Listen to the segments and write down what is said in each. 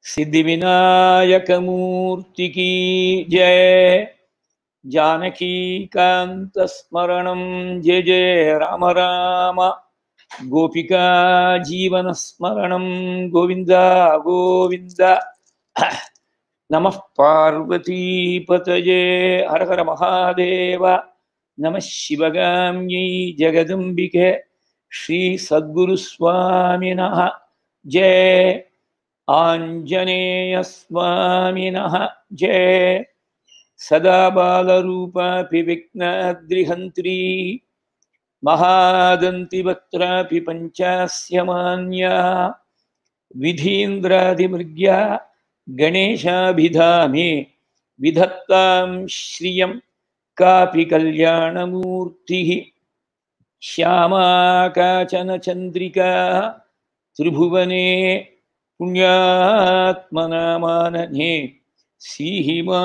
सिद्धिविनायकमूर्ति की जय जानकीकान्तस्मरणं जय जय राम राम गोपिका जीवनस्मरणं गोविन्द गोविन्द नमः पार्वतीपतये हर हर महादेव नमः शिवगाम्यै जगदम्बिके श्रीसद्गुरुस्वामिनः जय आञ्जनेयस्वामिनः जय सदा बालरूपापि विघ्नाद्रिहन्त्री महादन्तिवक्त्रापि पञ्चास्य मान्या विधीन्द्रादिमृग्या गणेशाभिधामे विधत्तां श्रियं कापि कल्याणमूर्तिः श्यामा काचन चन्द्रिका त्रिभुवने पुण्यात्मनामानने सीहिमा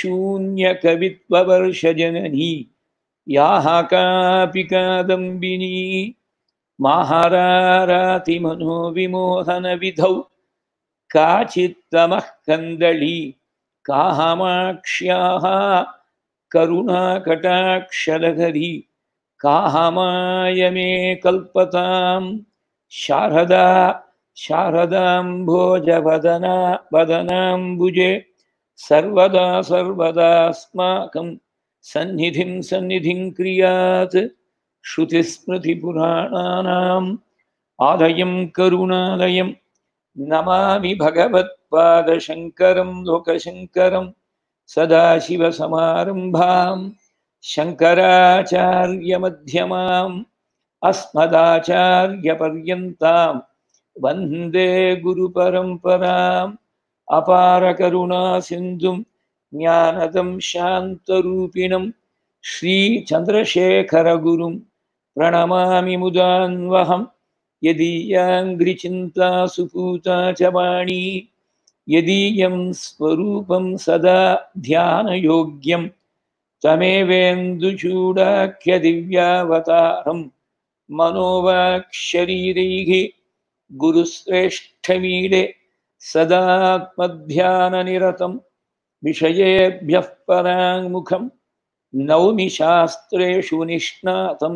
शून्यकवित्ववर्षजननी याः कापि कादम्बिनी माहारारातिमनोविमोहनविधौ काचित्तमः कन्दली काहमाक्ष्याः करुणाकटाक्षलहरी काहमाय मे कल्पतां शारदा शारदाम्भोजवदना वदनाम्बुजे सर्वदा सर्वदास्माकं सन्निधिं सन्निधिं क्रियात् श्रुतिस्मृतिपुराणानाम् आलयं करुणालयं नमामि भगवत्पादशङ्करं लोकशङ्करं सदाशिवसमारम्भां शङ्कराचार्यमध्यमाम् अस्मदाचार्यपर्यन्तां वन्दे गुरुपरम्पराम् अपारकरुणासिन्धुं ज्ञानदं शान्तरूपिणं श्रीचन्द्रशेखरगुरुं प्रणमामि मुदान्वहं यदीयाङ्घ्रिचिन्ता सुपूता च वाणी यदीयं स्वरूपं सदा ध्यानयोग्यं तमेवेन्दुचूडाख्यदिव्यावतारं मनोवाक्शरीरैः गुरुश्रेष्ठमीडे सदात्मध्याननिरतं विषयेभ्यः पराङ्मुखं नौमि शास्त्रेषु निष्णातं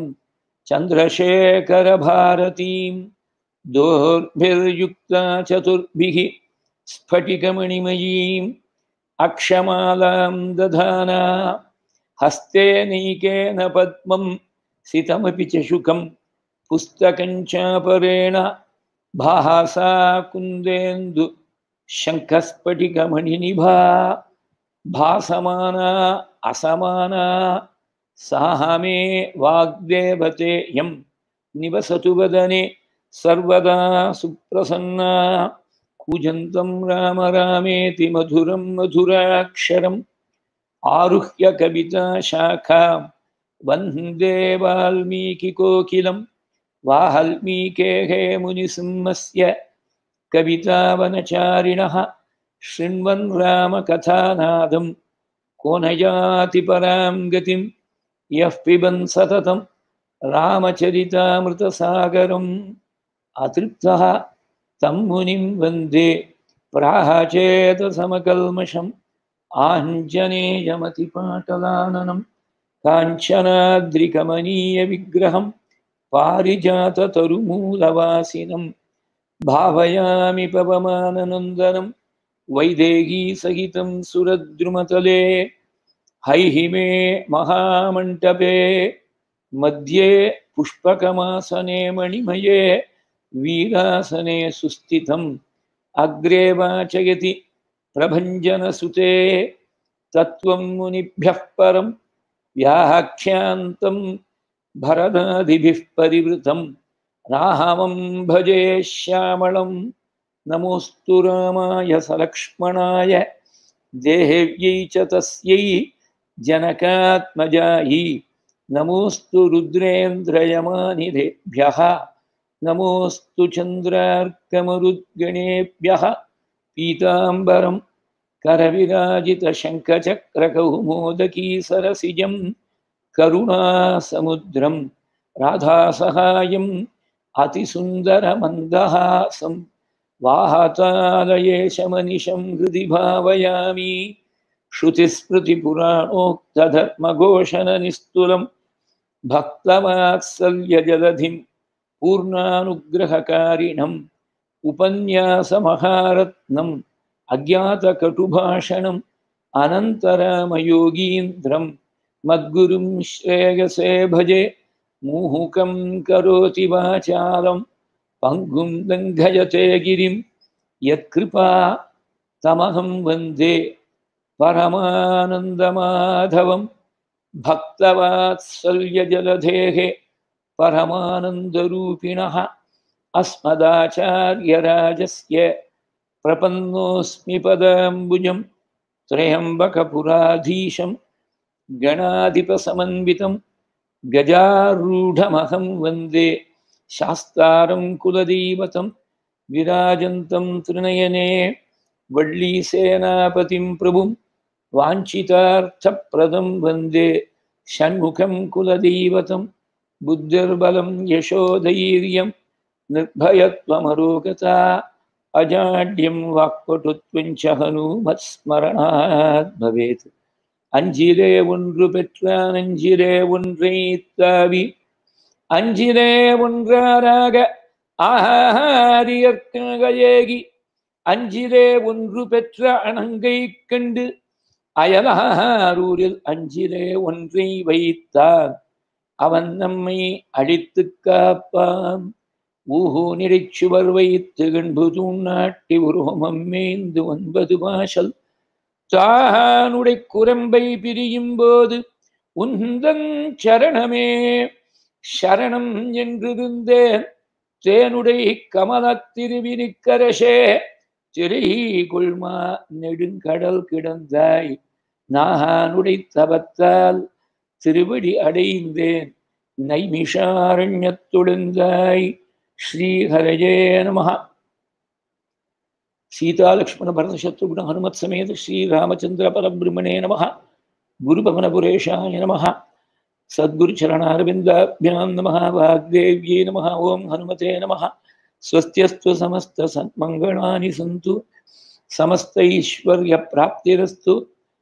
चन्द्रशेखरभारतीं दोर्भिर्युक्ता चतुर्भिः स्फटिकमणिमयीम् अक्षमालां दधाना हस्ते नैकेन पद्मं सितमपि च शुकं पुस्तकं चापरेण भासा कुन्देन्दु शङ्खस्फटिकमणिनिभा भासमाना असमाना साह मे वाग्देवतेयं निवसतु वदने सर्वदा सुप्रसन्ना कूजन्तं राम रामेति मधुरं मधुराक्षरम् आरुह्य कविताशाखां वन्दे वाल्मीकिकोकिलं वाल्मीकेः मुनिसिंहस्य कवितावनचारिणः शृण्वन् रामकथानादं को न याति परां गतिं यः पिबन् सततं रामचरितामृतसागरम् अतृप्तः तं मुनिं वन्दे प्राहचेतसमकल्मषम् आञ्जनेयमतिपाटलाननं काञ्चनाद्रिकमनीयविग्रहं पारिजाततरुमूलवासिनं भावयामि पवमाननन्दनं वैदेहीसहितं सुरद्रुमतले हैहिमे महामण्टपे मध्ये पुष्पकमासने मणिमये वीरासने सुस्थितम् अग्रे वाचयति प्रभञ्जनसुते तत्त्वं मुनिभ्यः परं व्याख्यान्तं भरदादिभिः परिवृतं रामं भजे श्यामलं नमोऽस्तु रामाय सलक्ष्मणाय देहेव्यै च तस्यै जनकात्मजायै नमोऽस्तु रुद्रेन्द्रयमानिधेभ्यः नमोऽस्तु चन्द्रार्कमरुद्गणेभ्यः पीताम्बरं करविराजितशङ्खचक्रकौमोदकीसरसिजं करुणासमुद्रं राधासहायम् अतिसुन्दरमन्दहासं वाहतालयेशमनिशं हृदि भावयामि श्रुतिस्मृतिपुराणोक्तधर्मघोषणनिस्तुलं भक्तवात्सल्यजलधिं पूर्णानुग्रहकारिणम् उपन्यासमहारत्नम् अज्ञातकटुभाषणम् अनन्तरामयोगीन्द्रं मद्गुरुं श्रेयसे भजे मुहुकं करोति वाचालं पङ्गुं लङ्घयते गिरिं यत्कृपा तमहं वन्दे परमानन्दमाधवं भक्तवात्सल्यजलधेः परमानन्दरूपिणः अस्मदाचार्यराजस्य प्रपन्नोऽस्मि पदाम्बुजं त्र्यम्बकपुराधीशं गणाधिपसमन्वितं गजारूढमहं वन्दे शास्तारं कुलदैवतं विराजन्तं त्रिनयने वल्लीसेनापतिं प्रभुं वाञ्छितार्थप्रदं वन्दे षण्मुखं कुलदैवतं बुद्धिर्बलं यशोधैर्यं निर्भयत्वमरोगता अजाड्यं वाक्पटुत्वञ्च हनूमत्स्मरणात् भवेत् அஞ்சிலே ஒன்று பெற்றான் அஞ்சிலே ஒன்றை தாவி அஞ்சிலே ஒன்றாராக ஆஹாரியற்காக ஏகி அஞ்சிலே ஒன்று பெற்ற அணங்கை கண்டு அயலாரூரில் அஞ்சிலே ஒன்றை வைத்தான் அவன் நம்மை அழித்து காப்பான் ஊஹூ நிறைச்சுவர் வைத்து கண்பு தூண்ணாட்டி உருவமம் மேந்து ஒன்பது வாசல் தானுடை குரம்பை பிரியும் போது உந்தன் சரணமே சரணம் என்றிருந்தேன் தேனுடை கமல திருவினிக்கரசே திரை கொள்மா நெடுங்கடல் கிடந்தாய் நானுடை தபத்தால் திருவடி அடைந்தேன் நைமிஷாரண்யத்துழுந்தாய் ஸ்ரீஹரஜே நம சீதாலக்ஷ்மண பரத சத்ருகுண ஹனுமத் சமேத ஸ்ரீராமச்சந்திர பரபிரம்மணே நம குருபவனபுரேஷாய நம சத்குருச்சரணாரவிந்தாபியாம் நம வாக்தேவ்யே நம ஓம் ஹனுமதே நம ஸ்வஸ்தியஸ்து சமஸ்த சன்மங்களானி சந்து समस्तैश्वर्यप्राप्तिरस्तु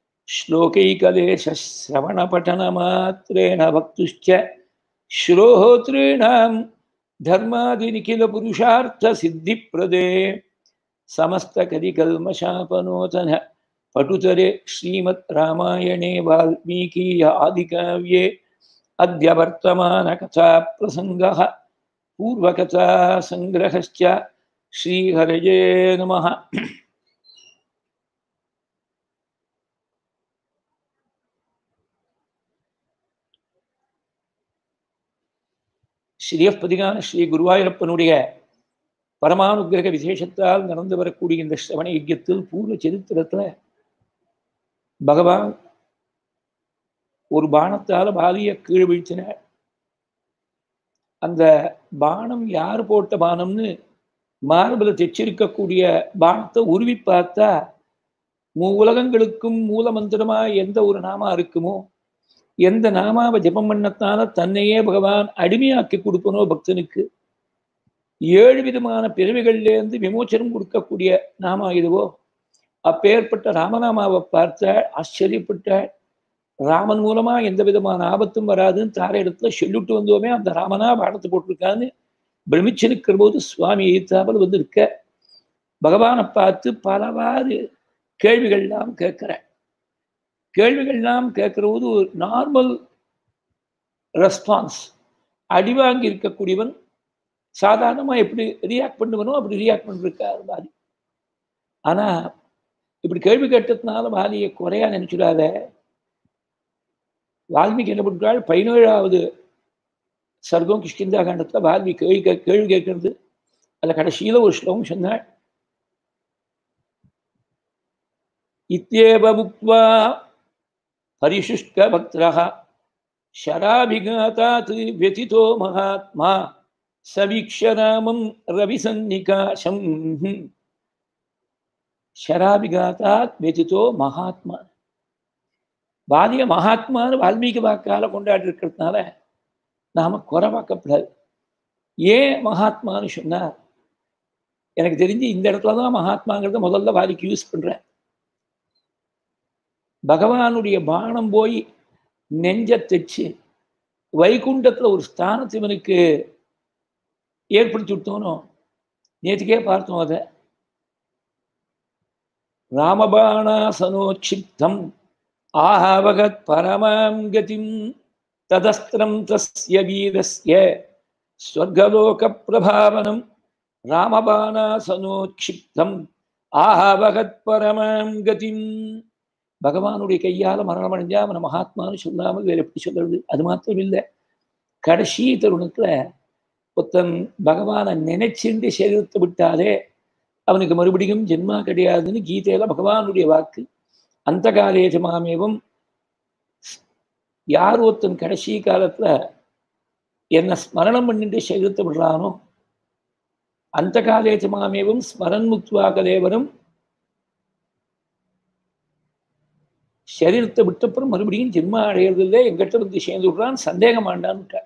श्लोकैकलेशश्रवणपठनमात्रेण भक्तुश्च श्रोतॄणां धर्मादिनिखिलपुरुषार्थसिद्धिप्रदे समस्तकलिकल्मषापनोतन पटुतरे श्रीमद् रामायणे वाल्मीकीय आदिकाव्ये अद्य वर्तमानकथाप्रसङ्गः पूर्वकथासङ्ग्रहश्च श्रीहरये नमः ஸ்ரீயப்பதிகான ஸ்ரீ குருவாயூரப்பனுடைய பரமானுகிரக விசேஷத்தால் நடந்து வரக்கூடிய இந்த சிரவண யஜ்யத்தில் பூர்வ சரித்திரத்துல பகவான் ஒரு பானத்தால பாலிய கீழ் வீழ்த்தினார் அந்த பானம் யார் போட்ட பானம்னு மார்பில் தெச்சிருக்கக்கூடிய பானத்தை உருவி பார்த்தா மூ உலகங்களுக்கும் மூல மந்திரமா எந்த ஒரு நாமா இருக்குமோ எந்த நாமாவை ஜபம் பண்ணத்தால தன்னையே பகவான் அடிமையாக்கி கொடுப்பனோ பக்தனுக்கு ஏழு விதமான பிறவிகள்லேருந்து விமோச்சனம் கொடுக்கக்கூடிய நாமா இதுவோ அப்பேற்பட்ட ராமநாமாவை பார்த்த ஆச்சரியப்பட்ட ராமன் மூலமா எந்த விதமான ஆபத்தும் வராதுன்னு தார இடத்துல சொல்லிட்டு வந்தோமே அந்த ராமனா பாடத்தை போட்டிருக்கான்னு பிரமிச்சு நிற்கிற போது சுவாமி எய்த்தாமல் வந்து இருக்க பகவானை பார்த்து பலவாறு கேள்விகள்லாம் கேட்கிற கேள்விகள்லாம் கேட்கிற போது ஒரு நார்மல் ரெஸ்பான்ஸ் அடிவாங்கி இருக்கக்கூடியவன் சாதாரணமா எப்படி ரியாக்ட் பண்ணுவனோ அப்படி ரியாக்ட் பண்ணிருக்காரு பாலி ஆனா இப்படி கேள்வி கேட்டதுனால பாலியை குறையா நினைச்சுடாத வால்மீகி என்ன பண்ணுறாள் பதினேழாவது சர்க்கம் கிஷ்கிந்தா காண்டத்துல வால்மீகி கேள்வி கே கேள்வி கேட்கறது அதில் கடைசியில ஒரு ஸ்லோகம் சொன்னாள் இத்தியேவ புக்வா परिशुष्कभक्त्रः शराभिघातात् व्यथितो महात्मा सवीक्ष्य रामं रविसन्निकाशम् शराभिघातात् व्यथितो மகாத்மா வாலிய மகாத்மான்னு வால்மீகி வாக்கால கொண்டாடி இருக்கிறதுனால நாம குறைவாக்கப்படாது ஏன் மகாத்மான்னு சொன்னார் எனக்கு தெரிஞ்சு இந்த இடத்துல தான் மகாத்மாங்கிறத முதல்ல வாதிக்கு யூஸ் பண்றேன் பகவானுடைய பானம் போய் நெஞ்ச தைச்சு வைகுண்டத்துல ஒரு ஸ்தானத்தை இவனுக்கு ஏற்படுத்தி விட்டோனோ நேற்றுக்கே பார்த்தோம் அதை ராமபாணாசனோட்சிப்தம் ஆஹாவகத் பரமாம் கதிம் ததஸ்திரம் தஸ்ய வீரஸ்ய ஸ்வர்கலோக பிரபாவனம் ராமபாணாசனோட்சிப்தம் ஆஹாவகத் பரமாம் கதிம் பகவானுடைய கையால மரணம் அடைஞ்சா அவனை மகாத்மான்னு சொல்லாமல் வேற எப்படி சொல்றது அது மாத்திரம் இல்லை கடைசி தருணத்துல ஒருத்தன் பகவானை நினைச்சுண்டு சரீரத்தை விட்டாலே அவனுக்கு மறுபடியும் ஜென்மா கிடையாதுன்னு கீதையில பகவானுடைய வாக்கு அந்த காலேஜமாமேவும் யார் ஒருத்தன் கடைசி காலத்துல என்ன ஸ்மரணம் பண்ணிட்டு சரீரத்தை விடுறானோ அந்த காலேஜமாமேவும் ஸ்மரன் முக்துவாக தேவரும் சரீரத்தை விட்டப்புறம் மறுபடியும் ஜென்மா அடையிறதில்லை எங்கிட்ட வந்து சேர்ந்து விடுறான் சந்தேகம் ஆண்டான்னு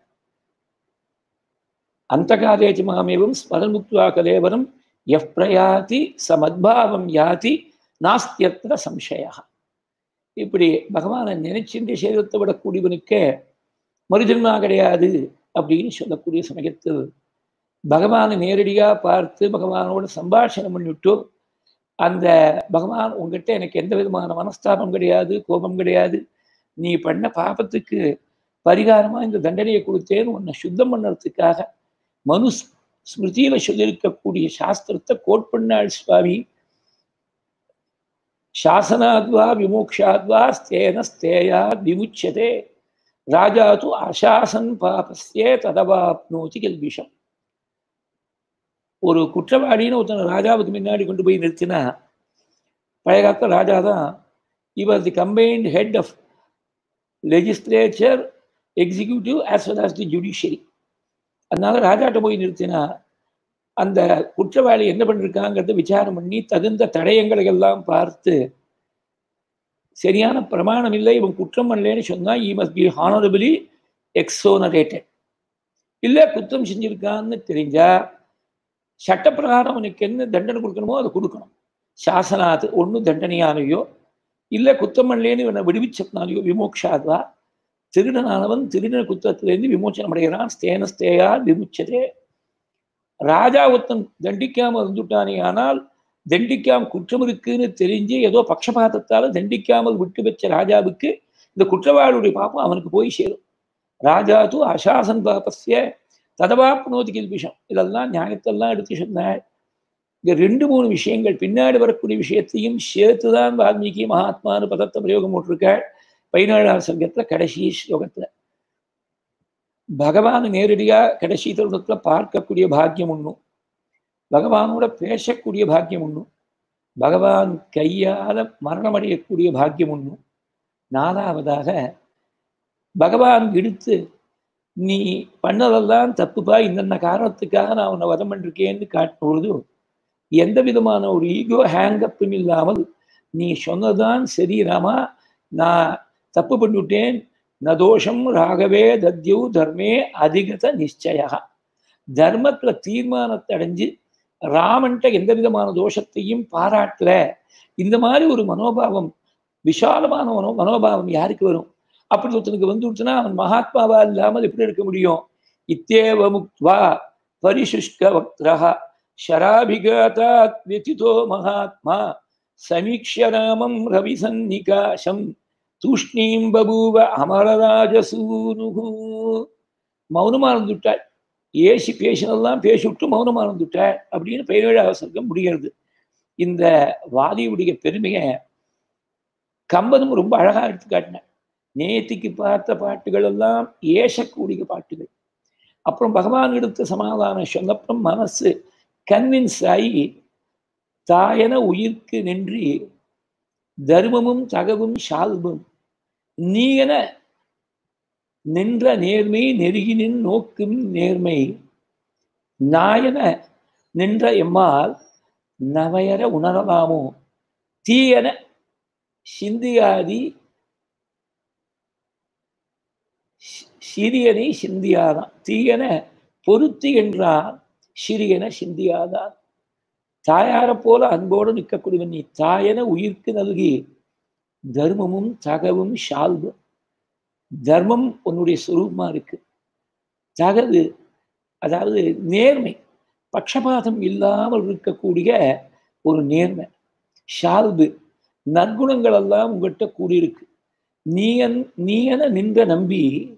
அந்த காலேஜமாமேவும் ஸ்மரன் முக்துவா கலேவரம் எஃப் பிரயாதி சமத்பாவம் யாதி நாஸ்தியத்திர சம்சயா இப்படி பகவானை நினைச்சுட்டு சரீரத்தை விடக்கூடியவனுக்கே மறுஜன்மா கிடையாது அப்படின்னு சொல்லக்கூடிய சமயத்தில் பகவானை நேரடியாக பார்த்து பகவானோட சம்பாஷணம் பண்ணிவிட்டு அந்த பகவான் உங்ககிட்ட எனக்கு எந்த விதமான மனஸ்தாபம் கிடையாது கோபம் கிடையாது நீ பண்ண பாபத்துக்கு பரிகாரமா இந்த தண்டனையை கொடுத்தேன்னு உன்னை சுத்தம் பண்ணுறதுக்காக மனு ஸ்மிருதியில சொல்லியிருக்கக்கூடிய சாஸ்திரத்தை கோட் பண்ணாள் சுவாமி சாசனாத்வா விமோக்ஷாத்வா ஸ்தேன ஸ்தேயா விமுச்சதே ராஜா து அசாசன் பாபஸ்யே ததவாப்னோதி கல்விஷம் ஒரு குற்றவாளின்னு ஒருத்தன் ராஜாவுக்கு முன்னாடி கொண்டு போய் நிறுத்தினா பழைய காலத்தில் ராஜா தான் இவர் the combined head of legislature executive as well as the judiciary அதனால ராஜாட்ட போய் நிறுத்தினா அந்த குற்றவாளி என்ன பண்ணிருக்காங்கிறத விசாரம் பண்ணி தகுந்த தடயங்களை எல்லாம் பார்த்து சரியான பிரமாணம் இல்லை இவன் குற்றம் பண்ணலன்னு சொன்னா ஈ மஸ்ட் பி ஹானரபிளி எக்ஸோனரேட்டட் இல்லை குற்றம் செஞ்சிருக்கான்னு தெரிஞ்சா சட்டப்பிரகாரம் அவனுக்கு என்ன தண்டனை கொடுக்கணுமோ அதை கொடுக்கணும் சாசனாது ஒன்றும் தண்டனையானையோ இல்லை குத்தம் பண்ணலேன்னு இவனை விடுவிச்சனாலேயோ விமோக்ஷாத்வா திருடனானவன் திருடன குத்தத்திலேருந்து விமோச்சனம் அடைகிறான் ஸ்தேன ஸ்தேயா விமுச்சதே ராஜா ஒருத்தன் தண்டிக்காம இருந்துட்டானே ஆனால் தண்டிக்காம குற்றம் இருக்குன்னு தெரிஞ்சு ஏதோ பட்சபாதத்தால தண்டிக்காமல் விட்டு வச்ச ராஜாவுக்கு இந்த குற்றவாளியுடைய பாப்பம் அவனுக்கு போய் சேரும் ராஜா தூ அசாசன் பாபஸ்ய ததவாப்னோதி கில்பிஷம் இதெல்லாம் நியாயத்தெல்லாம் எடுத்து சொன்னாள் இங்க ரெண்டு மூணு விஷயங்கள் பின்னாடி வரக்கூடிய விஷயத்தையும் சேர்த்துதான் வால்மீகி மகாத்மானு பதத்தை பிரயோகம் போட்டிருக்காள் பதினேழாம் சங்கத்துல கடைசி ஸ்லோகத்துல பகவான் நேரடியா கடைசி தருணத்துல பார்க்கக்கூடிய பாக்கியம் ஒண்ணும் பகவானோட பேசக்கூடிய பாக்கியம் ஒண்ணும் பகவான் கையால மரணமடையக்கூடிய பாக்கியம் ஒண்ணும் நாலாவதாக பகவான் எடுத்து நீ பண்ணதெல்லாம் தப்புப்பா இந்தந்த காரணத்துக்காக நான் உன்னை வதம் பண்ணிருக்கேன்னு காட்டும் பொழுது எந்த விதமான ஒரு ஈகோ ஹேங்கப்பும் இல்லாமல் நீ சொன்னதான் சரி ராமா நான் தப்பு பண்ணிவிட்டேன் நதோஷம் ராகவே தத்யு தர்மே அதிகத நிச்சயா தர்மத்துல தீர்மானத்தை அடைஞ்சு ராமன்ட்ட எந்த விதமான தோஷத்தையும் பாராட்டல இந்த மாதிரி ஒரு மனோபாவம் விஷாலமான மனோ மனோபாவம் யாருக்கு வரும் அப்படி ஒருத்தனுக்கு வந்து விட்டுனா அவன் மகாத்மாவா இல்லாமல் எப்படி இருக்க முடியும் இத்தேவ முக்வா பரிசுஷ்க வக்திரா ஷராபிகாத்தாத் வெதிதோ மகாத்மா சமீக்ஷ ராமம் ரவிசன்னிகாசம் தூஷ்ணீம் பபூவ அமரராஜசூனுகு மௌனமா இருந்துட்டாள் ஏசி பேசினதெல்லாம் பேசிவிட்டு மௌனமா இருந்துட்டாள் அப்படின்னு பதினேழாவது சர்க்கம் முடிகிறது இந்த வாதியுடைய பெருமையை கம்பனும் ரொம்ப அழகா எடுத்து காட்டினார் நேத்திக்கு பார்த்த பாட்டுகள் எல்லாம் ஏசக்கூடிய பாட்டுகள் அப்புறம் பகவான் எடுத்த சமாதானம் சொன்னப்புறம் மனசு கன்வின்ஸ் ஆகி தாயன உயிர்க்கு நின்று தர்மமும் தகவும் சால்பும் நீயன நின்ற நேர்மை நெருகினின் நோக்கும் நேர்மை நாயன நின்ற எம்மால் நவையர உணரலாமோ தீயன சிந்தியாதி சிறியனை சிந்தியாதான் தீயன பொருத்தி என்றால் சிறியன சிந்தியாதான் தாயாரை போல அன்போடு நிற்கக்கூடியவன் நீ தாயென உயிர்க்கு நல்கி தர்மமும் தகவும் ஷால்வும் தர்மம் உன்னுடைய சுரூபமா இருக்கு தகவு அதாவது நேர்மை பட்சபாதம் இல்லாமல் இருக்கக்கூடிய ஒரு நேர்மை ஷால்பு நற்குணங்கள் எல்லாம் உங்கள்கிட்ட கூடியிருக்கு நீயன் நீயன நின்ற நம்பி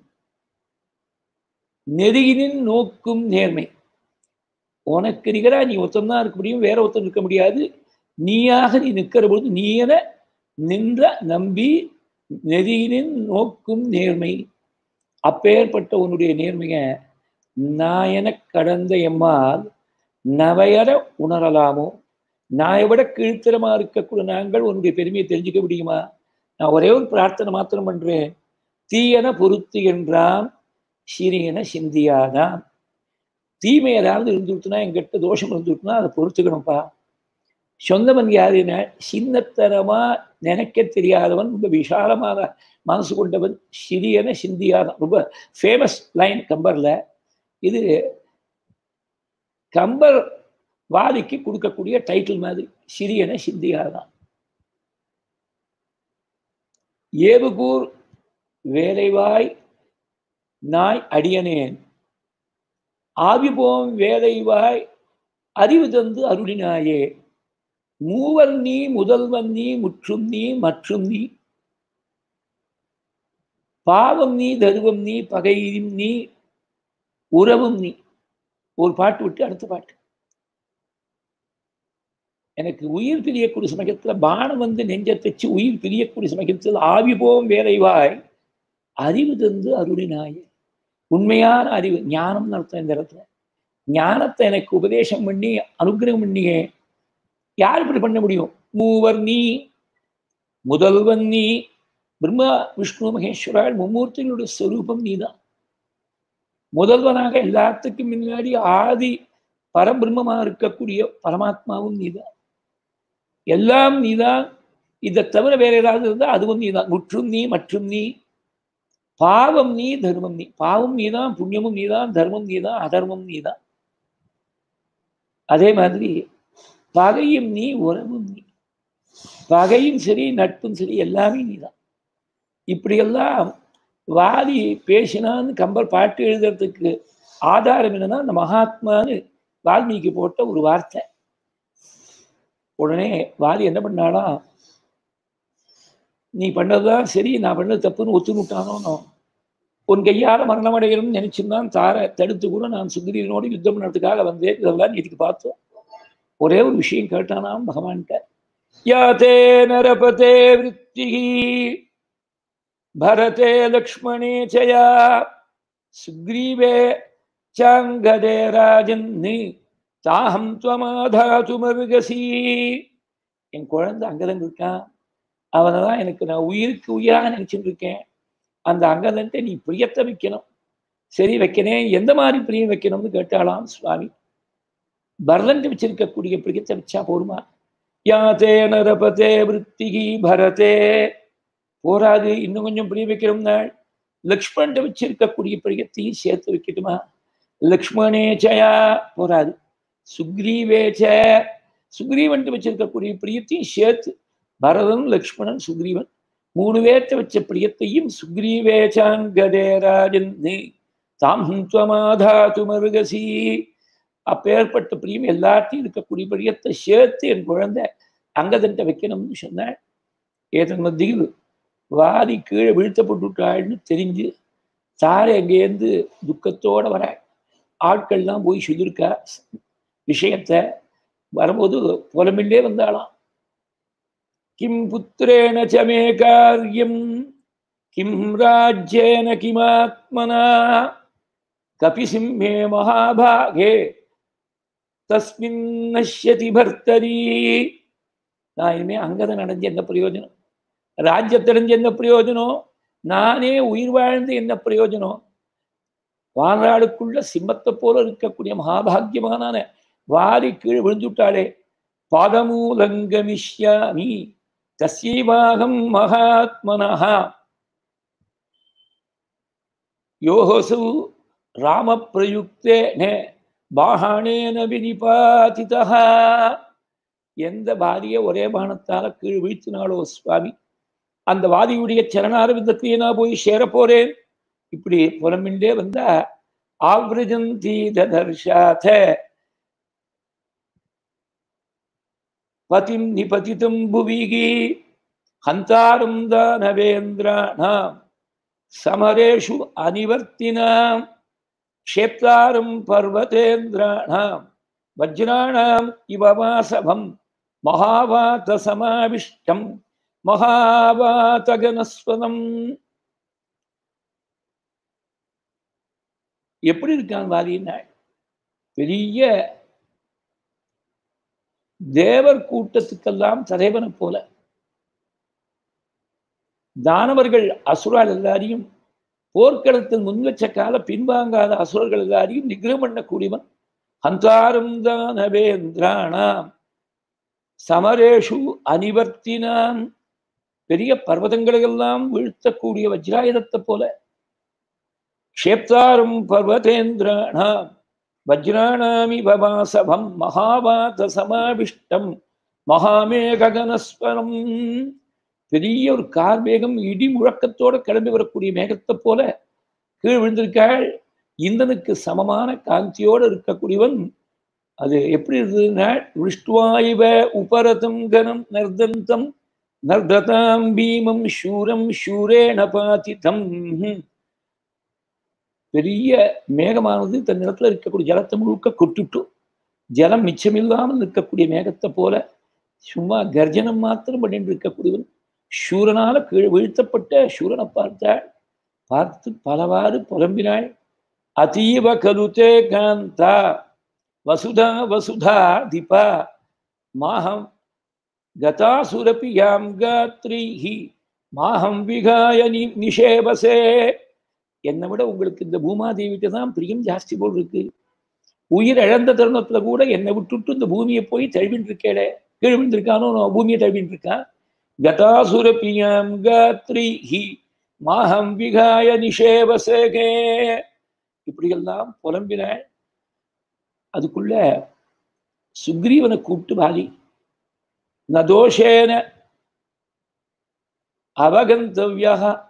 நெருகினின் நோக்கும் நேர்மை உனக்கு நிகரா நீ ஒருத்தன் இருக்க முடியும் வேற ஒருத்தன் இருக்க முடியாது நீயாக நீ நிற்கிற பொழுது நீயன நின்ற நம்பி நெறியினின் நோக்கும் நேர்மை அப்பேற்பட்ட உன்னுடைய நேர்மைய நாயன கடந்த எம்மால் நவையற உணரலாமோ நாயை விட கீழ்த்தரமா இருக்கக்கூடிய நாங்கள் உன்னுடைய பெருமையை தெரிஞ்சுக்க முடியுமா நான் ஒரே ஒரு பிரார்த்தனை மாத்திரம் பண்றேன் தீயன பொருத்து என்றான் சிறியன சிந்தியாதான் தீமை ஏதாவது இருந்துட்டுனா எங்கிட்ட தோஷம் இருந்துட்டுனா அதை பொறுத்துக்கணும்ப்பா சொந்தவன் யாருன்னா சின்னத்தனமா நினைக்க தெரியாதவன் ரொம்ப விசாலமான மனசு கொண்டவன் சிறியன சிந்தியாதான் ரொம்ப ஃபேமஸ் லைன் கம்பர்ல இது கம்பர் வாதிக்கு கொடுக்கக்கூடிய டைட்டில் மாதிரி சிறியன சிந்தியாதான் ஏவுகூர் வேலைவாய் நாய் அடியனேன் ஆவிபோம் வேலைவாய் அறிவு தந்து அருளினாயே மூவர் நீ முதல்வன் நீ முற்றும் நீ மற்றும் நீ பாவம் நீ தருவம் நீ பகையும் நீ உறவும் நீ ஒரு பாட்டு விட்டு அடுத்த பாட்டு எனக்கு உயிர் பிரியக்கூடிய சமயத்துல பானம் வந்து நெஞ்ச தைச்சு உயிர் பிரியக்கூடிய சமயத்தில் ஆவி போம் வேலைவாய் அறிவு தந்து அருளினாயே உண்மையான அறிவு ஞானம்னு அர்த்தம் இந்த இடத்துல ஞானத்தை எனக்கு உபதேசம் பண்ணி அனுகிரகம் பண்ணியே யார் இப்படி பண்ண முடியும் மூவர் நீ முதல்வன் நீ பிரம்மா விஷ்ணு மகேஸ்வரால் மும்மூர்த்திகளுடைய ஸ்வரூபம் நீதான் முதல்வனாக எல்லாத்துக்கும் முன்னாடி ஆதி பரபிரம்மமாக இருக்கக்கூடிய பரமாத்மாவும் நீதான் எல்லாம் நீதான் இதை தவிர வேற ஏதாவது இருந்தால் அதுவும் நீதான் முற்றும் நீ மற்றும் நீ பாவம் நீ தர்மம் நீ பாவம் நீதான் புண்ணியமும் நீதான் தர்மம் நீதான் அதர்மம் நீதான் அதே மாதிரி பகையும் நீ உறவும் நீ பகையும் சரி நட்பும் சரி எல்லாமே நீதான் இப்படியெல்லாம் வாதி பேசினான்னு கம்பர் பாட்டு எழுதுறதுக்கு ஆதாரம் என்னன்னா அந்த மகாத்மான்னு வால்மீகி போட்ட ஒரு வார்த்தை உடனே வாதி என்ன பண்ணானா நீ பண்ணதுதான் சரி நான் பண்ணது தப்புன்னு ஒத்துனுட்டானோ உன் கையால மரணம் அடையணும்னு நினைச்சிருந்தான் தார தடுத்து கூட நான் சுக்ரீவனோடு யுத்தம் பண்ணுறதுக்காக வந்தேன் இதெல்லாம் நீதிக்கு பார்த்தோம் ஒரே ஒரு விஷயம் கேட்டானாம் பகவான்கிட்ட யாத்தே நரபதே விருத்திகி பரதே லக்ஷ்மணே சயா சுக்ரீவே சாங்கதே ராஜன் தாகம் துவமாதாது மருகசி என் குழந்தை அங்கதான் இருக்கான் அவனை தான் எனக்கு நான் உயிருக்கு உயிராக நினைச்சுட்டு இருக்கேன் அந்த அங்கதன்ட்டு நீ பிரியத்தை வைக்கணும் சரி வைக்கனே எந்த மாதிரி பிரியம் வைக்கணும்னு கேட்டாலாம் சுவாமி பரதன்ட்டு வச்சிருக்கக்கூடிய பிரியத்தை வச்சா போருமா யாத்தே நரபதே விற்த்திகி பரதே போராது இன்னும் கொஞ்சம் பிரிய வைக்கிறோம் நாள் லக்ஷ்மண்ட வச்சிருக்கக்கூடிய பிரியத்தையும் சேர்த்து வைக்கட்டுமா லக்ஷ்மணே ஜயா போராது சுக்ரீவேச்ச சுக்ரீவன்ட்டு வச்சிருக்கக்கூடிய பிரியத்தையும் சேர்த்து பரதன் லக்ஷ்மணன் சுக்ரீவன் மூணு பேர்த்த வச்ச பிரியத்தையும் சுக்ரீவேச்சான் கதேராஜன் தாம் துவமாதாது மருகசி அப்பேற்பட்ட பிரியம் எல்லாத்தையும் இருக்கக்கூடிய பிரியத்தை சேர்த்து என் குழந்தை அங்கதன்ட்ட வைக்கணும்னு சொன்னாள் ஏதன் மத்தியில் வாதி கீழே வீழ்த்தப்பட்டுட்டாள்னு தெரிஞ்சு சாரை அங்கேருந்து துக்கத்தோட வர ஆட்கள்லாம் போய் சொல்லியிருக்கா விஷயத்த வரும்போது புலமில்லே வந்தாளாம் கிம் புத்திரேண சமே காரியம் கிம் ராஜ்யேன கிமாத்மனா கபிசிம்மே மகாபாகே தஸ்மின் நஷ்யதி பர்த்தரி நான் இனிமே அங்கதான் அடைஞ்சு என்ன பிரயோஜனம் ராஜ்யத்தடைஞ்சு என்ன பிரயோஜனம் நானே உயிர் வாழ்ந்து என்ன பிரயோஜனம் வானாடுக்குள்ள சிம்மத்தை போல இருக்கக்கூடிய மகாபாகியமான வாரி கீழே விழுந்துட்டாளே பாதமூலங்கமிஷ்யாமி தஸ்யைவாகம் மகாத்மனஹா யோகசு ராமப்பிரயுக்தேன பாஹாணேன வினிபாதிதா எந்த வாதியை ஒரே பானத்தால கீழ் வீழ்த்தினாலோ சுவாமி அந்த வாதியுடைய சரணாரவிந்தத்தையே நான் போய் சேர போறேன் இப்படி புலம்பின்றே வந்தா ஆவ்ரஜந்தி தர்ஷாத பதிம் நிபதிதம் புவிகி ஹந்தாரம் தானவேந்திராணாம் சமரேஷு அனிவர்த்தினாம் க்ஷேப்தாரம் பர்வதேந்திராணாம் வஜ்ராணாம் இவவாசவம் மகாவாத சமாவிஷ்டம் மகாவாதகனஸ்வதம் எப்படி இருக்கான் வாதினா பெரிய தேவர் கூட்டத்துக்கெல்லாம் தலைவனை போல தானவர்கள் அசுரால் எல்லாரையும் போர்க்களத்தில் முன்வச்ச கால பின்வாங்காத அசுரர்கள் எல்லாரையும் நிகிரம் பண்ணக்கூடியவன் ஹந்தாரம் தானவேந்திராணாம் சமரேஷு அனிவர்த்தினான் பெரிய பர்வதங்களையெல்லாம் வீழ்த்தக்கூடிய வஜ்ராயுதத்தை போல க்ஷேப்தாரம் பர்வதேந்திராணாம் வஜ்ராணாமி வபாசபம் மகாவாத சமாவிஷ்டம் மகாமேகனஸ்வரம் பெரிய ஒரு கார் மேகம் இடி முழக்கத்தோட கிளம்பி வரக்கூடிய மேகத்தை போல கீழ் விழுந்திருக்காள் இந்தனுக்கு சமமான காந்தியோடு இருக்கக்கூடியவன் அது எப்படி இருந்ததுன்னா விஷ்டுவாயுவ உபரதம் கனம் நர்தந்தம் நர்ததாம் பீமம் சூரம் சூரேண பாதிதம் பெரிய மேகமானது தன் நிலத்துல இருக்கக்கூடிய ஜலத்தை முழுக்க கொட்டுட்டு ஜலம் மிச்சமில்லாமல் இருக்கக்கூடிய மேகத்தை போல சும்மா கர்ஜனம் மாத்திரம் பண்ணிட்டு இருக்கக்கூடியவன் சூரனால கீழ் வீழ்த்தப்பட்ட சூரனை பார்த்தாள் பார்த்து பலவாறு புலம்பினாள் அதீவ கலுதே காந்தா வசுதா வசுதா திபா மாஹம் கதாசுரபி யாம் காத்ரீஹி மாஹம் விகாய நி நிஷேபசே என்னை விட உங்களுக்கு இந்த பூமாதேவிக்கு தான் பிரியம் ஜாஸ்தி போல் இருக்கு உயிர் இழந்த தருணத்துல கூட என்னை விட்டுட்டு இந்த பூமியை போய் தழுவின்னு இருக்கேளே கீழ்விந்திருக்கானோ நான் பூமியை தழுவின்னு இருக்கான் கதாசுரபியாம் காத்ரீஹி மாஹம் விகாய நிஷேவசேகே இப்படியெல்லாம் புலம்பினாள் அதுக்குள்ள சுக்ரீவனை கூப்பிட்டு வாலி நதோஷேன அவகந்தவ்யா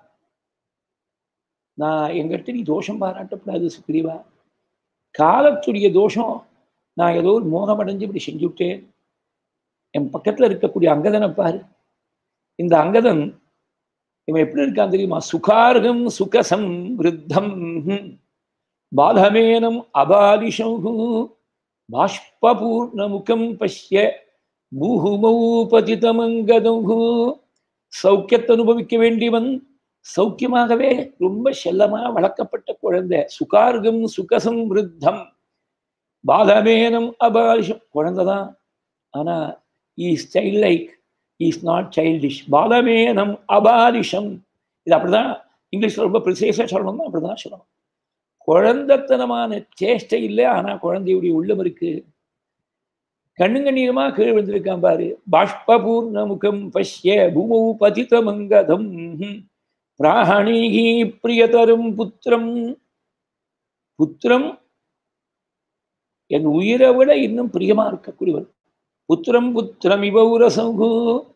நான் எங்கிட்ட நீ தோஷம் பாராட்டப்படாது சுக்ரீவா காலத்துடைய தோஷம் நான் ஏதோ ஒரு மோகம் அடைஞ்சு இப்படி செஞ்சுவிட்டேன் என் பக்கத்துல இருக்கக்கூடிய அங்கதனை பாரு இந்த அங்கதன் இவன் எப்படி இருக்கான் தெரியுமா சுகார்கம் சுகசம் விருத்தம் பாதமேனம் அபாலிஷம் பாஷ்பூர்ணமுகம் பஷ்ய பூஹுமௌ பதிதமங்கதம் சௌக்கியத்தை அனுபவிக்க வேண்டியவன் சௌக்கியமாகவே ரொம்ப செல்லமா வளர்க்கப்பட்ட குழந்தை சுகார்கம் சுகசம் விருத்தம் பாதமேனம் அபாலிஷம் குழந்தைதான் ஆனா is child like is not childish பாலமேனம் அபாலிஷம் இது அப்படிதான் இங்கிலீஷ்ல ரொம்ப ப்ரிசைஸாக சொல்லணும் அப்படிதான் சொல்லணும் குழந்தைத்தனமான சேஷ்டை இல்லை ஆனா குழந்தையுடைய உள்ளம் இருக்கு கண்ணுங்கண்ணீரமா கீழ் விழுந்திருக்கான் பாரு பாஷ்பூர்ண முகம் பஷ்ய பூமௌ பதிதமங்கதம் பிராணீகி பிரியதரும் புத்திரம் புத்திரம் என் உயிரை விட இன்னும் பிரியமா இருக்கக்கூடியவன் புத்திரம் புத்திரம் இவரசங்கு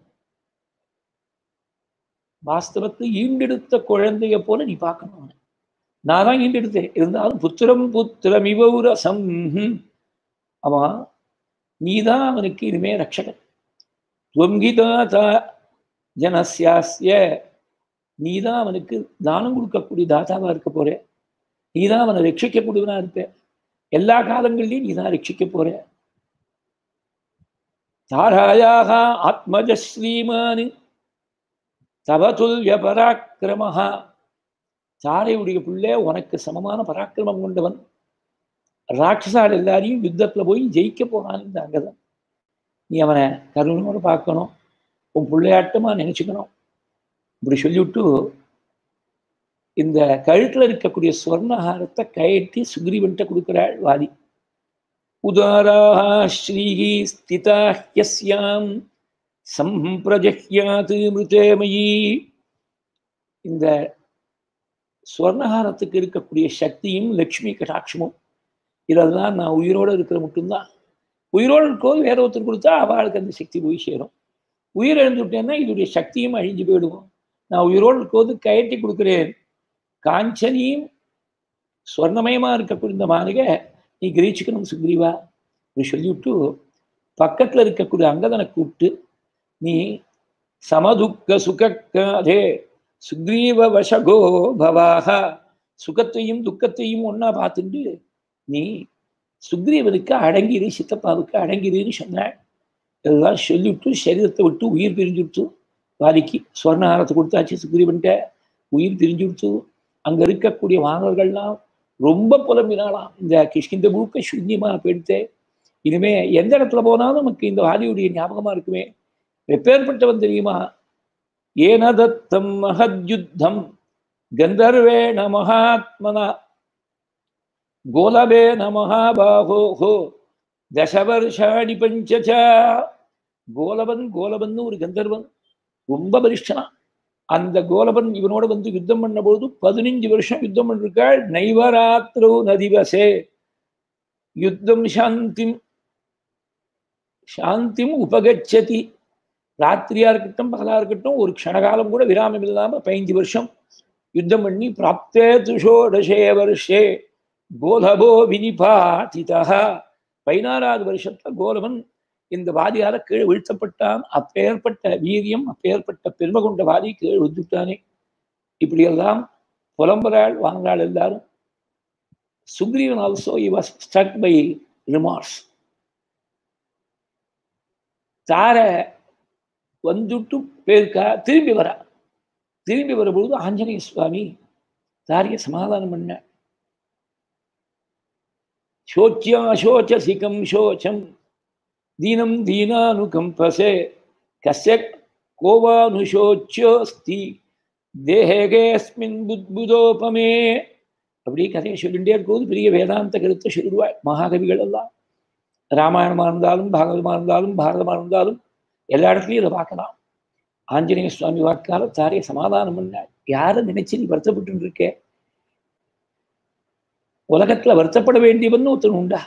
வாஸ்தவத்தை ஈண்டெடுத்த குழந்தைய போல நீ பார்க்கணும் நான் தான் ஈண்டெடுத்தேன் இருந்தாலும் புத்திரம் புத்திரம் இவரசம் அவன் நீதான் அவனுக்கு இனிமே ரட்சகன் துவங்கிதாதா ஜனசியாசிய நீதான் அவனுக்கு தானம் கொடுக்கக்கூடிய தாத்தாவா இருக்க போற நீதான் அவனை ரட்சிக்கக்கூடியவனா இருப்ப எல்லா காலங்கள்லையும் நீதான் ரட்சிக்க போற தாராயாக ஆத்மஜ ஸ்ரீமான் தவதுல்ய பராக்கிரமஹா தாரையுடைய பிள்ளை உனக்கு சமமான பராக்கிரமம் கொண்டவன் ராட்சசால் எல்லாரையும் யுத்தத்துல போய் ஜெயிக்க போனான் இந்த அங்கதான் நீ அவனை கருணோட பார்க்கணும் உன் பிள்ளையாட்டமா நினைச்சுக்கணும் இப்படி சொல்லிவிட்டு இந்த கழுத்துல இருக்கக்கூடிய ஸ்வர்ணஹாரத்தை கயற்றி சுக்ரீவன்ட்ட கொடுக்கிறாள் வாதி உதாராக ஸ்ரீஹி ஸ்திதா யஸ்யாம் சம்பிரஜஹ்யாத் மிருதேமயி இந்த ஸ்வர்ணஹாரத்துக்கு இருக்கக்கூடிய சக்தியும் லக்ஷ்மி கடாட்சமும் இதெல்லாம் நான் உயிரோடு இருக்கிற மட்டும்தான் உயிரோடு இருக்கோது வேற ஒருத்தர் கொடுத்தா அவளுக்கு அந்த சக்தி போய் சேரும் உயிர் எழுந்துட்டேன்னா இதோடைய சக்தியும் அழிஞ்சு போயிடுவோம் நான் உயிரோடு இருக்கோது கயட்டி கொடுக்குறேன் காஞ்சனியும் ஸ்வர்ணமயமா இருக்கக்கூடிய இந்த மாளிகை நீ கிரகிச்சுக்கணும் சுக்ரீவா அப்படி சொல்லிவிட்டு பக்கத்துல இருக்கக்கூடிய அங்கதனை கூப்பிட்டு நீ சமதுக்க சுகக்காதே சுக்ரீவ வசகோ பவாக சுகத்தையும் துக்கத்தையும் ஒன்னா பார்த்துட்டு நீ சுக்ரீவனுக்கு அடங்கிரு சித்தப்பாவுக்கு அடங்கிருன்னு சொன்னாள் எல்லாம் சொல்லிவிட்டு சரீரத்தை விட்டு உயிர் பிரிஞ்சுவிட்டு வாலிக்கு ஸ்வர்ணஹாரத்தை கொடுத்தாச்சு சுக்ரீவன்ட்ட உயிர் பிரிஞ்சு விட்டு அங்க இருக்கக்கூடிய வானவர்கள்லாம் ரொம்ப புலம்பினாலாம் இந்த கிஷ்கிந்த முழுக்க சுத்தியமா போயிடுத்தே இனிமே எந்த இடத்துல போனாலும் நமக்கு இந்த வாலியுடைய ஞாபகமா இருக்குமே எப்பேற்பட்டவன் தெரியுமா ஏனதத்தம் மகத்யுத்தம் கந்தர்வேண மகாத்மனா கோலபேன மகாபாகோஹோ தசவர்ஷாணி பஞ்சச்சா கோலபன் கோலபன் ஒரு கந்தர்வன் ரொம்ப பலிஷ்டனா அந்த கோலபன் இவனோட வந்து யுத்தம் பண்ண பொழுது பதினஞ்சு வருஷம் யுத்தம் பண்ணிருக்காள் நைவராத்திரோ நதிவசே யுத்தம் சாந்திம் சாந்திம் உபகச்சதி ராத்திரியா இருக்கட்டும் பகலா இருக்கட்டும் ஒரு க்ஷணகாலம் கூட விராமம் இல்லாம பதினஞ்சு வருஷம் யுத்தம் பண்ணி பிராப்தே துஷோடசே வருஷே கோலபோ வினிபாதிதா பதினாறாவது வருஷத்துல கோலவன் இந்த வாதியால கீழே வீழ்த்தப்பட்டான் அப்பேற்பட்ட வீரியம் அப்பேற்பட்ட பெருமை கொண்ட வாதி கீழே விழுந்துட்டானே இப்படியெல்லாம் புலம்புறாள் வாங்குறாள் எல்லாரும் Sugreevan also he was stuck by remorse Tara வந்துட்டு பேருக்கா திரும்பி வரா திரும்பி வரும்பொழுது ஆஞ்சநேய சுவாமி தாரிய சமாதானம் பண்ண சோச்சியாசோச்சசிகம் சோச்சம் தீனம் தீனானுகம்பசே கஸ்ய கோவானுஷோச்சியோஸ்தி தேகேஸ்மின் புத்புதோபமே அப்படி கதையை சொல்லிகிட்டே இருக்கும்போது பெரிய வேதாந்த கருத்தை சொல்லிடுவாள் மகாகவிகள் எல்லாம் ராமாயணமா இருந்தாலும் பாகவதமா இருந்தாலும் பாரதமா இருந்தாலும் எல்லா இடத்துலையும் இதை பார்க்கலாம் ஆஞ்சநேய சுவாமி வாக்கால தாரைய சமாதானம் பண்ண யாரை நினைச்சு நீ வருத்தப்பட்டு இருக்க உலகத்துல வருத்தப்பட வேண்டியவன் ஒருத்தன் உண்டா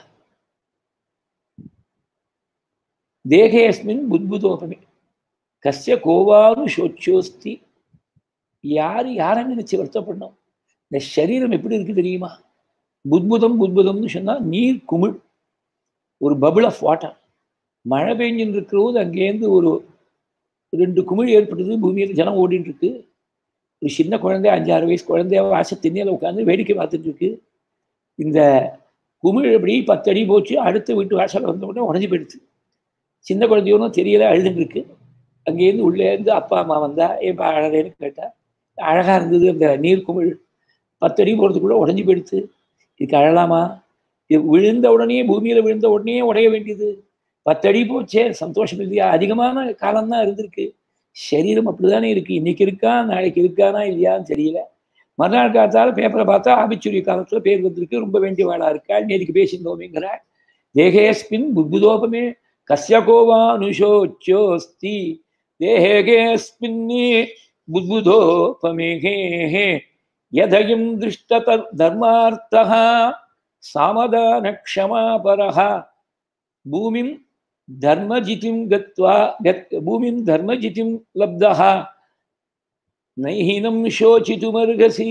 தேகேஸ்மின் புத்புதோபமே கஸ்ய கோவானு சோச்சியோஸ்தி யாரு யாரை நினைச்சு வருத்தப்படணும் இந்த சரீரம் எப்படி இருக்கு தெரியுமா புத்புதம் புத்புதம்னு சொன்னா நீர் குமிழ் ஒரு பபுள் ஆஃப் வாட்டர் மழை பெஞ்சுன்னு இருக்கிறபோது அங்கேருந்து ஒரு ரெண்டு குமிழ் ஏற்பட்டது பூமியில் ஜனம் ஓடிட்டு இருக்கு ஒரு சின்ன குழந்தை அஞ்சாறு வயசு குழந்தைய வாச திண்ணையில் உட்காந்து வேடிக்கை பார்த்துட்டு இருக்கு இந்த குமிழ் எப்படி பத்து அடி போச்சு அடுத்த வீட்டு வாசல் வந்த உடனே உடஞ்சி போயிடுச்சு சின்ன குழந்தையோனும் தெரியல அழுதுட்டு இருக்கு அங்கேருந்து உள்ளே இருந்து அப்பா அம்மா வந்தா ஏப்பா அழகேன்னு கேட்டா அழகா இருந்தது அந்த நீர் குமிழ் பத்து அடி போகிறதுக்குள்ள உடஞ்சி போயிடுச்சு இதுக்கு அழலாமா இது விழுந்த உடனே பூமியில விழுந்த உடனே உடைய வேண்டியது பத்து அடி போச்சே சந்தோஷம் இல்லையா அதிகமான காலம்தான் இருந்திருக்கு சரீரம் அப்படிதானே இருக்கு இன்னைக்கு இருக்கா நாளைக்கு இருக்கானா இல்லையான்னு தெரியல மறுநாள் காலத்தால பேப்பரை பார்த்தா ஆபிச்சுரிய காலத்துல பேர் வந்திருக்கு ரொம்ப வேண்டிய வேளா இருக்கா நேற்றுக்கு பேசியிருந்தோமேங்கிற தேகேஸ்மின் புத்புதோபமே கஸ்யகோவா அனுஷோச்சோஸ்தி தேகேஸ்மின் புத்புதோபமே யதயம் திருஷ்டத தர்மார்த்தः சாமதானக்ஷமாபரः பூமிம் தர்மஜிதிம் கத்வா கத் பூமிம் தர்மஜிதிம் லப்தः நைஹினம் சோச்சிதுமர்கசி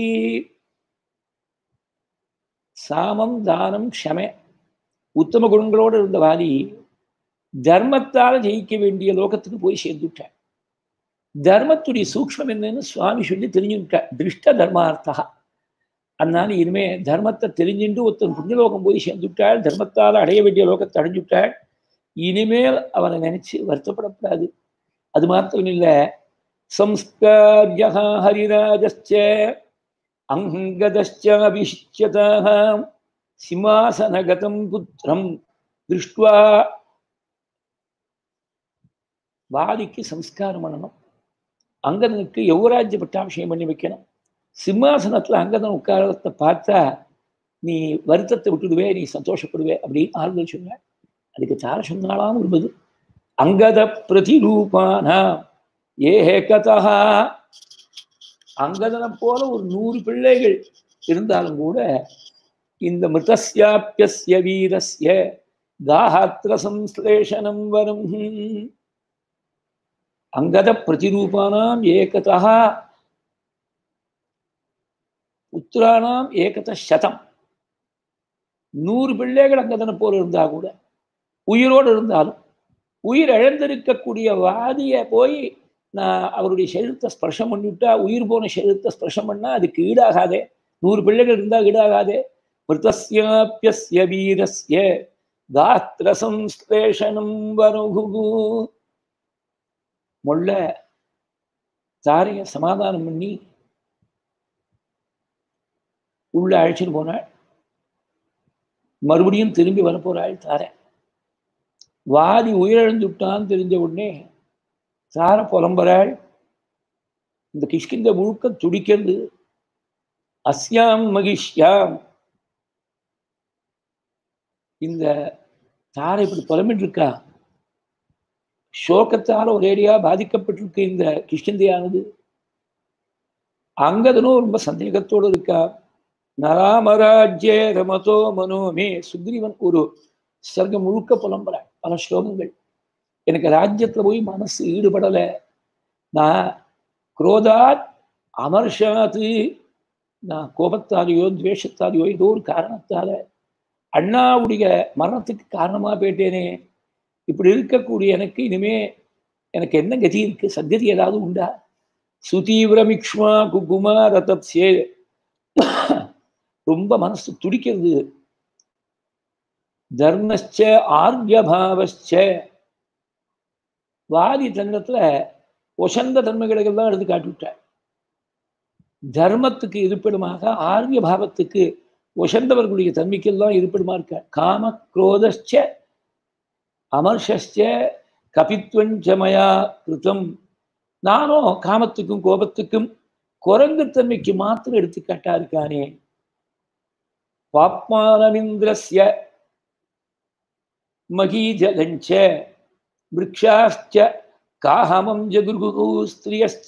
சாமம் தானம் க்ஷமை உத்தம குணங்களோடு இருந்த வாலி தர்மத்தால் ஜெயிக்க வேண்டிய லோகத்துக்கு போய் சேர்ந்துட்டார் தர்மத்துடைய சூக்ஷ்மம் என்னன்னு சுவாமி சொல்லி தெரிஞ்சுட்டார் திருஷ்ட தர்மார்த்தா அதனால இனிமே தர்மத்தை தெரிஞ்சுட்டு ஒருத்தன் புண்ணியலோகம் போய் சேர்ந்துட்டாள் தர்மத்தால் அடைய வேண்டிய லோகத்தை அடைஞ்சுட்டாள் இனிமேல் அவனை நினைச்சு வருத்தப்படக்கூடாது அது மாத்திரம் இல்லை संस्कार्य हरिराजश्च अङ्गदश्चाभिषिच्यतः सिंहासनगतं पुत्रं दृष्ट्वा வாலிக்கு சம்ஸ்காரம் பண்ணணும் அங்கதனுக்கு யுவராஜ்ய பட்டாபிஷேகம் பண்ணி வைக்கணும் சிம்மாசனத்துல அங்கதன் உட்காரத்தை பார்த்தா நீ வருத்தத்தை விட்டுடுவே நீ சந்தோஷப்படுவே அப்படின்னு ஆறுதல் சொன்ன அதுக்கு தார சொன்னாலாம் இருப்பது அங்கத பிரதிரூபானா ஏகதா அங்கதனை போல ஒரு நூறு பிள்ளைகள் இருந்தாலும் கூட இந்த மிருதஸ்யாப்பியஸ்ய வீரஸ்ய தாஹாத்திர சம்ஸ்லேஷனம் வரும் அங்கத பிரதிரூபானாம் ஏகதா புத்திரானாம் ஏகத சதம் நூறு பிள்ளைகள் அங்கதனை போல இருந்தா கூட உயிரோடு இருந்தாலும் உயிர் இழந்திருக்கக்கூடிய வாதியை போய் நான் அவருடைய சரீரத்தை ஸ்பர்ஷம் பண்ணிவிட்டா உயிர் போன சரீரத்தை ஸ்பர்ஷம் பண்ணா அதுக்கு ஈடாகாதே நூறு பிள்ளைகள் இருந்தா ஈடாகாதே மிருதஸ்யாப்பியஸ்ய வீரஸ்ய காத்திர சம்ஸ்லேஷனம் வருகு முள்ள தாரைய சமாதானம் பண்ணி உள்ள அழைச்சிட்டு போனாள் மறுபடியும் திரும்பி வரப்போறாள் தாரை வாதி உயிரிழந்து விட்டான்னு தெரிஞ்ச உடனே சார புலம்புறாள் இந்த கிஷ்கிந்த முழுக்க துடிக்கிறது அஸ்யாம் மகிஷ்யாம் இந்த தாரை இப்படி புலம்பிட்டு இருக்கா சோகத்தால் ஒரேடியா பாதிக்கப்பட்டிருக்கு இந்த கிஷ்கிந்தையானது அங்கதனும் ரொம்ப சந்தேகத்தோடு இருக்கா நராமராஜ்யே ரமதோ மனோமே சுக்ரீவன் ஒரு சர்க்கம் முழுக்க புலம்புறாள் பல ஸ்லோகங்கள் எனக்கு ராஜ்யத்துல போய் மனசு ஈடுபடல நான் குரோதாத் அமர்ஷாத்து நான் கோபத்தாலேயோ துவேஷத்தாலேயோ ஏதோ ஒரு காரணத்தால அண்ணாவுடைய மரணத்துக்கு காரணமா போயிட்டேனே இப்படி இருக்கக்கூடிய எனக்கு இனிமே எனக்கு என்ன கதி இருக்கு சத்கதி ஏதாவது உண்டா சுதீவிரமிக்ஷ்மா குகுமா ரதத்யே ரொம்ப மனசு துடிக்கிறது தர்மச்ச ஆர்யபாவச்ச வாதி தன்னத்துல ஒசந்த தன்மைகளுக்கெல்லாம் எடுத்து காட்டிவிட்டார் தர்மத்துக்கு இருப்பிடமாக ஆர்ய பாவத்துக்கு ஒசந்தவர்களுடைய தன்மைக்கெல்லாம் இருப்பிடமா இருக்க காம குரோதச்ச அமர்ஷச்ச கபித்வஞ்சமயா கிருத்தம் நானும் காமத்துக்கும் கோபத்துக்கும் குரங்குத்தன்மைக்கு மாத்திரம் எடுத்துக்காட்டா இருக்கானே பாப்மானமிந்திரஸ்ய மகீஜலஞ்ச விரக்ஷாச்ச காஹமம் ஜகுரு ஸ்திரியஸ்ச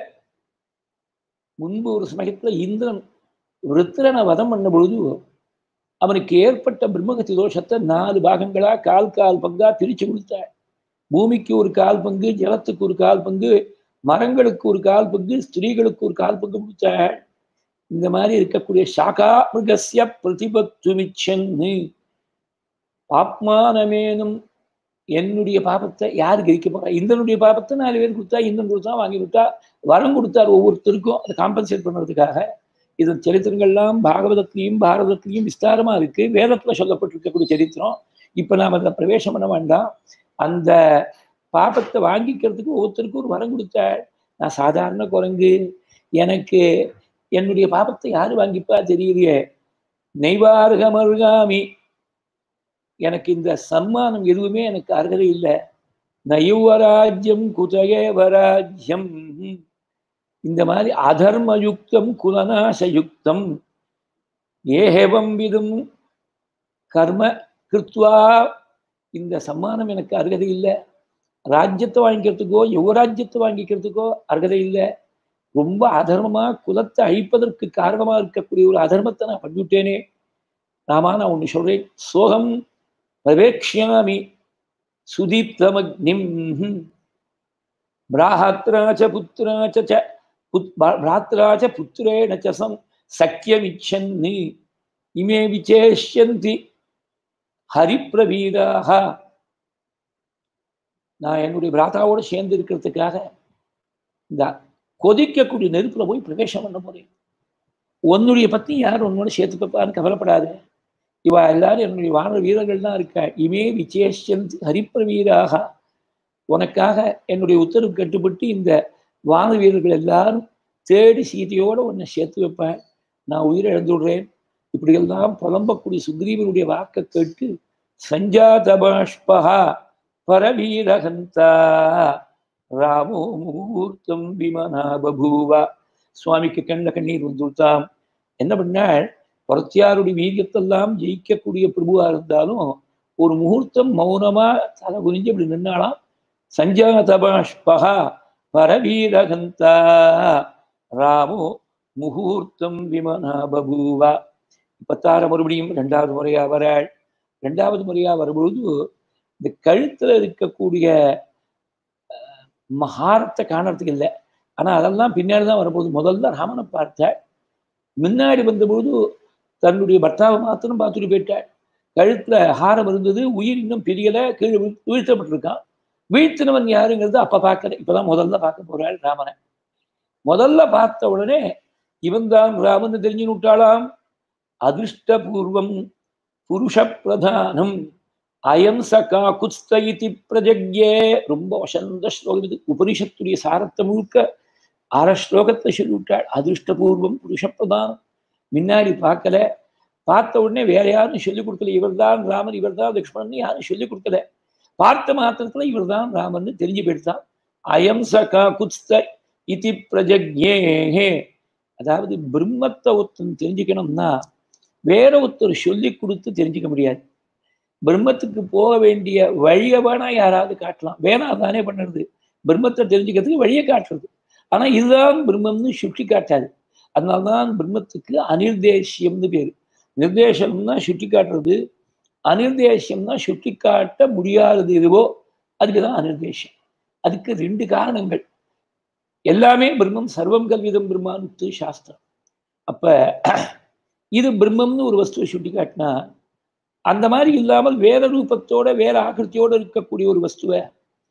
முன்பு ஒரு சமயத்துல இந்திரன் விருத்திரனை வதம் பண்ண பொழுது அவனுக்கு ஏற்பட்ட பிரம்மகத்தி தோஷத்தை நாலு பாகங்களா கால் கால் பங்கா பிரிச்சு கொடுத்தாள் பூமிக்கு ஒரு கால் பங்கு ஜலத்துக்கு ஒரு கால் பங்கு மரங்களுக்கு ஒரு கால் பங்கு ஸ்திரீகளுக்கு ஒரு கால் பங்கு கொடுத்தாள் இந்த மாதிரி இருக்கக்கூடிய சாகா மிருகசிய பிரதிபத்துமிச்சன்னு பாப்மானமேனும் என்னுடைய பாபத்தை யார் கிரிக்க போறா இந்தனுடைய பாபத்தை நாலு பேர் கொடுத்தா இந்தன் கொடுத்தா வாங்கி கொடுத்தா வரம் கொடுத்தார் ஒவ்வொருத்தருக்கும் அதை காம்பன்சேட் பண்ணுறதுக்காக இது சரித்திரங்கள்லாம் பாகவதத்திலையும் பாரதத்திலையும் விஸ்தாரமா இருக்கு வேதத்துல சொல்லப்பட்டிருக்கக்கூடிய சரித்திரம் இப்ப நாம் அதை பிரவேசம் பண்ண வேண்டாம் அந்த பாபத்தை வாங்கிக்கிறதுக்கு ஒவ்வொருத்தருக்கும் ஒரு வரம் கொடுத்தாள் நான் சாதாரண குரங்கு எனக்கு என்னுடைய பாபத்தை யாரு வாங்கிப்பா தெரியலையே நெய்வார்கமருகாமி எனக்கு இந்த சன்மானம் எதுவுமே எனக்கு அருகதை இல்லை நயுவராஜ்யம் குதயவராஜ்யம் இந்த மாதிரி அதர்மயுக்தம் குலநாசயுக்தம் ஏஹேவம் விதம் கர்ம கிருத்வா இந்த சம்மானம் எனக்கு அருகதை இல்லை ராஜ்யத்தை வாங்கிக்கிறதுக்கோ யுவராஜ்யத்தை வாங்கிக்கிறதுக்கோ அருகதை இல்லை ரொம்ப அதர்மமா குலத்தை அழிப்பதற்கு காரணமா இருக்கக்கூடிய ஒரு அதர்மத்தை நான் பண்ணிவிட்டேனே ராமா நான் ஒன்று சொல்றேன் சோகம் பிரவேக்ஷாமி சுதீப்தமக்னிம் பிராஹத்ராச்ச புத்திராச்ச ச புத் பிராத்ராச்ச புத்திரேண ச சம் சக்கியமிச்சன்னு இமே விசேஷ்யந்தி ஹரிப்பிரவீராக நான் என்னுடைய பிராத்தாவோடு சேர்ந்து இருக்கிறதுக்காக இந்த கொதிக்கக்கூடிய நெருப்புல போய் பிரவேசம் பண்ண போறேன் உன்னுடைய பத்தி யார் உன்னோட சேர்த்து வைப்பான்னு கவலைப்படாத இவா எல்லாரும் என்னுடைய வான வீரர்கள் தான் இருக்கா இமே விசேஷன் ஹரிப்பிரவீராக உனக்காக என்னுடைய உத்தரவு கட்டுப்பட்டு இந்த வான வீரர்கள் எல்லாரும் தேடி சீதையோட உன்னை சேர்த்து வைப்பேன் நான் உயிரிழந்து விடுறேன் இப்படியெல்லாம் புலம்பக்கூடிய சுக்ரீவனுடைய வாக்கை கேட்டு சஞ்சாத பாஷ்பா பரவீரகந்தா ராமோ முகூர்த்தம் விமனா பபூவா சுவாமிக்கு கண்ணில் கண்ணீர் வந்துட்டாம் என்ன பண்ணாள் புரத்தியாருடைய வீரியத்தெல்லாம் ஜெயிக்கக்கூடிய பிரபுவா இருந்தாலும் ஒரு முகூர்த்தம் மௌனமா தலை குனிஞ்சு அப்படி நின்னாலாம் சஞ்சாத பாஷ்பா பரவீரகந்தா ராமோ முகூர்த்தம் விமனா பபூவா இப்பத்தார மறுபடியும் ரெண்டாவது முறையா வராள் ரெண்டாவது முறையா வரும்பொழுது இந்த கழுத்துல இருக்கக்கூடிய மகாரத்தை காணறதுக்கு இல்லை ஆனா அதெல்லாம் பின்னாடி தான் வரப்போகுது முதல்ல ராமனை பார்த்தாள் முன்னாடி வந்தபொழுது தன்னுடைய பர்த்தாவை மாத்திரம் பார்த்துட்டு போயிட்டாள் கழுத்துல ஹாரம் இருந்தது உயிர் இன்னும் பிரியல கீழே வீழ்த்தப்பட்டிருக்கான் வீழ்த்தினவன் யாருங்கிறது அப்ப பார்க்கல இப்பதான் முதல்ல பார்க்க போறாள் ராமனை முதல்ல பார்த்த உடனே இவன் தான் ராமன் தெரிஞ்சு விட்டாளாம் அதிர்ஷ்டபூர்வம் புருஷ பிரதானம் அயம் சகா குஸ்த இதி பிரஜக்யே ரொம்ப வசந்த ஸ்லோகம் இது உபனிஷத்துடைய சாரத்தை முழுக்க அரை ஸ்லோகத்தை சொல்லிவிட்டாள் அதிர்ஷ்டபூர்வம் புருஷ பிரதானம் முன்னாடி பார்க்கல பார்த்த உடனே வேற யாரும் சொல்லிக் கொடுக்கல இவர்தான் ராமன் இவர்தான் லக்ஷ்மணன் யாரும் சொல்லிக் கொடுக்கல பார்த்த மாத்திரத்துல இவர்தான் ராமன் தெரிஞ்சு போயிட்டான் அயம் சகா குஸ்த இதி பிரஜக்யே அதாவது பிரம்மத்தை ஒருத்தன் தெரிஞ்சுக்கணும்னா வேற ஒருத்தர் சொல்லி கொடுத்து தெரிஞ்சுக்க முடியாது பிரம்மத்துக்கு போக வேண்டிய வழியை வேணா யாராவது காட்டலாம் வேணா தானே பண்ணுறது பிரம்மத்தை தெரிஞ்சுக்கிறதுக்கு வழியை காட்டுறது ஆனா இதுதான் பிரம்மம்னு சுட்டி காட்டாது அதனால்தான் பிரம்மத்துக்கு அனிர்தேசியம்னு பேரு நிர்தேசம்னா சுட்டி காட்டுறது அனிர்தேசியம்னா சுட்டி காட்ட முடியாதது எதுவோ அதுக்கு தான் அனிர்தேசம் அதுக்கு ரெண்டு காரணங்கள் எல்லாமே பிரம்மம் சர்வம் கல்விதம் பிரம்மான்னு சாஸ்திரம் அப்ப இது பிரம்மம்னு ஒரு வஸ்துவை சுட்டி காட்டினா அந்த மாதிரி இல்லாமல் வேற ரூபத்தோட வேற ஆக்கிருத்தியோட இருக்கக்கூடிய ஒரு வஸ்துவை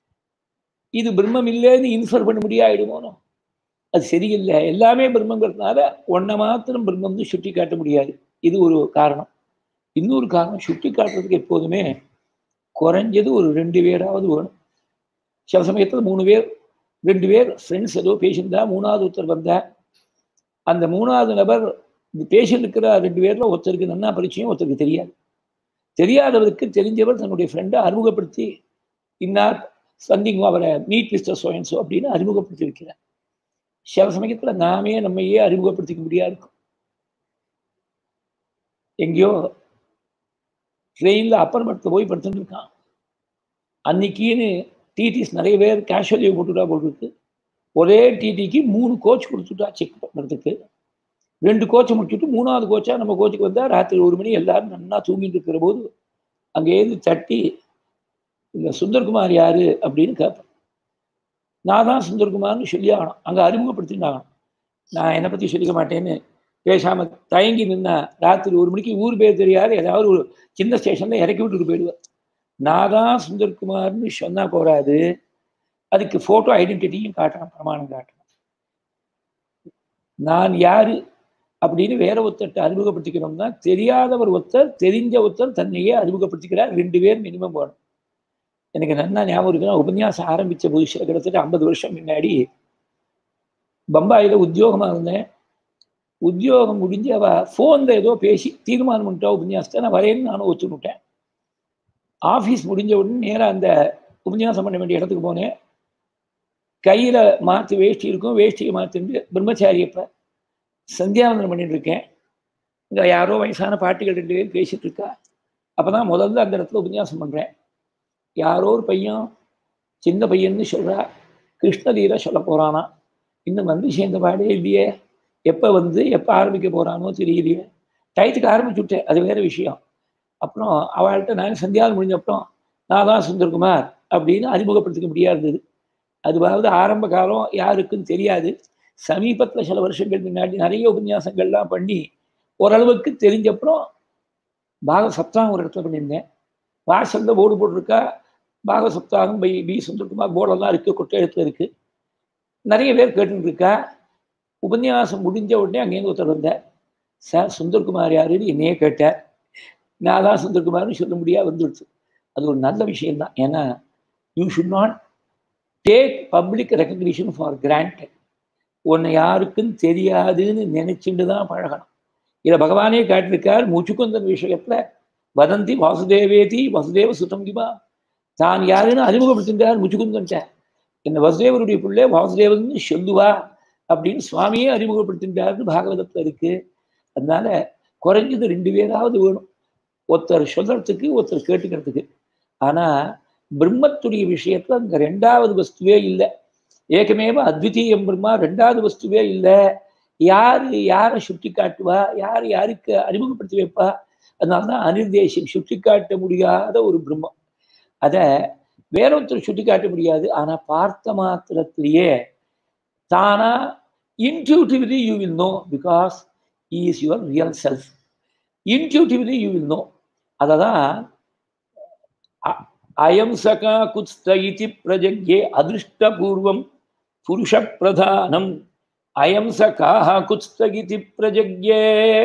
இது பிரம்மம் இல்லைன்னு இன்ஃபர் பண்ண முடியாயிடுமோனோ அது சரியில்லை எல்லாமே பிரம்மங்கிறதுனால ஒன்றை மாத்திரம் பிரம்மம்னு சுட்டி காட்ட முடியாது இது ஒரு காரணம் இன்னொரு காரணம் சுட்டி காட்டுறதுக்கு எப்போதுமே குறைஞ்சது ஒரு ரெண்டு பேராவது வேணும் சில சமயத்தில் மூணு பேர் ரெண்டு பேர் ஃப்ரெண்ட்ஸ் ஏதோ பேசியிருந்தா மூணாவது ஒருத்தர் வந்தா அந்த மூணாவது நபர் இந்த பேசியிருக்கிற ரெண்டு பேர்ல ஒருத்தருக்கு நன்னா பரிச்சயம் ஒருத்தருக்கு தெரியாது தெரியாதவருக்கு தெரிஞ்சவர் தன்னுடைய ஃப்ரெண்டை அறிமுகப்படுத்தி இன்னார் சந்திங் அவரை மீட் மிஸ்டர் சோயன்சோ அப்படின்னு அறிமுகப்படுத்தி வைக்கிறார் சில சமயத்தில் நாமே நம்மையே அறிமுகப்படுத்திக்க முடியாது இருக்கும் எங்கேயோ ட்ரெயினில் அப்பர்மட்டத்தில் போய் படுத்துட்டு இருக்கான் அன்னைக்குன்னு டிடிஸ் நிறைய பேர் கேஷுவல் லீவ் போட்டுட்டா போட்டுருக்கு ஒரே டிடிக்கு மூணு கோச் கொடுத்துட்டா செக் பண்ணுறதுக்கு ரெண்டு கோச்சை முடிச்சுட்டு மூணாவது கோச்சா நம்ம கோச்சுக்கு வந்தால் ராத்திரி ஒரு மணி எல்லாரும் நல்லா தூங்கிட்டு இருக்கிற போது அங்கே ஏது தட்டி இந்த சுந்தர்குமார் யாரு அப்படின்னு கேட்பேன் நான் தான் சுந்தர்குமார்னு சொல்லி ஆகணும் அங்கே அறிமுகப்படுத்தினாகணும் நான் என்னை பற்றி சொல்லிக்க மாட்டேன்னு பேசாமல் தயங்கி நின்னா ராத்திரி ஒரு மணிக்கு ஊர் பேர் தெரியாது ஏதாவது ஒரு சின்ன ஸ்டேஷனில் இறக்கி விட்டுட்டு போயிடுவேன் நான் தான் சுந்தர்குமார்னு சொன்னால் போகாது அதுக்கு ஃபோட்டோ ஐடென்டிட்டியும் காட்டணும் பிரமாணம் காட்டணும் நான் யாரு அப்படின்னு வேற ஒருத்தர்கிட்ட அறிமுகப்படுத்திக்கணும்னா தெரியாதவர் ஒருத்தர் தெரிஞ்ச ஒருத்தர் தன்னையே அறிமுகப்படுத்திக்கிறார் ரெண்டு பேர் மினிமம் போகணும் எனக்கு நல்லா ஞாபகம் இருக்குன்னா உபன்யாசம் ஆரம்பித்த புதுசில் கிட்டத்தட்ட ஐம்பது வருஷம் முன்னாடி பம்பாயில் உத்தியோகமாக இருந்தேன் உத்தியோகம் முடிஞ்சு அவ ஃபோனில் ஏதோ பேசி தீர்மானம் பண்ணிட்டா உபன்யாசத்தை நான் வரேன்னு நானும் ஒத்துனுட்டேன் ஆஃபீஸ் முடிஞ்ச உடனே நேராக அந்த உபன்யாசம் பண்ண வேண்டிய இடத்துக்கு போனேன் கையில் மாற்று வேஷ்டி இருக்கும் வேஷ்டியை மாற்றிட்டு பிரம்மச்சாரியப்ப சந்தியாவந்தனம் பண்ணிட்டு இருக்கேன் இங்கே யாரோ வயசான பாட்டிகள் ரெண்டு பேர் பேசிட்டு இருக்கா அப்போ தான் முதல்ல அந்த இடத்துல உபன்யாசம் பண்ணுறேன் யாரோ ஒரு பையன் சின்ன பையன்னு சொல்கிறா கிருஷ்ணலீலை சொல்ல போகிறானா இன்னும் வந்து சேர்ந்த பாடே இல்லையே எப்போ வந்து எப்போ ஆரம்பிக்க போகிறானோ தெரியலையே டயத்துக்கு ஆரம்பிச்சுட்டேன் அது வேறு விஷயம் அப்புறம் அவள்கிட்ட நான் சந்தியாவது முடிஞ்ச அப்புறம் நான் தான் சுந்தர்குமார் அப்படின்னு அறிமுகப்படுத்திக்க முடியாதது அதுவாவது ஆரம்ப காலம் யாருக்கும் தெரியாது சமீபத்தில் சில வருஷங்கள் முன்னாடி நிறைய உபன்யாசங்கள்லாம் பண்ணி ஓரளவுக்கு தெரிஞ்சப்புறம் பாக சப்தாகம் ஒரு இடத்துல பண்ணியிருந்தேன் வாசல்ல போர்டு போட்டிருக்கா பாக சப்தாகம் பை பி சுந்தர்குமார் போர்டெல்லாம் இருக்குது கொட்டை எழுத்துல இருக்குது நிறைய பேர் கேட்டுட்டு இருக்கா உபன்யாசம் முடிஞ்ச உடனே அங்கேருந்து ஒருத்தர் வந்தார் சார் சுந்தர்குமார் யாருன்னு என்னையே கேட்டார் நான் தான் சுந்தர்குமார்னு சொல்ல முடியாது வந்துடுச்சு அது ஒரு நல்ல விஷயம்தான் ஏன்னா you should not take public recognition for granted உன்னை யாருக்கும் தெரியாதுன்னு நினைச்சுட்டு தான் பழகணும் இதை பகவானே காட்டிருக்கார் முச்சுக்குந்தன் விஷயத்துல வதந்தி வாசுதேவேதி வசுதேவ சுத்தம் திமா தான் யாருன்னு அறிமுகப்படுத்தின்றார் முச்சுக்குந்தன்ட்ட இந்த வசுதேவருடைய பிள்ளை வாசுதேவன் சொல்லுவா அப்படின்னு சுவாமியே அறிமுகப்படுத்தின்றார்னு பாகவதத்தில் இருக்கு அதனால குறைஞ்சது ரெண்டு பேராவது வேணும் ஒருத்தர் சொல்றதுக்கு ஒருத்தர் கேட்டுக்கிறதுக்கு ஆனா பிரம்மத்துடைய விஷயத்துல அங்க ரெண்டாவது வஸ்துவே இல்லை ஏகமேவ அத்விதீயம் பிரம்மா ரெண்டாவது வஸ்துவே இல்லை யாரு யாரை சுட்டி காட்டுவா யார் யாருக்கு அறிமுகப்படுத்தி வைப்பா அதனால்தான் அனிர்தேசம் சுட்டிக்காட்ட முடியாத ஒரு பிரம்மம் அதை வேறொருத்தர் சுட்டிக்காட்ட முடியாது ஆனா பார்த்த மாத்திரத்திலேயே தானா intuitively you will know because is your real self intuitively you will know அதை தான் அயம் சகா குத்ஸ்த இதி பிரஜக்யே அதிருஷ்டபூர்வம் புருஷ பிரதானம் அயம் சகாஹ குத்ஸ்த இதி பிரஜக்யே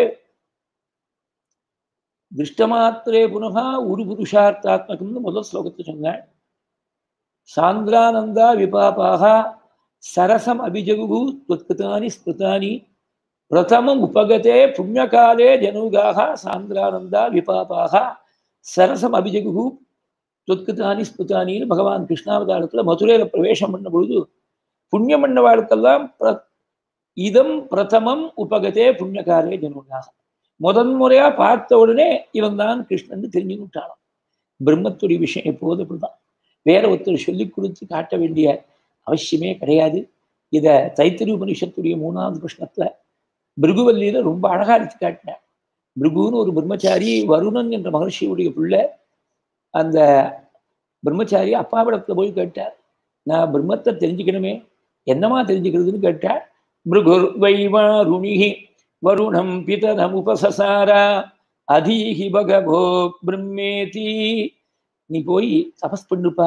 திருஷ்டமாத்திரே புனகா ஒரு புருஷார்த்தாத்மகம்னு முதல் ஸ்லோகத்தை சொன்னாள் சாந்திரானந்தா விபாபாக சரசம் அபிஜகு துவத்கிருதானி ஸ்மிருதானி பிரதமம் உபகதே புண்ணியகாலே ஜனூகாக சாந்திரானந்தா விபாபாக சரசம் அபிஜகு துவத்கிருதானி ஸ்மிருதானின்னு பகவான் கிருஷ்ணாவதாரத்தில் மதுரையில் பிரவேசம் பண்ண பொழுது புண்ணியம் பண்ண வாழ்க்கெல்லாம் பிர இதம் பிரதமம் உபகதே புண்ணியகாலே ஜனூகாக முதன் முறையா பார்த்த உடனே இவன் தான் கிருஷ்ணன் தெரிஞ்சு விட்டாலும் பிரம்மத்துடைய விஷயம் எப்போது அப்படிதான் வேற ஒருத்தர் சொல்லி கொடுத்து காட்ட வேண்டிய அவசியமே கிடையாது இதை தைத்திரி உபனிஷத்துடைய மூணாவது பிரஷ்னத்துல பிருகுவல்லியில ரொம்ப அழகா எடுத்து காட்டினார் பிருகுன்னு ஒரு பிரம்மச்சாரி வருணன் என்ற மகர்ஷியுடைய பிள்ளை அந்த பிரம்மச்சாரி அப்பாவிடத்துல போய் கேட்டார் நான் பிரம்மத்தை தெரிஞ்சுக்கணுமே என்னமா தெரிஞ்சுக்கிறதுன்னு கேட்டார் பிருகுர் வைவா ருணிகி வருணம் பிதரம் உபசசாரா அதீஹி பகவோ பிரம்மேதி நீ போய் தபஸ் பண்ணுப்பா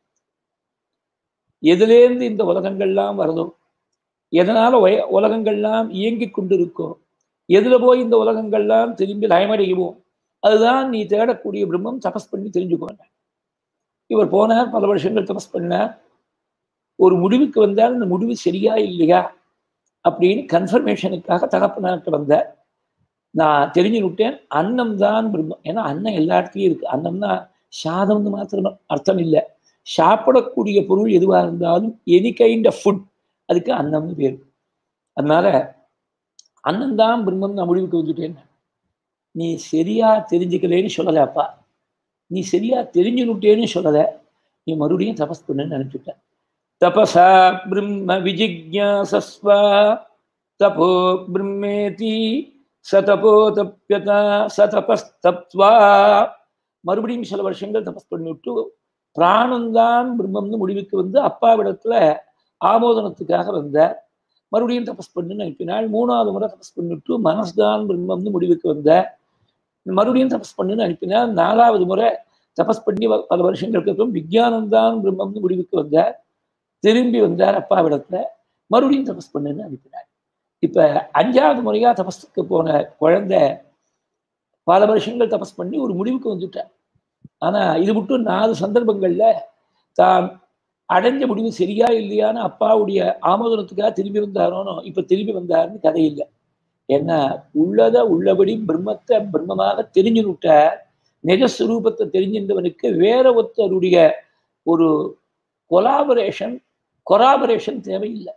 எதுலேருந்து இந்த உலகங்கள்லாம் வருதோ எதனால உலகங்கள்லாம் இயங்கி கொண்டிருக்கோ எதுல போய் இந்த உலகங்கள்லாம் திரும்பி லயமடையுவோம் அதுதான் நீ தேடக்கூடிய பிரம்மம் தபஸ் பண்ணி தெரிஞ்சுக்கோங்க இவர் போனார் பல வருஷங்கள் தபஸ் பண்ணார் ஒரு முடிவுக்கு வந்தால் அந்த முடிவு சரியா இல்லையா அப்படின்னு கன்ஃபர்மேஷனுக்காக தகப்பனார்கிட்ட வந்தார் நான் தெரிஞ்சு விட்டேன் அன்னம் தான் பிரம்மம் ஏன்னா அன்னம் எல்லா இடத்துலையும் இருக்கு அன்னம்னா சாதம்னு மாத்திரம் அர்த்தம் இல்லை சாப்பிடக்கூடிய பொருள் எதுவாக இருந்தாலும் எனி கைண்ட் ஆஃப் ஃபுட் அதுக்கு அன்னம்னு பேர் அதனால அன்னம் தான் பிரம்மம் நான் முடிவுக்கு வந்துட்டேன் நீ சரியா தெரிஞ்சுக்கலேன்னு சொல்லலைப்பா நீ சரியா தெரிஞ்சுனுட்டேன்னு சொல்லலை நீ மறுபடியும் தபஸ் பண்ணுன்னு நினைச்சுட்ட தபசா பிரம்ம விஜிக்யாசஸ்வா தபோ பிரம்மேதி சதபோ தப்பியதா சதபஸ்தப்வா மறுபடியும் சில வருஷங்கள் தபஸ் பண்ணிவிட்டு பிராணந்தான் பிரம்மம்னு முடிவுக்கு வந்து அப்பாவிடத்துல ஆமோதனத்துக்காக வந்தார் மறுபடியும் தபஸ் பண்ணுன்னு அனுப்பினாள் மூணாவது முறை தபஸ் பண்ணிட்டு மனசுதான் பிரம்மம்னு முடிவுக்கு வந்தார் மறுபடியும் தபஸ் பண்ணுன்னு அனுப்பினார் நாலாவது முறை தபஸ் பண்ணி பல வருஷங்களுக்கு அப்புறம் விஜயானந்தான் பிரம்மம்னு முடிவுக்கு வந்தார் திரும்பி வந்தார் அப்பாவிடத்துல மறுபடியும் தபஸ் பண்ணுன்னு அனுப்பினார் இப்ப அஞ்சாவது முறையா தபஸுக்கு போன குழந்தை பல வருஷங்கள் தபஸ் பண்ணி ஒரு முடிவுக்கு வந்துட்டார் ஆனா இது மட்டும் நாலு சந்தர்ப்பங்கள்ல தான் அடைஞ்ச முடிவு சரியா இல்லையான்னு அப்பாவுடைய ஆமோதனத்துக்காக திரும்பி வந்தாரோனோ இப்ப திரும்பி வந்தாருன்னு கதை இல்லை ஏன்னா உள்ளத உள்ளபடி பிரம்மத்தை பிரம்மமாக தெரிஞ்சு விட்ட நிஜஸ்வரூபத்தை தெரிஞ்சின்றவனுக்கு வேற ஒருத்தருடைய ஒரு கொலாபரேஷன் கொராபரேஷன் தேவையில்லை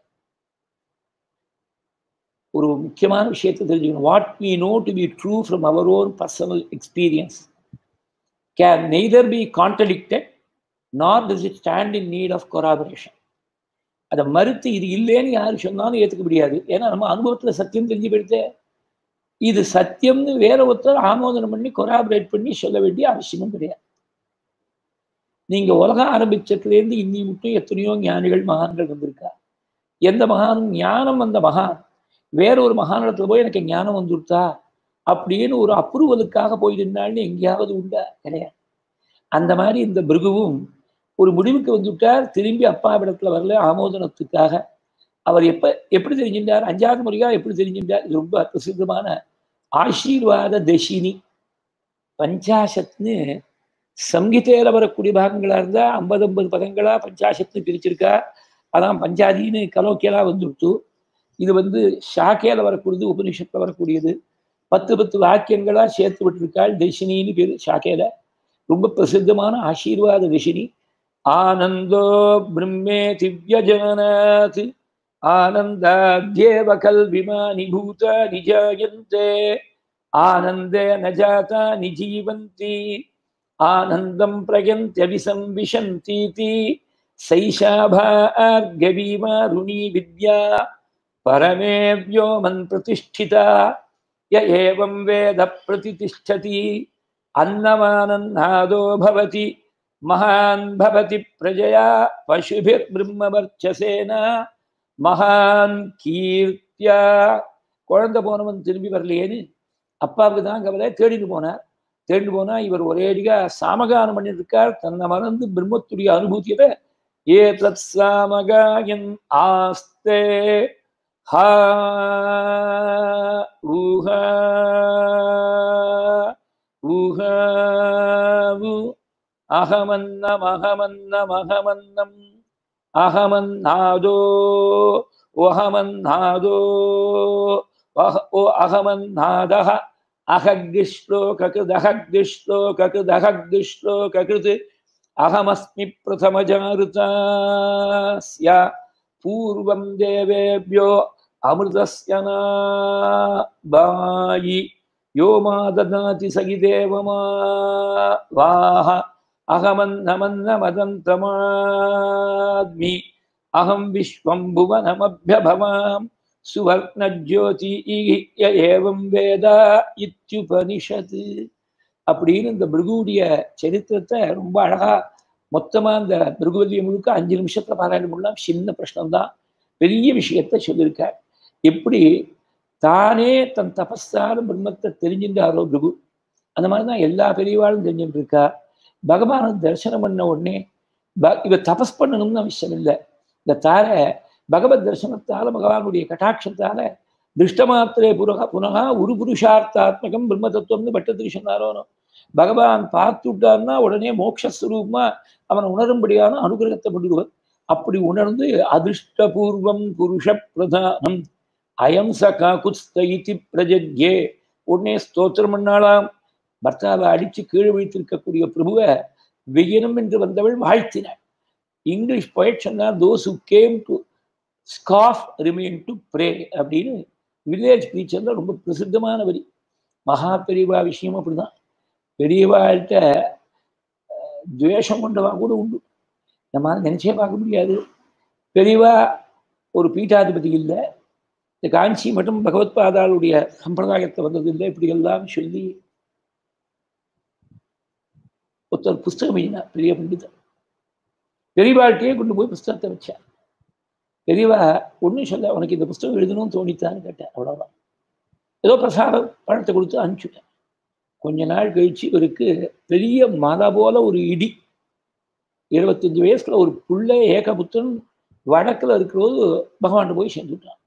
ஒரு முக்கியமான விஷயத்தை தெரிஞ்சுக்கணும் what we know to be true from our own personal experience can neither be contradicted nor does it stand in need of corroboration அதை மறுத்து இது இல்லைன்னு யார் சொன்னாலும் ஏற்றுக்க முடியாது ஏன்னா நம்ம அனுபவத்தில் சத்தியம் தெரிஞ்சு போயிடுத்து இது சத்தியம்னு வேற ஒருத்தர் ஆமோதனம் பண்ணி கொராபரேட் பண்ணி சொல்ல வேண்டிய அவசியமும் கிடையாது நீங்க உலகம் ஆரம்பிச்சதுலேருந்து இன்னி மட்டும் எத்தனையோ ஞானிகள் மகான்கள் வந்திருக்கா எந்த மகானும் ஞானம் வந்த மகான் வேற ஒரு மகானிடத்துல போய் எனக்கு ஞானம் வந்துருத்தா அப்படின்னு ஒரு அப்ரூவலுக்காக போய் நின்னாள்னு எங்கேயாவது உண்டா கிடையாது அந்த மாதிரி இந்த பிருகுவும் ஒரு முடிவுக்கு வந்துவிட்டார் திரும்பி அப்பாவிடத்துல வரல ஆமோதனத்துக்காக அவர் எப்ப எப்படி தெரிஞ்சின்றார் அஞ்சாவது முறையா எப்படி தெரிஞ்சின்றார் இது ரொம்ப பிரசித்தமான ஆசீர்வாத தசினி பஞ்சாசத்னு சங்கீதையில வரக்கூடிய பாகங்களா இருந்தா ஐம்பது ஐம்பது பதங்களா பஞ்சாசத்து பிரிச்சிருக்கா அதான் பஞ்சாதின்னு கலோக்கியலா வந்துவிட்டு இது வந்து ஷாக்கேல வரக்கூடியது உபனிஷத்துல வரக்கூடியது பத்து பத்து வாக்கியங்களா சேர்த்து விட்டுருக்காள் தசினின்னு பேரு ஷாக்கேல ரொம்ப பிரசித்தமான ஆசீர்வாத தசினி ஆனந்தோ பிரம்மே திவ்யஜானாத் ஆனந்தாத்யேவ கல்விமானி பூதானி ஜாயந்தே ஆனந்தே நஜாதா நிஜீவந்தி ஆனந்தம் பிரயந்தியபிசம்விஷந்தீதி சைஷாபார்கவீமா ருணி வித்யா பரமே வியோமன் பிரதிஷ்டிதா ய ஏவம் வேத பிரதிதிஷ்டதி அன்னமானன்னாதோ பவதி மகான் பவதி பிரஜயா பசுபிர் பிரம்மவர்ச்சசேன மகான் கீர்த்தியா குழந்தை போனவன் திரும்பி வரலையேன்னு அப்பாவுக்கு தான் கவலை தேடிட்டு போனார் தேடிட்டு போனா இவர் ஒரேடியா சாமகானம் பண்ணிட்டு இருக்கார் தன்னை மறந்து பிரம்மத்துடைய அனுபூதியவை ஏ தத் சாமகாயன் ஆஸ்தே ஹா ஊஹா ஊஹாவு அகமன்னம் அகமன்னம் அகமன்னம் அகமன்னாதோ ஓஹமன்னாதோ ஓ அகமன்னாதः अहग्निश्लोककृदहग्निश्लोककृदहग्निश्लोककृत् अहमस्मि प्रथमजारुतास्य पूर्वं देवेभ्यो अमृतस्य नायि यो मा ददाति स हि देवमा वाह अहमन्नमन्नमदन्तमाद्मि अहं विश्वं भुवनमभ्यभवाम् சுவர்ணஜோதி ஏவம் வேதா இத்யுபனிஷத்து அப்படின்னு இந்த பிருகுடைய சரித்திரத்தை ரொம்ப அழகா மொத்தமா இந்த பிருகுவதிய முழுக்க அஞ்சு நிமிஷத்துல பாராயணம் பண்ணலாம் சின்ன பிரஷ்னம் தான் பெரிய விஷயத்த சொல்லியிருக்கார் எப்படி தானே தன் தபஸ்தான பிரம்மத்தை தெரிஞ்சின்றாரோ பிருகு அந்த மாதிரி தான் எல்லா பெரியவாளும் தெரிஞ்சுட்டு இருக்கா பகவானை தரிசனம் பண்ண உடனே இவ தபஸ் பண்ணணும்னு அவசியம் இல்லை இந்த தாரை பகவத் தரிசனத்தால பகவானுடைய கட்டாட்சத்தால திருஷ்டமாத்திரே புனக புனகா ஒரு புருஷார்த்தாத்மகம் பிரம்ம தத்துவம்னு பட்டத்துக்கு சொன்னாரோனோ பகவான் பார்த்துட்டான்னா உடனே மோக்ஷஸ்வரூபமா அவனை உணரும்படியான அனுகிரகத்தை பண்ணிடுவர் அப்படி உணர்ந்து அதிர்ஷ்டபூர்வம் புருஷ பிரதானம் அயம் ச காகுஸ்த இதி பிரஜத்யே உடனே ஸ்தோத்திரம் பண்ணாலாம் பர்த்தாவை அடிச்சு கீழே வைத்திருக்கக்கூடிய பிரபுவை வெயினம் என்று வந்தவள் வாழ்த்தினாள் இங்கிலீஷ் பொயட் சொன்னார் those who came to scoff remain to pray அப்படின்னு வில்லேஜ் ப்ரீச்சர்ல ரொம்ப பிரசித்தமான வரி மகா பெரியவா விஷயம் அப்படிதான் பெரியவாள்கிட்ட துவேஷம் கொண்டவா கூட உண்டு நம்மளால நினைச்சே பார்க்க முடியாது பெரியவா ஒரு பீட்டாதிபதி இல்லை இந்த காஞ்சி மட்டும் பகவத் பாதாளுடைய சம்பிரதாயத்தை வந்தது இல்லை இப்படி எல்லாம் சொல்லி ஒருத்தர் புஸ்தகம் எழுதினா பெரிய பண்டிதர் பெரியவாழ்கிட்டயே கொண்டு போய் புஸ்தகத்தை வச்சார் பெரியவா ஒன்றும் சொல்ல உனக்கு இந்த புஸ்தகம் எழுதணும்னு தோணித்தான்னு கேட்டேன் அவ்வளோதான் ஏதோ பிரசாதம் பணத்தை கொடுத்து அனுப்பிச்சுட்டேன் கொஞ்ச நாள் கழிச்சு இவருக்கு பெரிய மலை போல ஒரு இடி இருபத்தஞ்சு வயசுல ஒரு புள்ள ஏகபுத்தன் வடக்கில் இருக்கிறபோது பகவான் போய் சேர்ந்துட்டான்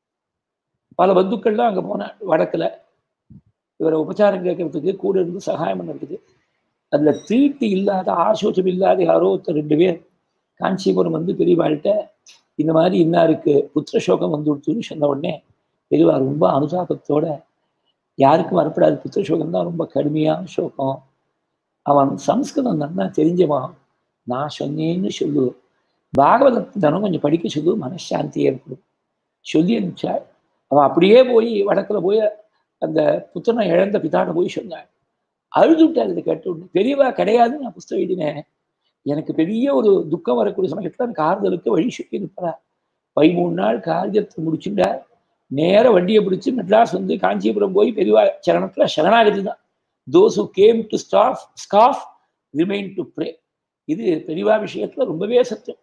பல பந்துக்கள்லாம் அங்கே போனான் வடக்கில் இவரை உபச்சாரம் கேட்கறதுக்கு கூட இருந்து சகாயம் பண்ணுறதுக்கு அதில் தீட்டு இல்லாத ஆசோச்சம் இல்லாத யாரோ ஒருத்தர் ரெண்டு பேர் காஞ்சிபுரம் வந்து பெரியவாழ்கிட்ட இந்த மாதிரி இன்னாருக்கு புத்திர சோகம் வந்து கொடுத்துன்னு சொன்ன உடனே பெரியவா ரொம்ப அனுதாபத்தோட யாருக்கும் வரப்படாது புத்திர சோகம் தான் ரொம்ப கடுமையான சோகம் அவன் சம்ஸ்கிருதம் நன்னா தெரிஞ்சவன் நான் சொன்னேன்னு சொல்லு பாகவதத்தை தினம் கொஞ்சம் படிக்க சொல்லு மனசாந்தி ஏற்படும் சொல்லி அனுப்பிச்சாள் அவன் அப்படியே போய் வடக்கில் போய் அந்த புத்தனை இழந்த பிதாட்ட போய் சொன்னாள் அழுது விட்டார் இதை கேட்டு விட்டு பெரியவா கிடையாது நான் புஸ்தகம் எழுதினேன் எனக்கு பெரிய ஒரு துக்கம் வரக்கூடிய சமயத்தில் எனக்கு ஆறுதலுக்கு வழி சுற்றி நிற்பதா பதிமூணு நாள் காரியத்தை முடிச்சுட்டா நேர வண்டியை பிடிச்சி மெட்ராஸ் வந்து காஞ்சிபுரம் போய் பெரியவா சரணத்தில் சரணாகதி தான் those who came to staff scoff remain to pray இது பெரியவா விஷயத்துல ரொம்பவே சத்தியம்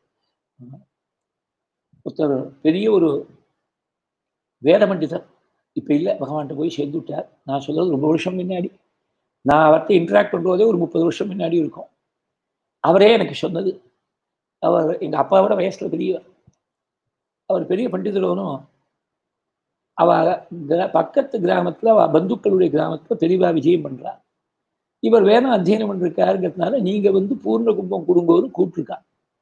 ஒருத்தர் பெரிய ஒரு வேத பண்டிதர் இப்போ இல்லை பகவான்கிட்ட போய் சேர்ந்து விட்டார் நான் சொல்றது ரொம்ப வருஷம் முன்னாடி நான் அவர்கிட்ட இன்ட்ராக்ட் பண்ணுறதே ஒரு முப்பது வருஷம் முன்னாடி இருக்கும் அவரே எனக்கு சொன்னது அவர் எங்கள் அப்பாவோட வயசில் பெரியவர் அவர் பெரிய பண்டிதரோனும் அவ பக்கத்து கிராமத்தில் அவ பந்துக்களுடைய கிராமத்தில் பெரியவா விஜயம் பண்ணுறா இவர் வேணும் அத்தியனம் பண்ணிருக்காருங்கிறதுனால நீங்கள் வந்து பூர்ண கும்பம் கொடுங்கோன்னு கூப்பிட்டுருக்கா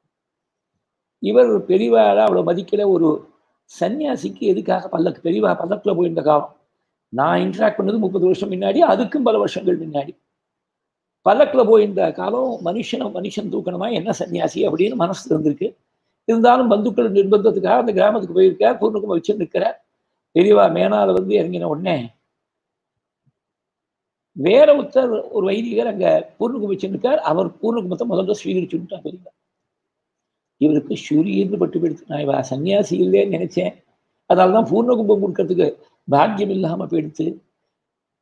இவர் பெரியவாள அவ்வளோ மதிக்கல ஒரு சன்னியாசிக்கு எதுக்காக பல்லக்கு பெரியவா பல்லக்கில் போயிருந்த காலம் நான் இன்ட்ராக்ட் பண்ணது முப்பது வருஷம் முன்னாடி அதுக்கும் பல வருஷங்கள் முன்னாடி பல்லக்கில் போயிருந்த காலம் மனுஷனை மனுஷன் தூக்கணுமா என்ன சன்னியாசி அப்படின்னு மனசு இருந்திருக்கு இருந்தாலும் பந்துக்கள் நிர்பந்தத்துக்காக அந்த கிராமத்துக்கு போயிருக்கார் பூர்ணகுமம் வச்சு நிற்கிறார் பெரியவா மேனால வந்து இறங்கின உடனே வேற ஒருத்தர் ஒரு வைதிகர் அங்க பூர்ணகுமம் வச்சு நிற்கார் அவர் பூர்ணகுமத்தை முதல்ல ஸ்வீகரிச்சு விட்டார் பெரியவா இவருக்கு சூரியன்னு பட்டு போயிடுச்சு நான் இவ சன்னியாசி இல்லைன்னு நினைச்சேன் அதனால தான் பூர்ணகும்பம் கொடுக்கறதுக்கு பாக்கியம் இல்லாம போயிடுச்சு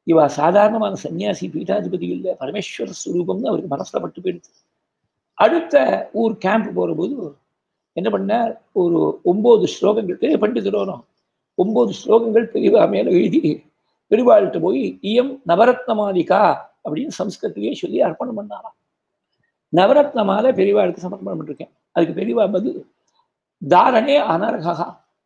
இவா சாதாரணமான சன்னியாசி பீட்டாதிபதி இல்லை பரமேஸ்வர ஸ்வரூபம்னு அவருக்கு மனசுல பட்டு போயிடுது அடுத்த ஊர் கேம்ப் போகும்போது என்ன பண்ணார் ஒரு ஒன்பது ஸ்லோகங்கள் பெரிய பண்டிதரோனம் ஒன்பது ஸ்லோகங்கள் பெரியவா மேல எழுதி பெரியவாள்கிட்ட போய் இயம் நவரத்ன மாலிகா அப்படின்னு சம்ஸ்கிருத்திலேயே சொல்லி அர்ப்பணம் பண்ணாராம் நவரத்ன மாலை பெரியவாளுக்கு சமர்ப்பணம் பண்ணிருக்கேன் அதுக்கு பெரியவா பதில் தாரணே அனர்ஹா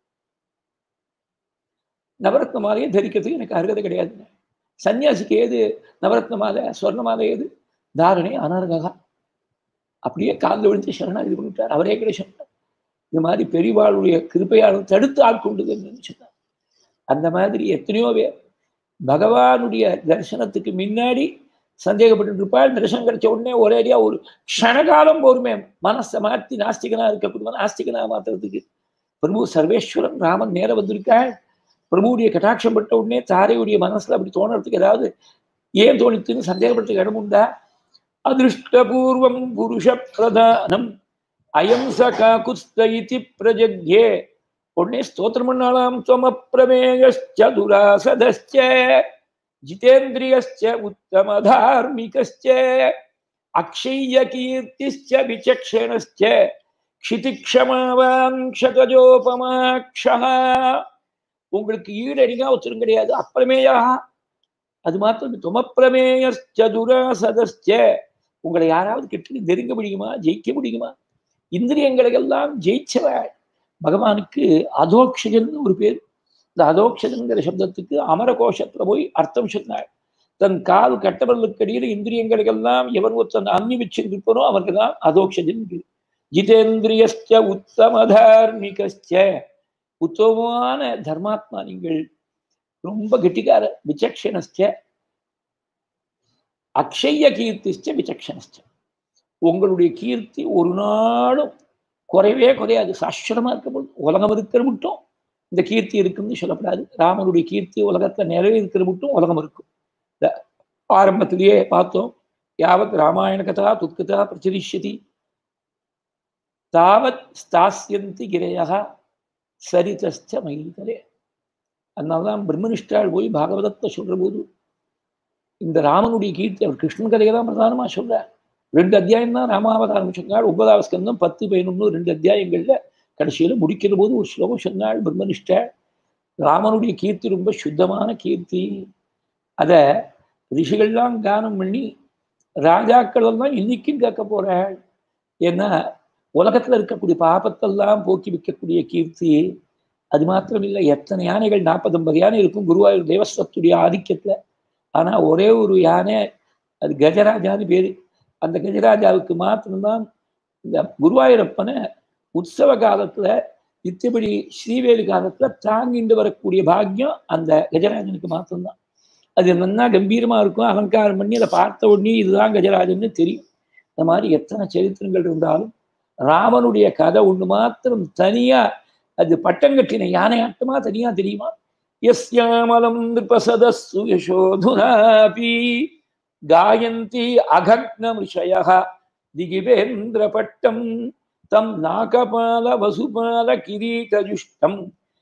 நவரத்ன மாலையை தரிக்கிறதுக்கு எனக்கு அருகதை கிடையாதுங்க சன்னியாசிக்கு ஏது நவரத்ன மாலை சொர்ண மாலை ஏது தாரணே அனர்ஹா அப்படியே காலில் விழுந்து சரணாகதி பண்ணிட்டார் அவரே கூட சொன்னார் இந்த மாதிரி பெரியவாளுடைய கிருப்பையாளர் தடுத்து ஆட்கொண்டுதுன்னு சொன்னார் அந்த மாதிரி எத்தனையோ பேர் பகவானுடைய தரிசனத்துக்கு முன்னாடி சந்தேகப்பட்டு இருப்பாள் தரிசனம் கிடைச்ச உடனே ஒரேடியா ஒரு க்ஷணகாலம் போருமே மனசை மாற்றி நாஸ்திகனா இருக்கக்கூடியவன் ஆஸ்திகனா மாத்துறதுக்கு பிரபு சர்வேஸ்வரன் ராமன் நேர வந்திருக்காள் பிரபுடைய கட்டாட்சம் பட்ட உடனே தாரையுடைய மனசுல அப்படி தோணுறதுக்கு ஏதாவது ஏன் தோணித்துன்னு சந்தேகப்படுறதுக்கு இடம் உண்டா அதிருஷ்டபூர்வம் புருஷ பிரதானம் அயம் ச காகுஸ்த இதி பிரஜக்யே உடனே ஸ்தோத்திரம் பண்ணாலாம் துவமப்பிரமேயச்ச துராசதச்ச ஜிதேந்திரியச்ச உத்தமதார்மிகச்ச அக்ஷய்ய கீர்த்திச்ச விசக்ஷணச்ச க்ஷிதிக்ஷமாவான் க்ஷகஜோபமாக்ஷா உங்களுக்கு ஈடடிగా ஒருத்தரும் கிடையாது அப்பிரமேயா அது மாத்திரம் துமப்பிரமேயச்ச துராசதச்ச உங்களை யாராவது கெட்டு நெருங்க முடியுமா ஜெயிக்க முடியுமா இந்திரியங்களுக்கெல்லாம் ஜெயிச்சவள் பகவானுக்கு அதோக்ஷகன் ஒரு பேர் இந்த அதோக்ஷகங்கிற சப்தத்துக்கு அமர கோஷத்துல போய் அர்த்தம் சொன்னாள் தன் கால் கட்டவர்களுக்கடியில் இந்திரியங்களுக்கெல்லாம் எவன் ஒருத்தன் அன்னி வச்சிருப்பானோ அவனுக்கு தான் அதோக்ஷஜன் ஜிதேந்திரியஸ்ச உத்தமதார்மிகஸ்ச உத்தமமான தர்மாத்மா நீங்கள் ரொம்ப கெட்டிக்கார விசக்ஷணஸ்ச அக்ஷய கீர்த்திச்ச விசக்ஷணஸ்ச உங்களுடைய கீர்த்தி ஒரு நாளும் குறைவே குறையாது சாஸ்வரமா இருக்க போது உலகம் இருக்கிற மட்டும் இந்த கீர்த்தி இருக்குன்னு சொல்லப்படாது ராமனுடைய கீர்த்தி உலகத்துல நிறைய இருக்கிற மட்டும் உலகம் இருக்கும் இந்த ஆரம்பத்திலேயே பார்த்தோம் யாவத் ராமாயண கதா துத்கதா பிரச்சரிஷ்யதி தாவத் ஸ்தாசியந்தி கிரையா சரிதஸ்த மயில்களே அதனால்தான் பிரம்மனிஷ்டாள் போய் பாகவதத்தை சொல்ற போது இந்த ராமனுடைய கீர்த்தி அவர் கிருஷ்ணன் கதையை தான் பிரதானமா சொல்றார் ரெண்டு அத்தியாயம் தான் ராமாவதாரம் சொன்னாள் ஒன்பதாவது ஸ்கந்தம் பத்து பதினொன்று ரெண்டு அத்தியாயங்கள்ல கடைசியில முடிக்கிற போது ஒரு ஸ்லோகம் சொன்னாள் பிரம்மனிஷ்ட ராமனுடைய கீர்த்தி ரொம்ப சுத்தமான கீர்த்தி அத ரிஷிகள்லாம் கானம் பண்ணி ராஜாக்கள் எல்லாம் இன்னைக்கும் கேட்க போறாள் ஏன்னா உலகத்துல இருக்கக்கூடிய பாபத்தெல்லாம் போக்கி வைக்கக்கூடிய கீர்த்தி அது மாத்திரம் இல்லை எத்தனை யானைகள் நாற்பது ஐம்பது யானை இருக்கும் குருவாயூர் தேவஸ்வத்துடைய ஆதிக்கத்துல ஆனா ஒரே ஒரு யானை அது கஜராஜான்னு பேரு அந்த கஜராஜாவுக்கு மாத்திரம்தான் இந்த குருவாயூரப்பனை உற்சவ காலத்துல இத்தபடி ஸ்ரீவேலி காலத்துல தாங்கிண்டு வரக்கூடிய பாக்கியம் அந்த கஜராஜனுக்கு மாத்திரம்தான் அது நல்லா கம்பீரமா இருக்கும் அலங்காரம் பண்ணி அதை பார்த்த உடனே இதுதான் கஜராஜன்னு தெரியும் இந்த மாதிரி எத்தனை சரித்திரங்கள் இருந்தாலும் ராமனுடைய கதை ஒண்ணு மாத்திரம் தனியா அது பட்டங்கட்டின யானையாட்டமா தனியா தெரியுமா எஸ்யாமலம் நிருபசதஸ்ஸு யசோதுனாபி காயந்தி அகக்னமிருஷய திகிவேந்திரபட்டம் தம் நாகபால வசுபால கிரீடஜுஷ்டம்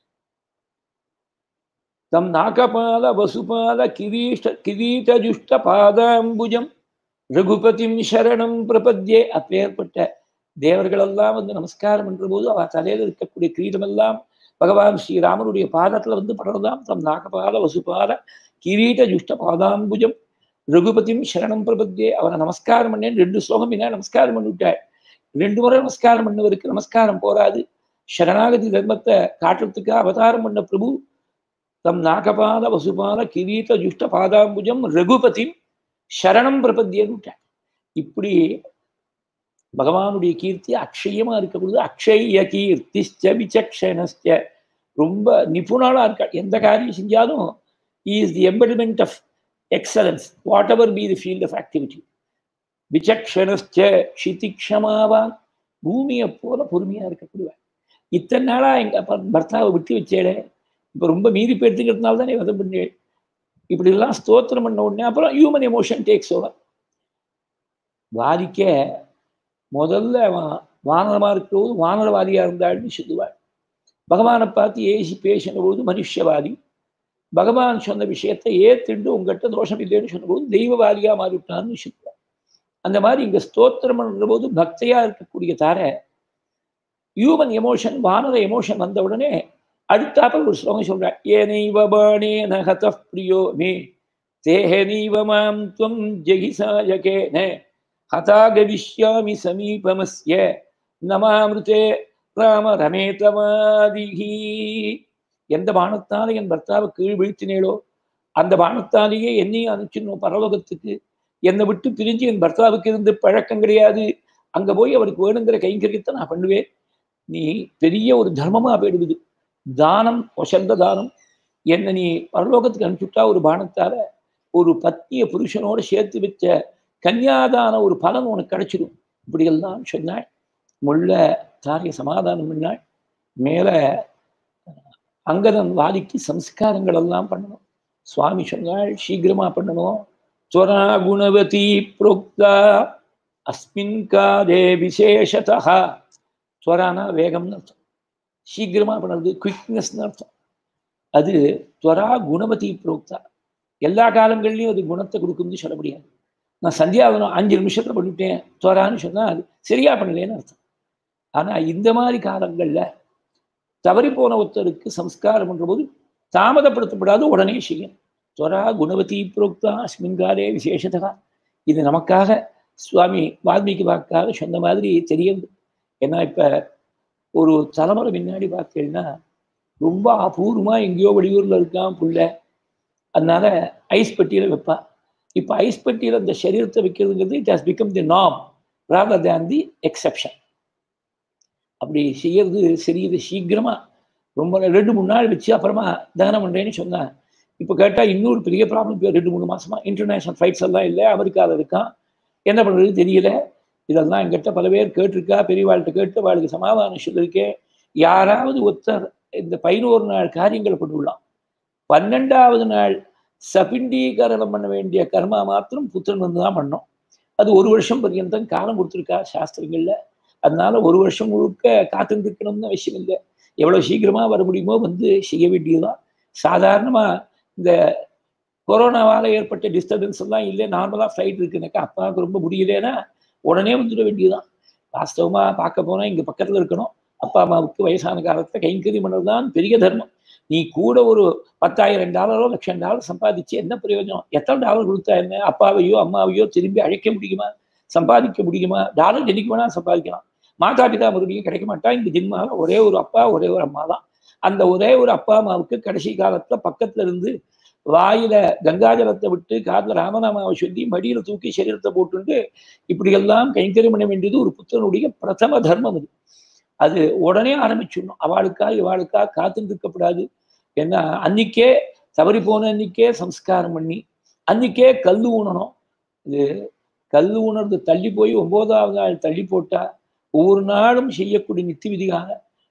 தம் நாகபால வசுபால கிரீஷ கிரீடஜுஷ்ட பாதாம்புஜம் ரகுபதிம் சரணம் பிரபத்யே அப்பேற்பட்ட தேவர்களெல்லாம் வந்து நமஸ்காரம் என்ற போது அவ தலையில இருக்கக்கூடிய கிரீடமெல்லாம் பகவான் ஸ்ரீராமனுடைய பாதத்துல வந்து படர்தாம் தம் நாகபால வசுபால கிரீட ஜுஷ்ட பாதாம்புஜம் ரகுபதியும் சரணம் பிரபத்தியே அவனை நமஸ்காரம் பண்ணேன் ரெண்டு ஸ்லோகம் என்ன நமஸ்காரம் பண்ணிவிட்டாள் ரெண்டு முறை நமஸ்காரம் பண்ணவருக்கு நமஸ்காரம் போராது சரணாகதி தர்மத்தை காட்டுறதுக்கு அவதாரம் பண்ண பிரபு தம் நாகபால வசுபால கிரீட ஜுஷ்ட பாதாம்புஜம் ரகுபதி சரணம் பிரபத்தியன்னு விட்டாள் இப்படி பகவானுடைய கீர்த்தி அக்ஷயமா இருக்க பொழுது அக்ஷய கீர்த்திச்ச விசக்ஷணஸ்ட ரொம்ப நிபுணாளா இருக்கா எந்த காரியம் செஞ்சாலும் is the embodiment of excellence whatever be the field of activity விசக்ஷணஸ்ட க்ஷிதிக்ஷமாவான் பூமியை போல பொறுமையா இருக்கக்கூடியவன் இத்தனை நாளா எங்க பர்த்தாவை விட்டு வச்சேடே இப்ப ரொம்ப மீறி போயிடுத்துக்கிறதுனால தானே வதம் பண்ணேன் இப்படி எல்லாம் ஸ்தோத்திரம் பண்ண உடனே அப்புறம் ஹியூமன் எமோஷன் டேக்ஸ் ஓவர் வாதிக்க முதல்ல அவன் வானரமா இருக்கிறபோது வானரவாதியா இருந்தாள்னு சொல்லுவாள் பகவானை பார்த்து ஏசி பேசின போது மனுஷவாதி பகவான் சொன்ன விஷயத்தை ஏத்துண்டு உங்ககிட்ட தோஷம் இல்லைன்னு சொன்னபோது தெய்வவாதியா மாறிவிட்டான்னு சொல்லுவார் அந்த மாதிரி இங்க ஸ்தோத்திரம் பண்ற போது பக்தியா இருக்கக்கூடிய தார ஹியூமன் எமோஷன் வானர எமோஷன் வந்த உடனே அடுத்தாப்பல் ஒரு ஸ்லோகம் சொல்றார் ஏனைவ பாணே நகத பிரியோ மே தேஹனீவ மாம் துவம் ஜெகிசாயகேன ஹதாகவிஷ்யாமி சமீபமஸ்ய நமாமிருதே ராம ரமேதவாதிகி எந்த பானத்தாலே என் பர்த்தாவை கீழ் வீழ்த்தினேளோ அந்த பானத்தாலேயே என்னையும் அனுப்பிச்சிடணும் பரலோகத்துக்கு என்னை விட்டு பிரிஞ்சு என் பர்த்தாவுக்கு இருந்து பழக்கம் கிடையாது அங்க போய் அவருக்கு வேணுங்கிற கைங்கரியத்தை நான் பண்ணுவேன் நீ பெரிய ஒரு தர்மமா போயிடுது தானம் ஒசந்த தானம் என்னை நீ பரலோகத்துக்கு அனுப்பிச்சுட்டா ஒரு பானத்தால ஒரு பத்திய புருஷனோட சேர்த்து வச்ச கன்னியாதான ஒரு பலன் உனக்கு கிடைச்சிடும் இப்படியெல்லாம் சொன்னாள் முள்ள தாரிய சமாதானம் பண்ணாள் மேல அங்கதன் வாதிக்கு சம்ஸ்காரங்கள் எல்லாம் பண்ணணும் சுவாமி சொன்னாள் சீக்கிரமா பண்ணணும் துவரா குணவதி புரோக்தா அஸ்மின் காதே விசேஷதா துவரானா வேகம்னு அர்த்தம் சீக்கிரமா பண்ணுறது குவிக்னஸ்னு அர்த்தம் அது துவரா குணவதி புரோக்தா எல்லா காலங்கள்லையும் அது குணத்தை கொடுக்கும்னு சொல்ல முடியாது நான் சந்தியாவனம் அஞ்சு நிமிஷத்துல பண்ணிட்டேன் துவரான்னு சொன்னா அது சரியா பண்ணலேன்னு அர்த்தம் ஆனா இந்த மாதிரி காலங்கள்ல தவறி போன ஒருத்தருக்கு சம்ஸ்காரம் பண்ற போது தாமதப்படுத்தப்படாது உடனே செய்யும் துவரா குணவதி புரோக்தா அஸ்மின்காரே விசேஷதா இது நமக்காக சுவாமி வால்மீகி வாக்காக சொன்ன மாதிரி தெரியுது ஏன்னா இப்ப ஒரு தலைமுறை முன்னாடி பார்த்தீங்கன்னா ரொம்ப அபூர்வமா எங்கேயோ வெளியூர்ல இருக்கான் புள்ள அதனால ஐஸ் பெட்டியில வைப்பா இப்போ ஐஸ் பெட்டியில அந்த சரீரத்தை வைக்கிறதுங்கிறது இட் ஹாஸ் பிகம் தி நாம் ராதர் தேன் தி எக்ஸப்ஷன் அப்படி செய்யறது சரியுது சீக்கிரமா ரொம்ப ரெண்டு மூணு நாள் வச்சு அப்புறமா தானம் பண்றேன்னு சொன்னேன் இப்போ கேட்டால் இன்னொரு பெரிய ப்ராப்ளம் ரெண்டு மூணு மாசமா இன்டர்நேஷனல் ஃப்ளைட்ஸ் எல்லாம் இல்லை அமெரிக்காவில் இருக்கான் என்ன பண்ணுறது தெரியல இதெல்லாம் எங்கிட்ட பல பேர் கேட்டிருக்கா பெரியவாழ்கிட்ட கேட்டு வாழ்க்கை சமாதானம் சொல்லியிருக்கேன் யாராவது ஒருத்தர் இந்த பதினோரு நாள் காரியங்களை கொண்டுள்ளான் பன்னெண்டாவது நாள் சபிண்டீகரணம் பண்ண வேண்டிய கர்மா மாத்திரம் புத்திரன் வந்து தான் பண்ணோம் அது ஒரு வருஷம் பர்யந்தம் காலம் கொடுத்துருக்கா சாஸ்திரங்கள்ல அதனால ஒரு வருஷம் முழுக்க காத்துட்டு இருக்கணும்னு அவசியம் இல்லை எவ்வளவு சீக்கிரமா வர முடியுமோ வந்து செய்ய வேண்டியதுதான் சாதாரணமா இந்த கொரோனாவால ஏற்பட்ட டிஸ்டர்பன்ஸ் எல்லாம் இல்லை நார்மலா ஃப்ளைட் இருக்குனாக்கா அப்பாவுக்கு ரொம்ப முடியலன்னா உடனே வந்துட வேண்டியதுதான் வாஸ்தவமா பார்க்க போனா இங்க பக்கத்துல இருக்கணும் அப்பா அம்மாவுக்கு வயசான காலத்துல கைங்கரியம் பண்ணதுதான் பெரிய தர்மம் நீ கூட ஒரு பத்தாயிரம் டாலரோ லட்சம் டாலர் சம்பாதிச்சு என்ன பிரயோஜனம் எத்தனை டாலர் கொடுத்தா என்ன அப்பாவையோ அம்மாவையோ திரும்பி அழைக்க முடியுமா சம்பாதிக்க முடியுமா டாலர் என்னைக்கு வேணா சம்பாதிக்கலாம் மாதா பிதா மறுபடியும் கிடைக்க மாட்டா இந்த ஜென்மாவில் ஒரே ஒரு அப்பா ஒரே ஒரு அம்மா தான் அந்த ஒரே ஒரு அப்பா அம்மாவுக்கு கடைசி காலத்துல பக்கத்துல இருந்து வாயில கங்காஜலத்தை விட்டு காதுல ராமநாமாவை சொல்லி மடியில தூக்கி சரீரத்தை போட்டுட்டு இப்படியெல்லாம் கைங்கரியம் பண்ண வேண்டியது ஒரு புத்தனுடைய பிரதம தர்மம் அது அது உடனே ஆரம்பிச்சிடணும் அவளுக்கா இவாளுக்கா காத்துட்டு இருக்கப்படாது ஏன்னா அன்னைக்கே தவறி போன அன்னைக்கே சம்ஸ்காரம் பண்ணி அன்னைக்கே கல் ஊனணும் இது கல் ஊனறது தள்ளி போய் ஒன்பதாவது நாள் தள்ளி போட்டா ஒவ்வொரு நாளும் செய்யக்கூடிய நித்தி விதியாக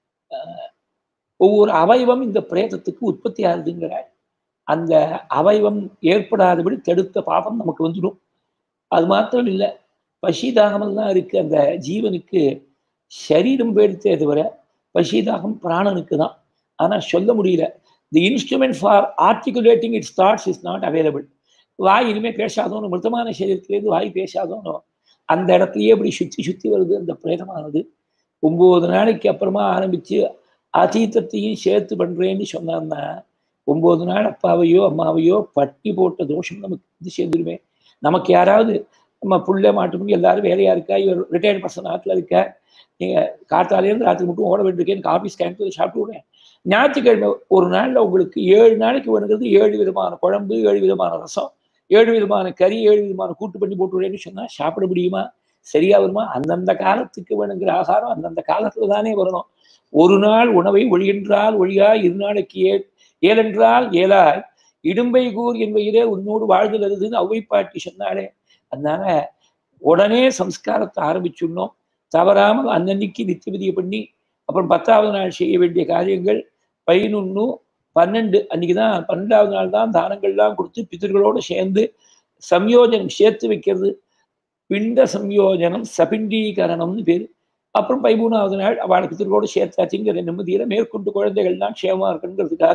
ஒவ்வொரு அவயவம் இந்த பிரேதத்துக்கு உற்பத்தி ஆகுதுங்கிறாள் அந்த அவயவம் ஏற்படாதபடி தடுத்த பாபம் நமக்கு வந்துடும் அது மாத்திரம் இல்லை பசிதாகமெல்லாம் தான் இருக்கு அந்த ஜீவனுக்கு சரீரம் போயிடுத்தே தவிர பசிதாகம் பிராணனுக்கு தான் ஆனால் சொல்ல முடியல the instrument for articulating its thoughts is not available வாய் இனிமேல் பேசாதோன்னு மிருதமான சரீரத்திலேருந்து வாய் பேசாதோனோ அந்த இடத்துலயே இப்படி சுற்றி சுற்றி வருது அந்த பிரேதமானது ஒன்பது நாளைக்கு அப்புறமா ஆரம்பிச்சு அதீத்தத்தையும் சேர்த்து பண்றேன்னு சொன்னான்னா ஒன்பது நாள் அப்பாவையோ அம்மாவையோ பட்டி போட்ட தோஷம் நமக்கு இது சேர்ந்துருமே நமக்கு யாராவது நம்ம புள்ள மாட்டுமுடி எல்லாரும் வேலையா இருக்கா இவர் ரிட்டையர்ட் பர்சன் ஆட்டில் இருக்கா நீங்க காத்தாலேருந்து ராத்திரி மட்டும் ஓட வேண்டியிருக்கேன் எனக்கு ஆஃபீஸ் கேன்டீன் சாப்பிட்டு விடுறேன் ஞாயிற்றுக்கிழமை ஒரு நாள்ல உங்களுக்கு ஏழு நாளைக்கு வேணுங்கிறது ஏழு விதமான குழம்பு ஏழு விதமான ரசம் ஏழு விதமான கறி ஏழு விதமான கூட்டு பண்ணி போட்டு விடுறேன்னு சொன்னா சாப்பிட முடியுமா சரியா வருமா அந்தந்த காலத்துக்கு வேணுங்கிற ஆகாரம் அந்தந்த காலத்துல தானே வரணும் ஒரு நாள் உணவை ஒழியென்றால் ஒழியா இரு நாளைக்கு ஏ ஏலென்றால் ஏலாய் இடும்பை கூர் என்பதிலே உன்னோடு வாழ்தல் அருதுன்னு அவ்வை பாட்டி சொன்னாலே அதனால உடனே சம்ஸ்காரத்தை ஆரம்பிச்சுடணும் தவறாமல் அன்னன்னைக்கு நித்தியபதியை பண்ணி அப்புறம் பத்தாவது நாள் செய்ய வேண்டிய காரியங்கள் பதினொன்று பன்னெண்டு அன்னைக்கு தான் பன்னெண்டாவது நாள் தான் தானங்கள்லாம் கொடுத்து பித்தர்களோடு சேர்ந்து சம்யோஜனம் சேர்த்து வைக்கிறது பிண்ட சம்யோஜனம் சபிண்டீகரணம்னு பேர் அப்புறம் பதிமூணாவது நாள் அவளை பித்தர்களோடு சேர்த்தாச்சுங்கிற நிம்மதியில மேற்கொண்டு குழந்தைகள்லாம் க்ஷேமா இருக்கணுங்கிறதுக்காக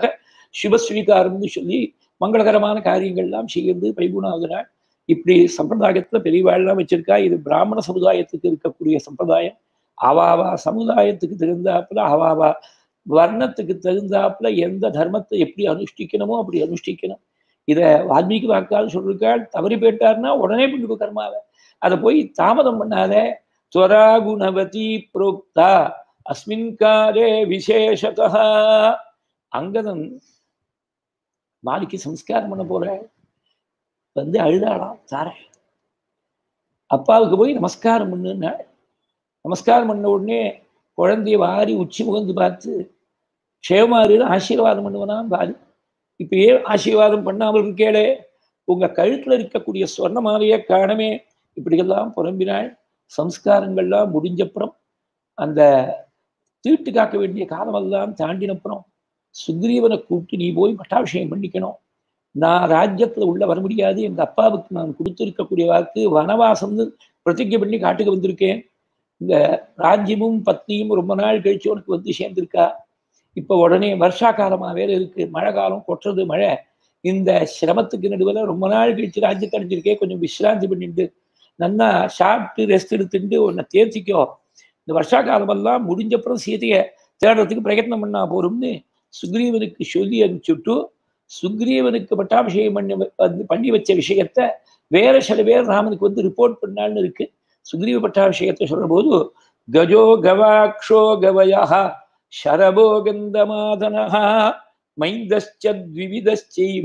சுபஸ்வீகாரம்னு சொல்லி மங்களகரமான காரியங்கள்லாம் செய்கிறது பைகுணாவது நாள் இப்படி சம்பிரதாயத்துல பெரியவாழ்லாம் வச்சிருக்கா இது பிராமண சமுதாயத்துக்கு இருக்கக்கூடிய சம்பிரதாயம் அவாவா சமுதாயத்துக்கு தகுந்தாப்புல அவாவா வர்ணத்துக்கு தகுந்தாப்புல எந்த தர்மத்தை எப்படி அனுஷ்டிக்கணுமோ அப்படி அனுஷ்டிக்கணும் இத வால்மீகி வாக்கால் சொல்லிருக்காள் தவறி போயிட்டாருன்னா உடனே பிடிப்பு கர்மாவை அதை போய் தாமதம் பண்ணாத துவரா குணவதி புரோக்தா அஸ்மின் காரே விசேஷதா அங்கதன் மாலிக்கு சம்ஸ்காரம் பண்ண போற வந்து அழுதாளாம் சார அப்பாவுக்கு போய் நமஸ்காரம் பண்ணுன்னா நமஸ்காரம் பண்ண உடனே குழந்தைய வாரி உச்சி முகந்து பார்த்து க்ஷேமாரில் ஆசீர்வாதம் பண்ணுவனாம் பாரு இப்ப ஏன் ஆசீர்வாதம் பண்ணாமல் இருக்கேளே உங்க கழுத்துல இருக்கக்கூடிய சொர்ண மாலையை காணமே இப்படியெல்லாம் புலம்பினாள் சம்ஸ்காரங்கள்லாம் முடிஞ்சப்புறம் அந்த தீட்டு காக்க வேண்டிய காலமெல்லாம் தாண்டினப்புறம் சுக்ரீவனை கூப்பிட்டு நீ போய் பட்டாபிஷேகம் பண்ணிக்கணும் நான் ராஜ்யத்துல உள்ள வர முடியாது எங்க அப்பாவுக்கு நான் கொடுத்திருக்கக்கூடிய வாக்கு வனவாசம்னு பிரதிஜை பண்ணி காட்டுக்கு வந்திருக்கேன் இந்த ராஜ்யமும் பத்னியும் ரொம்ப நாள் கழிச்சு உனக்கு வந்து சேர்ந்திருக்கா இப்ப உடனே வருஷா காலமா வேற இருக்கு மழை காலம் கொட்டுறது மழை இந்த சிரமத்துக்கு நடுவில் ரொம்ப நாள் கழிச்சு ராஜ்யத்தை அடைஞ்சிருக்கே கொஞ்சம் விசிராந்தி பண்ணிட்டு நன்னா சாப்பிட்டு ரெஸ்ட் எடுத்துட்டு உன்னை தேர்த்திக்கோ இந்த வருஷா காலமெல்லாம் முடிஞ்சப்புறம் சீதையை தேடுறதுக்கு பிரயத்னம் பண்ணா போறோம்னு சுக்ரீவனுக்கு சொல்லி அனுப்பிச்சுட்டு சுக்ரீவனுக்கு பட்டாபிஷேகம் பண்ணி வந்து பண்ணி வச்ச விஷயத்த வேற சில பேர் ராமனுக்கு வந்து ரிப்போர்ட் பண்ணான்னு இருக்கு சுக்ரீவ பட்டாபிஷேகத்தை சொல்ற போது கஜோ கவாக்ஷோ கவயா शरभो गन्धमादनः मैन्दश्च द्विविधश्चैव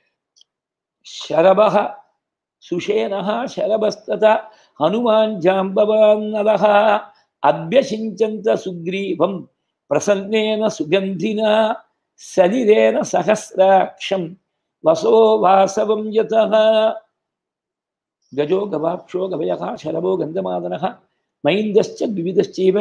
शरभः सुषेणः शरभस्तथा हनुमान् जाम्बवान् नलः अभ्यसिञ्चन्त सुग्रीवं प्रसन्नेन सुगन्धिना सलिलेन सहस्राक्षं वसो वासवं यतः गजो गवाक्षो गवयः शरभो गन्धमादनः मैन्दश्च द्विविधश्चैव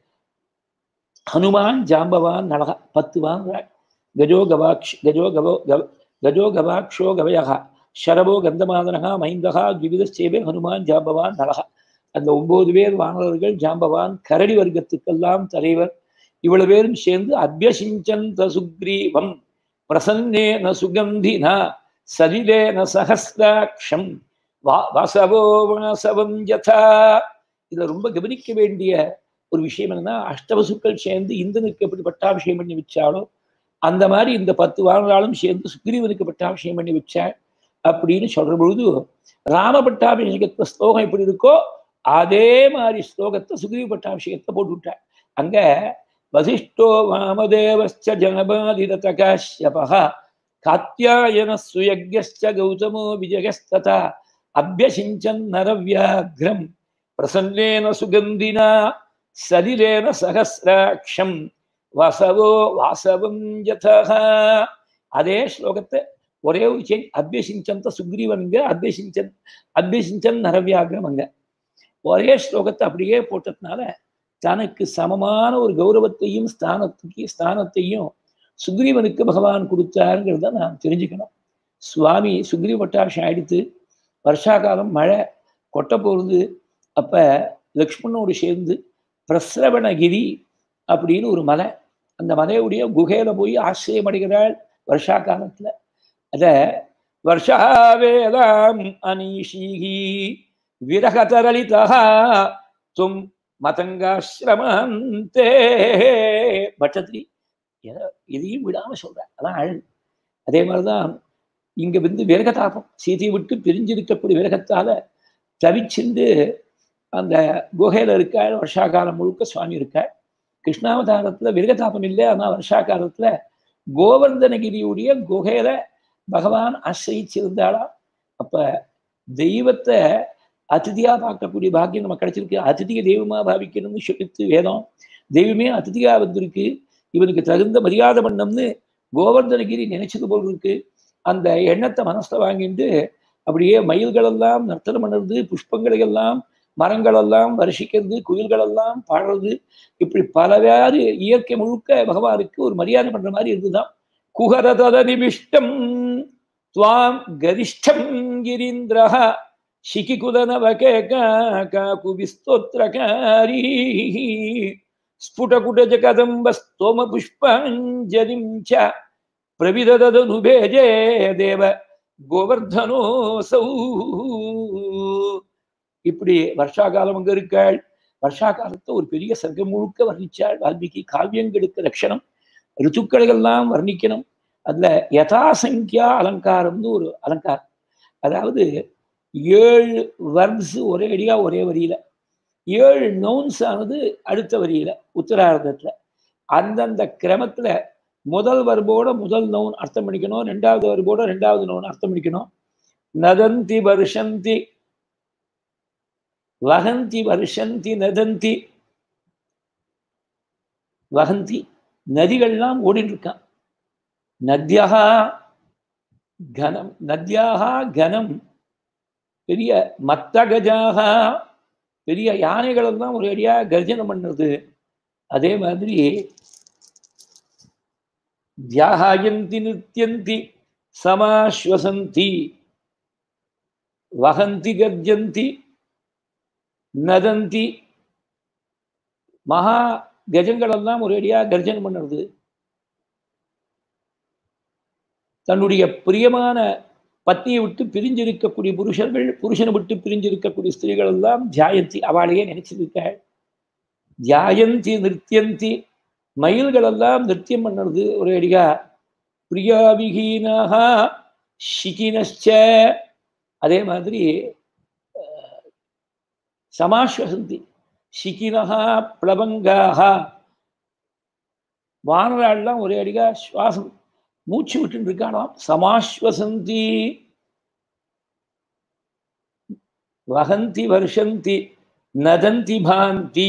ஹனுமான் ஜாம்பவான் நலக பத்து வாங்குறாள் கஜோ கவாக்ஷ் கஜோ கவோ கவ கஜோ கவாக்ஷோ கவயகா ஷரபோ கந்தமாதனகா மைந்தகா துவிதச்சேபே ஹனுமான் ஜாம்பவான் நலகா அந்த ஒன்பது பேர் வானவர்கள் ஜாம்பவான் கரடி வர்க்கத்துக்கெல்லாம் தலைவர் இவ்வளவு பேரும் சேர்ந்து அபியசிஞ்சந்த சுக்ரீவம் பிரசன்னேன சுகந்தினா சலிலேன சகஸ்ராட்சம் வா வாசவோ வாசவம் யதா இதுல ரொம்ப கவனிக்க வேண்டிய ஒரு விஷயம் என்னன்னா அஷ்டவசுக்கள் சேர்ந்து இந்திரனுக்கு எப்படி பட்டாபிஷேகம் பண்ணி வச்சாலோ அந்த மாதிரி இந்த பத்து வாரங்களும் சேர்ந்து சுக்ரீவனுக்கு பட்டாபிஷேகம் பண்ணி வச்சாள் அப்படின்னு சொல்ற பொழுது ராம பட்டாபிஷேகத்துல ஸ்லோகம் எப்படி இருக்கோ அதே மாதிரி ஸ்லோகத்தை சுக்ரீவ பட்டாபிஷேகத்தை போட்டு விட்டாள் அங்க வசிஷ்டோ வாமதேவஸ்ச ஜனபாதிரத காஷ்யபா காத்தியாயன சுயஜ்யஸ்ச கௌதமோ விஜயஸ்ததா அபியசிஞ்சன் நரவியாகிரம் பிரசன்னேன சுகந்தினா சலிலேன சகசிராட்சம் வசவோ வாசவம் யதா அதே ஸ்லோகத்தை ஒரே ஒரு சேஞ்ச் அபியசிஞ்சந்த சுக்ரீவனுங்க அபியசிஞ்சன் அபியசிஞ்சன் நரவியாகிரம் அங்க ஒரே ஸ்லோகத்தை அப்படியே போட்டதுனால தனக்கு சமமான ஒரு கௌரவத்தையும் ஸ்தானத்துக்கு ஸ்தானத்தையும் சுக்ரீவனுக்கு பகவான் கொடுத்தாருங்கிறத நான் தெரிஞ்சுக்கணும் சுவாமி சுக்ரீவ பட்டாபிஷம் ஆயிடுத்து வருஷா காலம் மழை கொட்ட போகுது அப்ப லக்ஷ்மணோடு சேர்ந்து பிரஸ்ரவணகிரி அப்படின்னு ஒரு மலை அந்த மலையுடைய குகையில போய் ஆசிரியம் அடைகிறாள் வருஷா காலத்துல அத வருஷாவேலாம் அனீஷீகி விரகதரளிதா தும் மதங்காசிரமந்தே பட்டத்ரி இதையும் விடாம சொல்ற அதான் அழகு அதே மாதிரிதான் இங்க வந்து விரகதாபம் சீதையை விட்டு பிரிஞ்சிருக்கக்கூடிய விரகத்தால தவிச்சிருந்து அந்த குகையில இருக்காள் வருஷா காலம் முழுக்க சுவாமி இருக்காள் கிருஷ்ணாவதாரத்துல விரகதாபம் இல்லை ஆனா வருஷா காலத்துல கோவர்தனகிரியுடைய குகையில பகவான் ஆசிரிச்சிருந்தாளா அப்ப தெய்வத்தை அதிதியா பார்க்கக்கூடிய பாக்கியம் நம்ம கிடைச்சிருக்கு அதிதிக தெய்வமா பாவிக்கணும்னு சொல்லித்து வேதம் தெய்வமே அதிதியா வந்திருக்கு இவனுக்கு தகுந்த மரியாதை பண்ணம்னு கோவர்தனகிரி நினைச்சது போல் இருக்கு அந்த எண்ணத்தை மனசுல வாங்கிட்டு அப்படியே மயில்கள் எல்லாம் நர்த்தனம் பண்ணுறது புஷ்பங்களை எல்லாம் மரங்கள் எல்லாம் வருஷிக்கிறது குயில்கள் எல்லாம் பாடுறது இப்படி பலவாறு இயற்கை முழுக்க பகவானுக்கு ஒரு மரியாதை பண்ற மாதிரி இருந்துதான் குஹரதத நிமிஷ்டம் துவாம் கரிஷ்டம் கிரீந்திரா ಶಿಖಿಕುಲನವಕೆ ಕಾಕು ವಿಸ್ತೋತ್ರಕಾರಿ ಸ್ಫುಟಕುಟ ಜಗದಂಬ ಸ್ತೋಮ ಪುಷ್ಪಾಂಜಲಿಂ ಚ பிரவிததனுபேஜே தேவ கோவர்தனோசௌ இப்படி வருஷா காலம் அங்க இருக்காள் வருஷா காலத்தை ஒரு பெரிய சர்க்கம் முழுக்க வர்ணிச்சாள் வால்மீகி காவியங்களுக்கு லட்சணம் ரித்துக்களை எல்லாம் வர்ணிக்கணும் அதுல யதாசங்கியா அலங்காரம்னு ஒரு அலங்காரம் அதாவது ஏழு வர்ப்ஸ் ஒரே அடியா ஒரே வரியில ஏழு நவுன்ஸ் ஆனது அடுத்த வரியில உத்தரார்த்தத்துல அந்தந்த கிரமத்துல முதல் வர்போட முதல் நவுன் அர்த்தம் பண்ணிக்கணும் ரெண்டாவது வர்போட ரெண்டாவது நவுன் அர்த்தம் பண்ணிக்கணும் நதந்தி வருஷந்தி வகந்தி வருஷந்தி நதந்தி வகந்தி நதிகள்லாம் ஓடிட்டு இருக்கான் நத்யா கனம் நத்யாக கனம் பெரிய மத்த கஜாக பெரிய யானைகள் எல்லாம் ஒரு அடியா கர்ஜனம் பண்ணுறது அதே மாதிரி தியாகாயந்தி நித்யந்தி சமாஸ்வசந்தி வகந்தி கர்ஜந்தி நதந்தி மகா கஜங்கள் எல்லாம் ஒரு அடியா கர்ஜனம் பண்ணுறது தன்னுடைய பிரியமான பத்னியை விட்டு பிரிஞ்சிருக்கக்கூடிய புருஷர்கள் புருஷனை விட்டு பிரிஞ்சிருக்கக்கூடிய ஸ்திரீகள் எல்லாம் தியாயந்தி அவளையே நினைச்சிருக்க தியாயந்தி நிறுத்தியந்தி மயில்கள் எல்லாம் நிறுத்தியம் பண்ணுறது ஒரு அடியா பிரியாவிகீனாக ஷிகினச்ச அதே மாதிரி சமாஸ்வசந்தி ஷிகினஹா பிளபங்காக வானராள்லாம் ஒரே அடியா சுவாசம் மூச்சு விட்டு இருக்கானாம் சமாஸ்வசந்தி வகந்தி வருஷந்தி நதந்தி பாந்தி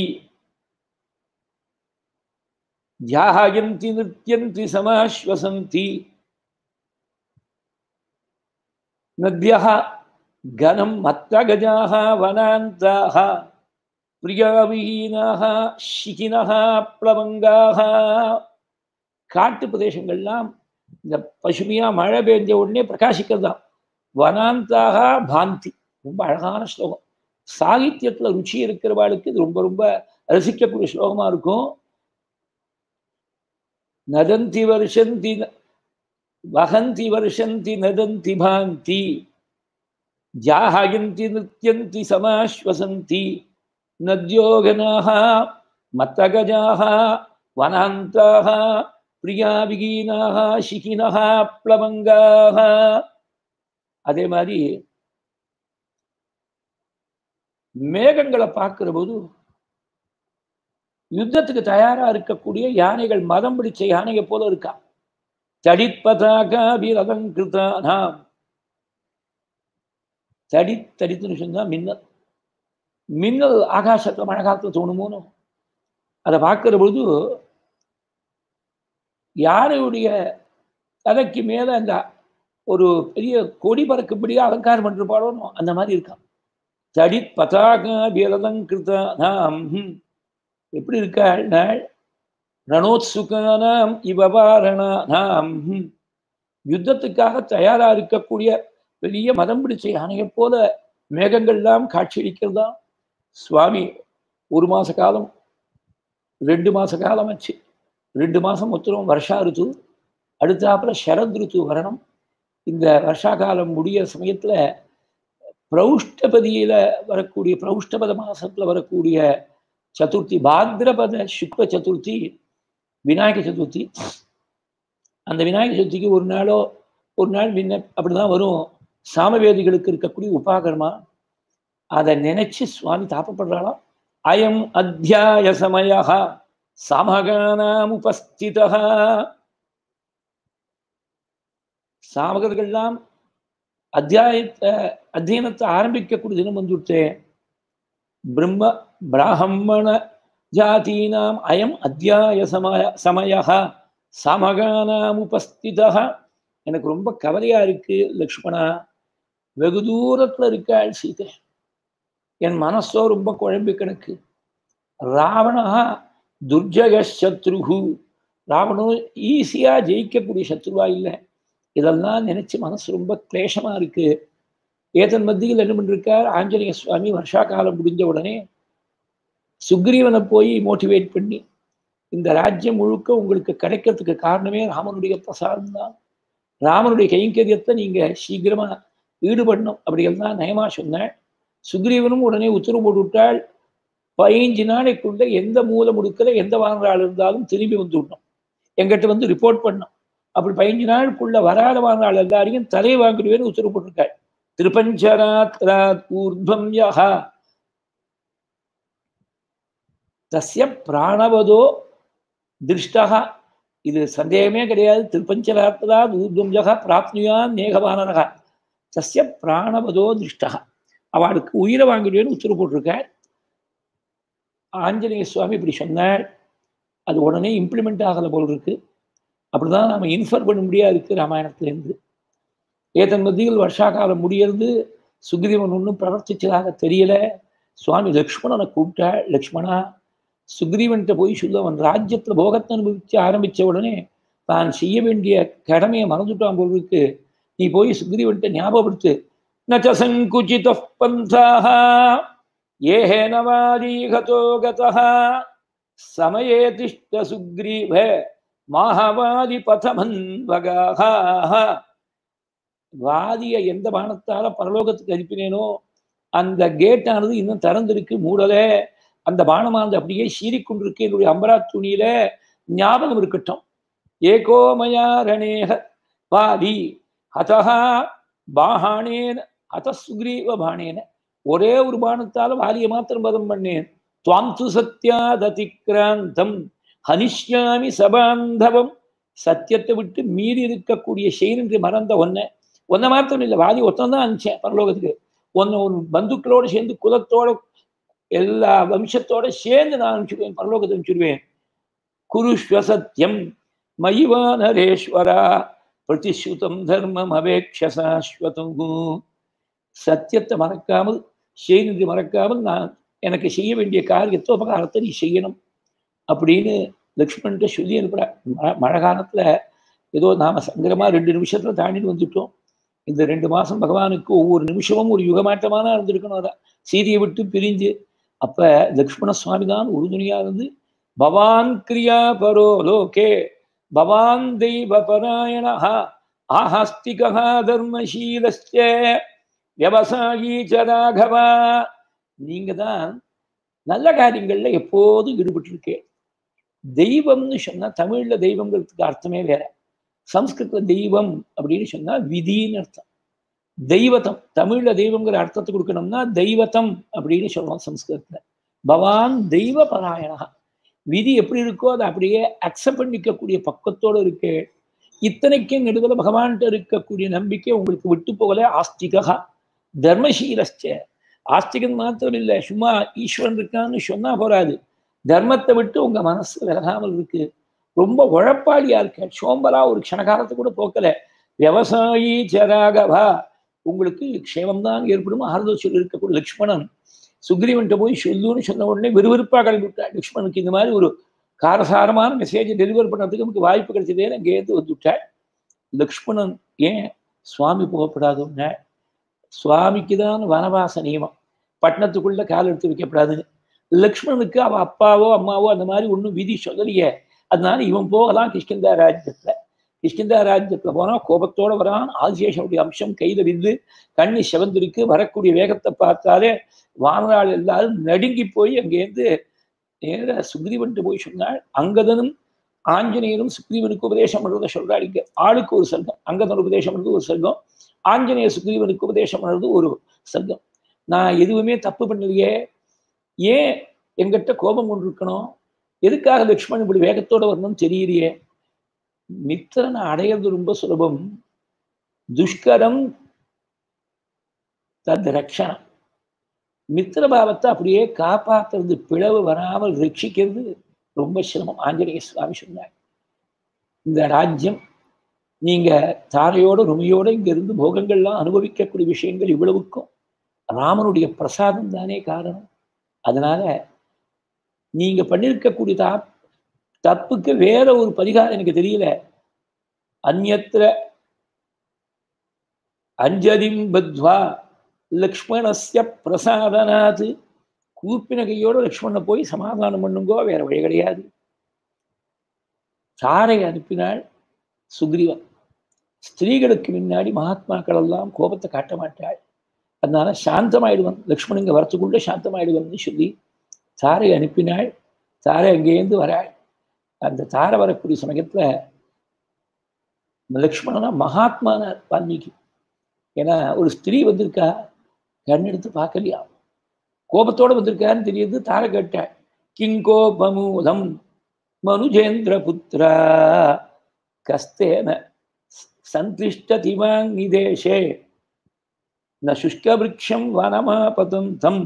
தியாகயந்தி நித்யந்தி சமாஸ்வசந்தி நத்யः கனம் மத்தகஜாः வனாந்தாः பிரியாவிஹீனாக ஷிகினः பிளவங்காக காட்டு பிரதேசங்கள்லாம் இந்த பசுமையா மழை பெஞ்ச உடனே பிரகாசிக்கிறதாம் வனாந்தாக பாந்தி ரொம்ப அழகான ஸ்லோகம் சாகித்யத்துல ருச்சி இருக்கிறவாளுக்கு இது ரொம்ப ரொம்ப ரசிக்கக்கூடிய ஸ்லோகமா இருக்கும் நதந்தி வருஷந்தி வகந்தி வருஷந்தி நதந்தி பாந்தி ஜாஹயந்தி நித்யந்தி சமாஸ்வசந்தி நத்யோகனாக மத்தகஜாக வனாந்தாக பிரியாவிகீனாக சிகினஹ பிளவங்காக அதே மாதிரி மேகங்களை பார்க்கிற போது யுத்தத்துக்கு தயாரா இருக்கக்கூடிய யானைகள் மதம் பிடிச்ச யானையை போல இருக்கா தடிப்பதாக வீரதங்கிருதானாம் தடி தடித்துன்னு சொன்னா மின்னல் மின்னல் ஆகாசத்துல மழை காலத்துல தோணுமோனோ அதை பார்க்கிற பொழுது யானையுடைய தலைக்கு மேல அந்த ஒரு பெரிய கொடி பறக்கும்படியா அலங்காரம் பண்ணிருப்பாளோ அந்த மாதிரி இருக்கான் தடி பதாக வீரதம் கிருதானாம் எப்படி இருக்காள் நாள் ரணோத்சுகானாம் இவபாரணானாம் யுத்தத்துக்காக தயாரா இருக்கக்கூடிய பெரிய மதம் பிடிச்ச யானையை போல மேகங்கள்லாம் காட்சியளிக்கிறதா சுவாமி ஒரு மாச காலம் ரெண்டு மாச காலம் ஆச்சு ரெண்டு மாசம் மொத்தம் வருஷா ருத்து அடுத்தாப்புல சரத் ருத்து வரணும் இந்த வருஷா காலம் முடிய சமயத்துல பிரௌஷ்டபதியில வரக்கூடிய பிரௌஷ்டபத மாசத்துல வரக்கூடிய சதுர்த்தி பாத்ரபத சுக்ல சதுர்த்தி விநாயக சதுர்த்தி அந்த விநாயக சதுர்த்திக்கு ஒரு நாளோ ஒரு நாள் முன்ன அப்படிதான் வரும் சாமவேதிகளுக்கு இருக்கக்கூடிய உபாகரமா அதை நினைச்சு சுவாமி தாப்பப்படுறாளாம் அயம் அத்தியாய சமய சாமகானாம் உபஸ்திதா சாமகர்கள்லாம் அத்தியாயத்தை அத்தியனத்தை ஆரம்பிக்கக்கூடிய தினம் வந்துவிட்டே பிரம்ம பிராமண ஜாதீனாம் அயம் அத்தியாய சமய சமய சாமகானாம் உபஸ்திதா எனக்கு ரொம்ப கவலையா இருக்கு லக்ஷ்மணா வெகு தூரத்துல இருக்காள் சீதை என் மனசோ ரொம்ப குழம்பி கிடக்கு ராவணா துர்ஜக சத்ருகு ராவணும் ஈஸியா ஜெயிக்கக்கூடிய சத்ருவா இல்லை இதெல்லாம் நினைச்சு மனசு ரொம்ப கிளேஷமா இருக்கு ஏதன் மத்தியில் என்ன பண்ணிருக்கார் ஆஞ்சநேய சுவாமி வருஷா காலம் முடிஞ்ச உடனே சுக்ரீவனை போய் மோட்டிவேட் பண்ணி இந்த ராஜ்யம் முழுக்க உங்களுக்கு கிடைக்கிறதுக்கு காரணமே ராமனுடைய பிரசாதம் தான் ராமனுடைய கைங்கரியத்தை நீங்க சீக்கிரமா ஈடுபடணும் அப்படியெல்லாம் நயமா சொன்னேன் சுக்ரீவனும் உடனே உத்தரவு போட்டு விட்டாள் பதினஞ்சு நாளைக்குள்ள எந்த மூல முடுக்கல எந்த வாங்குறாள் இருந்தாலும் திரும்பி வந்து விடணும் எங்கிட்ட வந்து ரிப்போர்ட் பண்ணணும் அப்படி பதினஞ்சு நாளுக்குள்ள வராத வாங்குறாள் எல்லாரையும் தலை வாங்கிடுவேன்னு உத்தரவு போட்டிருக்காள் திருப்பஞ்சராத்ராத் ஊர்வம் யஹா தஸ்ய பிராணவதோ திருஷ்டா இது சந்தேகமே கிடையாது திருப்பஞ்சராத்ரா ஊர்வம் யஹா பிராப்னுயான் மேகவானரகா தஸ்ய பிராணவதோ திருஷ்டா அவளுக்கு உயிரை வாங்கிடுவேன்னு உத்தரவு போட்டிருக்காள் ஆஞ்சநேய சுவாமி இப்படி சொன்னாள் அது உடனே இம்ப்ளிமெண்ட் ஆகலை போல் இருக்கு அப்படிதான் நாம இன்ஃபர் பண்ண முடியாது இருக்கு ராமாயணத்திலேருந்து ஏதன் மத்தியில் வருஷா காலம் முடியறது சுக்ரீவன் ஒன்றும் பிரவர்த்திச்சதாக தெரியல சுவாமி லக்ஷ்மணனை கூப்பிட்டாள் லக்ஷ்மணா சுக்ரீவன்கிட்ட போய் சொல்ல அவன் ராஜ்யத்துல போகத்தை அனுபவிச்சு ஆரம்பிச்ச உடனே தான் செய்ய வேண்டிய கடமையை மறந்துட்டான் போல் இருக்கு நீ போய் சுக்ரீவன்கிட்ட ஞாபகப்படுத்து நச்ச சங்குச்சித பந்தாக ஏஹேன வாரீகதோ கதः சமயே திஷ்ட சுக்ரீவ மாஹவாதி பதமன் வகாஹ வாதிய எந்த பானத்தால பரலோகத்துக்கு அனுப்பினேனோ அந்த கேட்டானது இன்னும் திறந்திருக்கு மூடல அந்த பானமானது அப்படியே சீறிக்கொண்டிருக்கு என்னுடைய அம்பரா துணியில ஞாபகம் இருக்கட்டும் ஏகோமயா ரணேக வாதி ஹதஹா பாஹானேன ஹத சுக்ரீவ பாணேன ஒரே ஒரு பானத்தால வாலியை மாத்திரம் பதம் பண்ணேன் துவாந்து சத்தியாததிக்ராந்தம் ஹனிஷ்யாமி சபாந்தவம் சத்தியத்தை விட்டு மீறி இருக்கக்கூடிய செய்தி மறந்த ஒன்ன ஒன்ன மாத்திரம் இல்லை வாதி ஒத்தம் தான் அனுப்பிச்சேன் பரலோகத்துக்கு ஒன்னு ஒரு பந்துக்களோட சேர்ந்து குலத்தோட எல்லா வம்சத்தோட சேர்ந்து நான் அனுப்பிச்சுடுவேன் பரலோகத்தை அனுப்பிச்சுடுவேன் குருஷ்வ சத்தியம் மயிவா நரேஸ்வரா பிரதிஸ்ருதம் தர்மம் அபேக்ஷசாஸ்வதம் சத்தியத்தை மறக்காமல் செய்தி மறக்காமல் நான் எனக்கு செய்ய வேண்டிய காரியத்தை உபகாரத்தை நீ செய்யணும் அப்படின்னு லக்ஷ்மண்கிட்ட சொல்லி அனுப்புகிறார் மழை மழை காலத்தில் ஏதோ நாம சங்கரமாக ரெண்டு நிமிஷத்தில் தாண்டிட்டு வந்துட்டோம் இந்த ரெண்டு மாதம் பகவானுக்கு ஒவ்வொரு நிமிஷமும் ஒரு யுகமாட்டமான இருந்திருக்கணும் அதான் சீதையை விட்டு பிரிஞ்சு அப்போ லக்ஷ்மண சுவாமி தான் உறுதுணையாக இருந்து பவான் கிரியா பரோ லோகே பவான் தெய்வ பராயணா ஆஹாஸ்திகா தர்மசீலஸ்ய விவசாயி ச ராகவா நீங்க தான் நல்ல காரியங்கள்ல எப்போதும் ஈடுபட்டிருக்கேன் தெய்வம்னு சொன்னா தமிழ்ல தெய்வங்கிறதுக்கு அர்த்தமே வேற சம்ஸ்கிருத தெய்வம் அப்படின்னு சொன்னா விதின்னு அர்த்தம் தெய்வத்தம் தமிழ்ல தெய்வங்கிற அர்த்தத்தை கொடுக்கணும்னா தெய்வத்தம் அப்படின்னு சொல்லுவோம் சம்ஸ்கிருதத்துல பவான் தெய்வ பராயணா விதி எப்படி இருக்கோ அதை அப்படியே அக்செப்ட் பண்ணிக்கக்கூடிய பக்கத்தோடு இருக்கு இத்தனைக்கும் நெடுவில் பகவான்கிட்ட இருக்கக்கூடிய நம்பிக்கை உங்களுக்கு விட்டு போகல ஆஸ்திகா தர்மசீலஸ்ட ஆஸ்திகன் மாத்திரம் இல்லை சும்மா ஈஸ்வரன் இருக்கான்னு சொன்னா போறாது தர்மத்தை விட்டு உங்க மனசு விலகாமல் இருக்கு ரொம்ப உழப்பாளியா இருக்க சோம்பலா ஒரு க்ஷணகாலத்தை கூட போக்கல விவசாயி சராகவா உங்களுக்கு க்ஷேமம்தான் ஏற்படும் ஆறுதல் இருக்கக்கூடிய லக்ஷ்மணன் சுக்ரீவன்ட்ட போய் சொல்லுன்னு சொன்ன உடனே விறுவிறுப்பாக கிளம்பி விட்டார் லக்ஷ்மணனுக்கு இந்த மாதிரி ஒரு காரசாரமான மெசேஜை டெலிவர் பண்ணுறதுக்கு நமக்கு வாய்ப்பு கிடைச்சதே அங்கேருந்து வந்து விட்டார் லக்ஷ்மணன் ஏன் சுவாமி போகப்படாதுங்க சுவாமிக்கு தான் வனவாச நியமம் பட்டணத்துக்குள்ள கால் எடுத்து வைக்கப்படாதுன்னு லக்ஷ்மணனுக்கு அவ அப்பாவோ அம்மாவோ அந்த மாதிரி ஒன்றும் விதி சொல்லலையே அதனால இவன் போகலாம் கிஷ்கிந்தா ராஜ்யத்துல கிஷ்கிந்தா ராஜ்யத்துல போனா கோபத்தோட வரான் ஆதிசேஷனுடைய அம்சம் கையில விந்து கண்ணி செவந்திருக்கு வரக்கூடிய வேகத்தை பார்த்தாலே வானராள் எல்லாரும் நடுங்கி போய் அங்கேருந்து நேர சுக்ரீவன்ட்டு போய் சொன்னாள் அங்கதனும் ஆஞ்சநேயரும் சுக்ரீவனுக்கு உபதேசம் பண்ணுறதை சொல்றாள் இங்க ஆளுக்கு ஒரு சர்க்கம் அங்கதன் உபதேசம் பண்ணுறது ஒரு சர்க்கம் ஆஞ்சநேய சுக்ரீவனுக்கு உபதேசம் பண்ணுறது ஒரு சர்க்கம் நான் எதுவுமே தப்பு பண்ணலையே ஏன் எங்கிட்ட கோபம் கொண்டு இருக்கணும் எதுக்காக லக்ஷ்மணன் இப்படி வேகத்தோட வரணும்னு தெரியலையே மித்திரனை அடையிறது ரொம்ப சுலபம் துஷ்கரம் தத் ரக்ஷணம் மித்திரபாவத்தை அப்படியே காப்பாத்துறது பிளவு வராமல் ரட்சிக்கிறது ரொம்ப சிரமம் ஆஞ்சநேய சுவாமி சொன்னார் இந்த ராஜ்யம் நீங்க தாரையோட ருமையோட இங்க இருந்து போகங்கள்லாம் அனுபவிக்கக்கூடிய விஷயங்கள் இவ்வளவுக்கும் ராமனுடைய பிரசாதம் தானே காரணம் அதனால நீங்க பண்ணிருக்கக்கூடிய தா தப்புக்கு வேற ஒரு பரிகாரம் எனக்கு தெரியல அந்நத்திர அஞ்சலிம் பத்வா லக்ஷ்மணஸ்ய பிரசாதனாத் கூப்பின கையோட லக்ஷ்மணனை போய் சமாதானம் பண்ணுங்கோ வேற வழி கிடையாது தாரை அனுப்பினாள் சுக்ரீவன் ஸ்திரீகளுக்கு முன்னாடி மகாத்மாக்கள் எல்லாம் கோபத்தை காட்ட மாட்டாள் அதனால சாந்தமாயிடுவன் லக்ஷ்மணன் இங்க வரத்துக்குள்ள சாந்தமாயிடுவன்னு சொல்லி தாரை அனுப்பினாள் தாரை அங்கேருந்து வராள் அந்த தாரை வரக்கூடிய சமயத்துல லக்ஷ்மணனா மகாத்மான வால்மீகி ஏன்னா ஒரு ஸ்திரீ வந்திருக்கா கண்ணெடுத்து பார்க்கலையா கோபத்தோட வந்திருக்கான்னு தெரியுது தாரை கேட்டாள் கிங்கோபமூலம் மனுஜேந்திர புத்திரா கஸ்தேன சந்திஷ்டதிவாங் நிதேஷே ந சுஷ்கவிருட்சம் வனமாபதந்தம்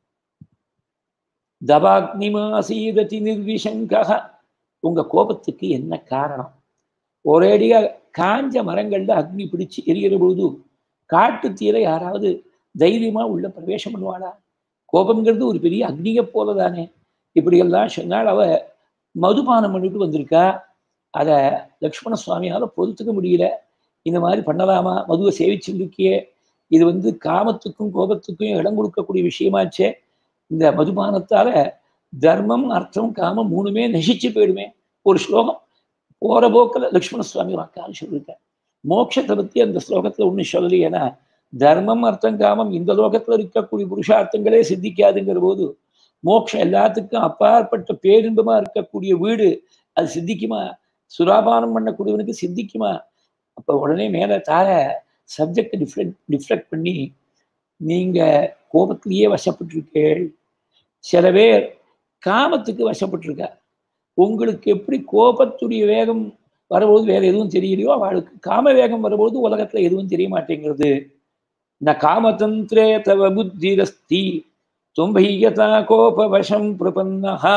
தபாக்னிமாசீததி நிர்விசங்கா உங்க கோபத்துக்கு என்ன காரணம் ஒரேடியா காஞ்ச மரங்கள்ல அக்னி பிடிச்சு எரிகிற பொழுது காட்டு தீர யாராவது தைரியமா உள்ள பிரவேசம் பண்ணுவாளா கோபங்கிறது ஒரு பெரிய அக்னியை போலதானே இப்படியெல்லாம் சொன்னால் அவ மதுபானம் பண்ணிட்டு வந்திருக்கா அதை லக்ஷ்மண சுவாமியால பொறுத்துக்க முடியல இந்த மாதிரி பண்ணலாமா மதுவை சேவிச்சுருக்கியே இது வந்து காமத்துக்கும் கோபத்துக்கும் இடம் கொடுக்கக்கூடிய விஷயமாச்சே இந்த மதுபானத்தால தர்மம் அர்த்தம் காமம் மூணுமே நசிச்சு போயிடுமே ஒரு ஸ்லோகம் போற போக்கில் லக்ஷ்மண சுவாமி வாக்கால் சொல்லியிருக்கார் மோட்சத்தை பத்தி அந்த ஸ்லோகத்துல ஒண்ணு சொல்லலையேனா தர்மம் அர்த்தம் காமம் இந்த லோகத்துல இருக்கக்கூடிய புருஷார்த்தங்களே சித்திக்காதுங்கிற போது மோட்சம் எல்லாத்துக்கும் அப்பாற்பட்ட பேரின்பமா இருக்கக்கூடிய வீடு அது சித்திக்குமா சுராபானம் பண்ணக்கூடியவனுக்கு சித்திக்குமா அப்ப உடனே மேல தார சப்ஜெக்ட் டிஃப்ரெண்ட் டிஃப்ளெக்ட் பண்ணி நீங்க கோபத்திலேயே வசப்பட்டிருக்கேள் சில பேர் காமத்துக்கு வசப்பட்டிருக்கா உங்களுக்கு எப்படி கோபத்துடைய வேகம் வரும்போது வேற எதுவும் தெரியலையோ அவளுக்கு காம வேகம் வரும்போது உலகத்துல எதுவும் தெரிய மாட்டேங்கிறது ந காமதந்திரே தவ புத்திரஸ்தி தும்பையதா கோபவசம் பிரபன்னஹா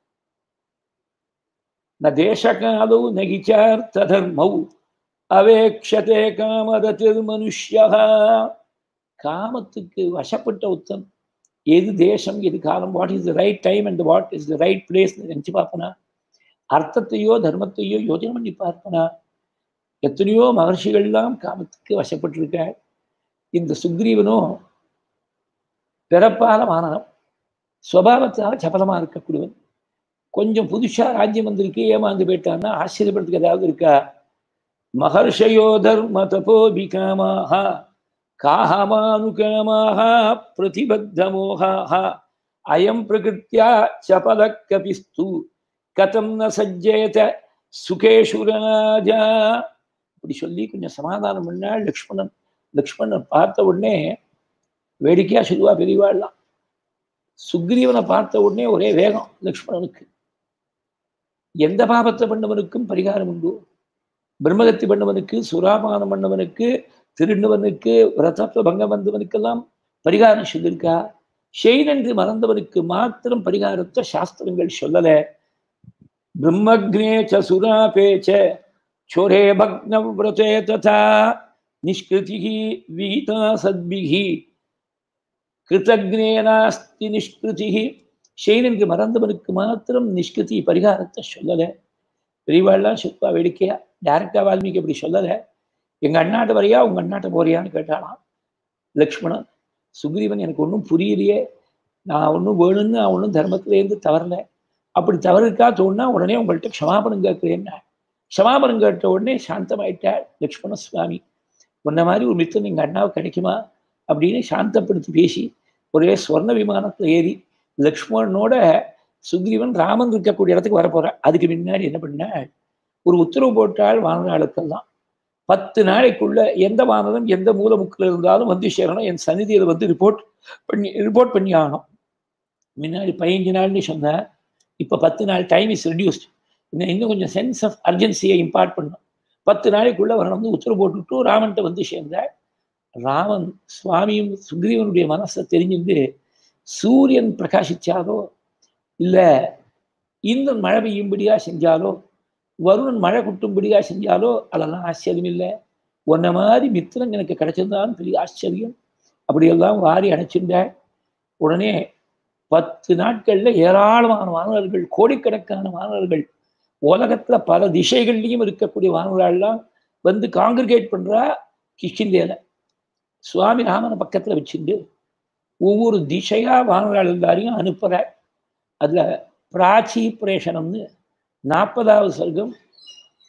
ந தேசகாலௌ நகிச்சார்த்ததர்மௌ அவேக்ஷதே காமரதிர் மனுஷ்யா காமத்துக்கு வசப்பட்ட உத்தம் எது தேசம் எது காலம் what is the right time and what is the right place நினைச்சு பார்ப்பனா அர்த்தத்தையோ தர்மத்தையோ யோஜனை பண்ணி பார்ப்பனா எத்தனையோ மகர்ஷிகள்லாம் காமத்துக்கு வசப்பட்டிருக்க இந்த சுக்ரீவனும் பிறப்பால மானனம் சுவாவத்தால சபலமா இருக்கக்கூடியவன் கொஞ்சம் புதுசா ராஜ்யம் வந்திருக்கு ஏமாந்து போயிட்டான்னா ஆச்சரியப்படுறதுக்கு ஏதாவது இருக்கா மகர்ஷயோ தர்ம தபோபிகாமாக காஹமானுகாமாக பிரதிபத்தமோகாக அயம் பிரகிருத்தியா சபல கபிஸ்து கதம் ந சஜ்ஜேத சுகேஷு ராஜா இப்படி சொல்லி கொஞ்சம் சமாதானம் பண்ணாள் லக்ஷ்மணன் லக்ஷ்மணன் பார்த்த உடனே வேடிக்கையா சொல்லுவா பெரியவாள்லாம் சுக்ரீவனை பார்த்த உடனே ஒரே வேகம் லக்ஷ்மணனுக்கு எந்த பாபத்தை பண்ணவனுக்கும் பரிகாரம் உண்டு பிரம்மகத்தி பண்ணவனுக்கு சுராபானம் பண்ணவனுக்கு திருண்டவனுக்கு ரத்தத்துவ பங்கம் வந்தவனுக்கெல்லாம் பரிகாரம் சொல்லியிருக்கா ஷெய்னென்று மறந்தவனுக்கு மாத்திரம் பரிகாரத்தை சாஸ்திரங்கள் சொல்லல பிரம்மக்னே ச சுராபே ச சோரே பக்ன விரதே ததா நிஷ்கிருதி விகிதா சத்பிகி கிருத்தக்னே நாஸ்தி நிஷ்கிருதி ஷெய்னென்று மறந்தவனுக்கு மாத்திரம் நிஷ்கிருதி பரிகாரத்தை சொல்லல பெரியவாள்லாம் சொல்லுவா வேடிக்கையா டேரக்டா வால்மீகி அப்படி சொல்லல எங்க அண்ணாட்ட வரையா உங்க அண்ணாட்ட போறியான்னு கேட்டாலாம் லக்ஷ்மணன் சுக்ரீவன் எனக்கு ஒன்றும் புரியலையே நான் ஒன்றும் வேணும்னு நான் ஒன்றும் தர்மத்திலேருந்து தவறல அப்படி தவறுக்கா தோணுனா உடனே உங்கள்கிட்ட க்ஷமாபணம் கேட்கிறேன்னா க்ஷமாபணம் கேட்ட உடனே சாந்தமாயிட்டாள் லக்ஷ்மண சுவாமி உன்ன மாதிரி ஒரு மித்தம் எங்கள் அண்ணாவுக்கு கிடைக்குமா அப்படின்னு சாந்தப்படுத்தி பேசி ஒரே ஸ்வர்ண விமானத்தில் ஏறி லக்ஷ்மணனோட சுக்ரீவன் ராமன் இருக்கக்கூடிய இடத்துக்கு வரப்போறாள் அதுக்கு முன்னாடி என்ன பண்ணாள் ஒரு உத்தரவு போட்டாள் வானராளுக்கெல்லாம் பத்து நாளைக்குள்ள எந்த வானரம் எந்த மூலமுக்கில் இருந்தாலும் வந்து சேரணும் என் சந்நிதியில் வந்து ரிப்போர்ட் பண்ணி ரிப்போர்ட் பண்ணி ஆகணும் முன்னாடி பதினஞ்சு நாள்னு சொன்னேன் இப்போ பத்து நாள் டைம் இஸ் ரெடியூஸ்ட் இன்னும் இன்னும் கொஞ்சம் சென்ஸ் ஆஃப் அர்ஜென்சியை இம்பார்ட் பண்ணணும் பத்து நாளைக்குள்ள வரணும்னு உத்தரவு போட்டுட்டு ராமன்கிட்ட வந்து சேர்ந்தாள் ராமன் சுவாமியும் சுக்ரீவனுடைய மனசை தெரிஞ்சுட்டு சூரியன் பிரகாசிச்சாலோ இல்லை இந்திரன் மழை பெய்யும்படியா செஞ்சாலோ வருணன் மழை குட்டும்படியா செஞ்சாலோ அதெல்லாம் ஆச்சரியம் இல்லை உன்ன மாதிரி மித்திரன் எனக்கு கிடைச்சிருந்தான்னு பெரிய ஆச்சரியம் அப்படியெல்லாம் வாரி அணைச்சிருந்தாள் உடனே பத்து நாட்கள்ல ஏராளமான வானவர்கள் கோடிக்கணக்கான வானவர்கள் உலகத்துல பல திசைகள்லையும் இருக்கக்கூடிய வானவர்கள்லாம் வந்து காங்கிரிகேட் பண்றா கிஷ்கிந்தேல சுவாமி ராமனை பக்கத்துல வச்சுட்டு ஒவ்வொரு திசையா வானவர்கள் எல்லாரையும் அனுப்புற அதுல பிராச்சி பிரேஷனம்னு நாற்பதாவது சர்க்கம்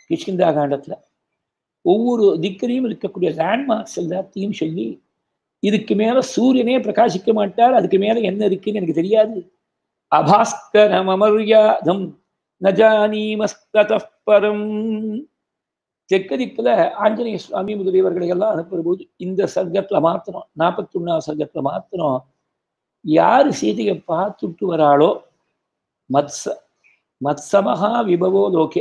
கிஷ்கிந்தா காண்டத்துல ஒவ்வொரு திக்கிலையும் இருக்கக்கூடிய லேண்ட்மார்க்ஸ் எல்லாத்தையும் சொல்லி இதுக்கு மேல சூரியனே பிரகாசிக்க மாட்டார் அதுக்கு மேல என்ன இருக்குன்னு எனக்கு தெரியாது அபாஸ்கரம் அமர்யாதம் நஜானீமஸ்தரம் தெற்கு திக்குல ஆஞ்சநேய சுவாமி முதலியவர்களை எல்லாம் அனுப்புற போது இந்த சர்க்கத்துல மாத்திரம் நாற்பத்தி ஒன்னாவது சர்க்கத்துல மாத்திரம் யாரு சீதையை பார்த்துட்டு வராளோ மத்ச மத்சமகா விபவோ லோகே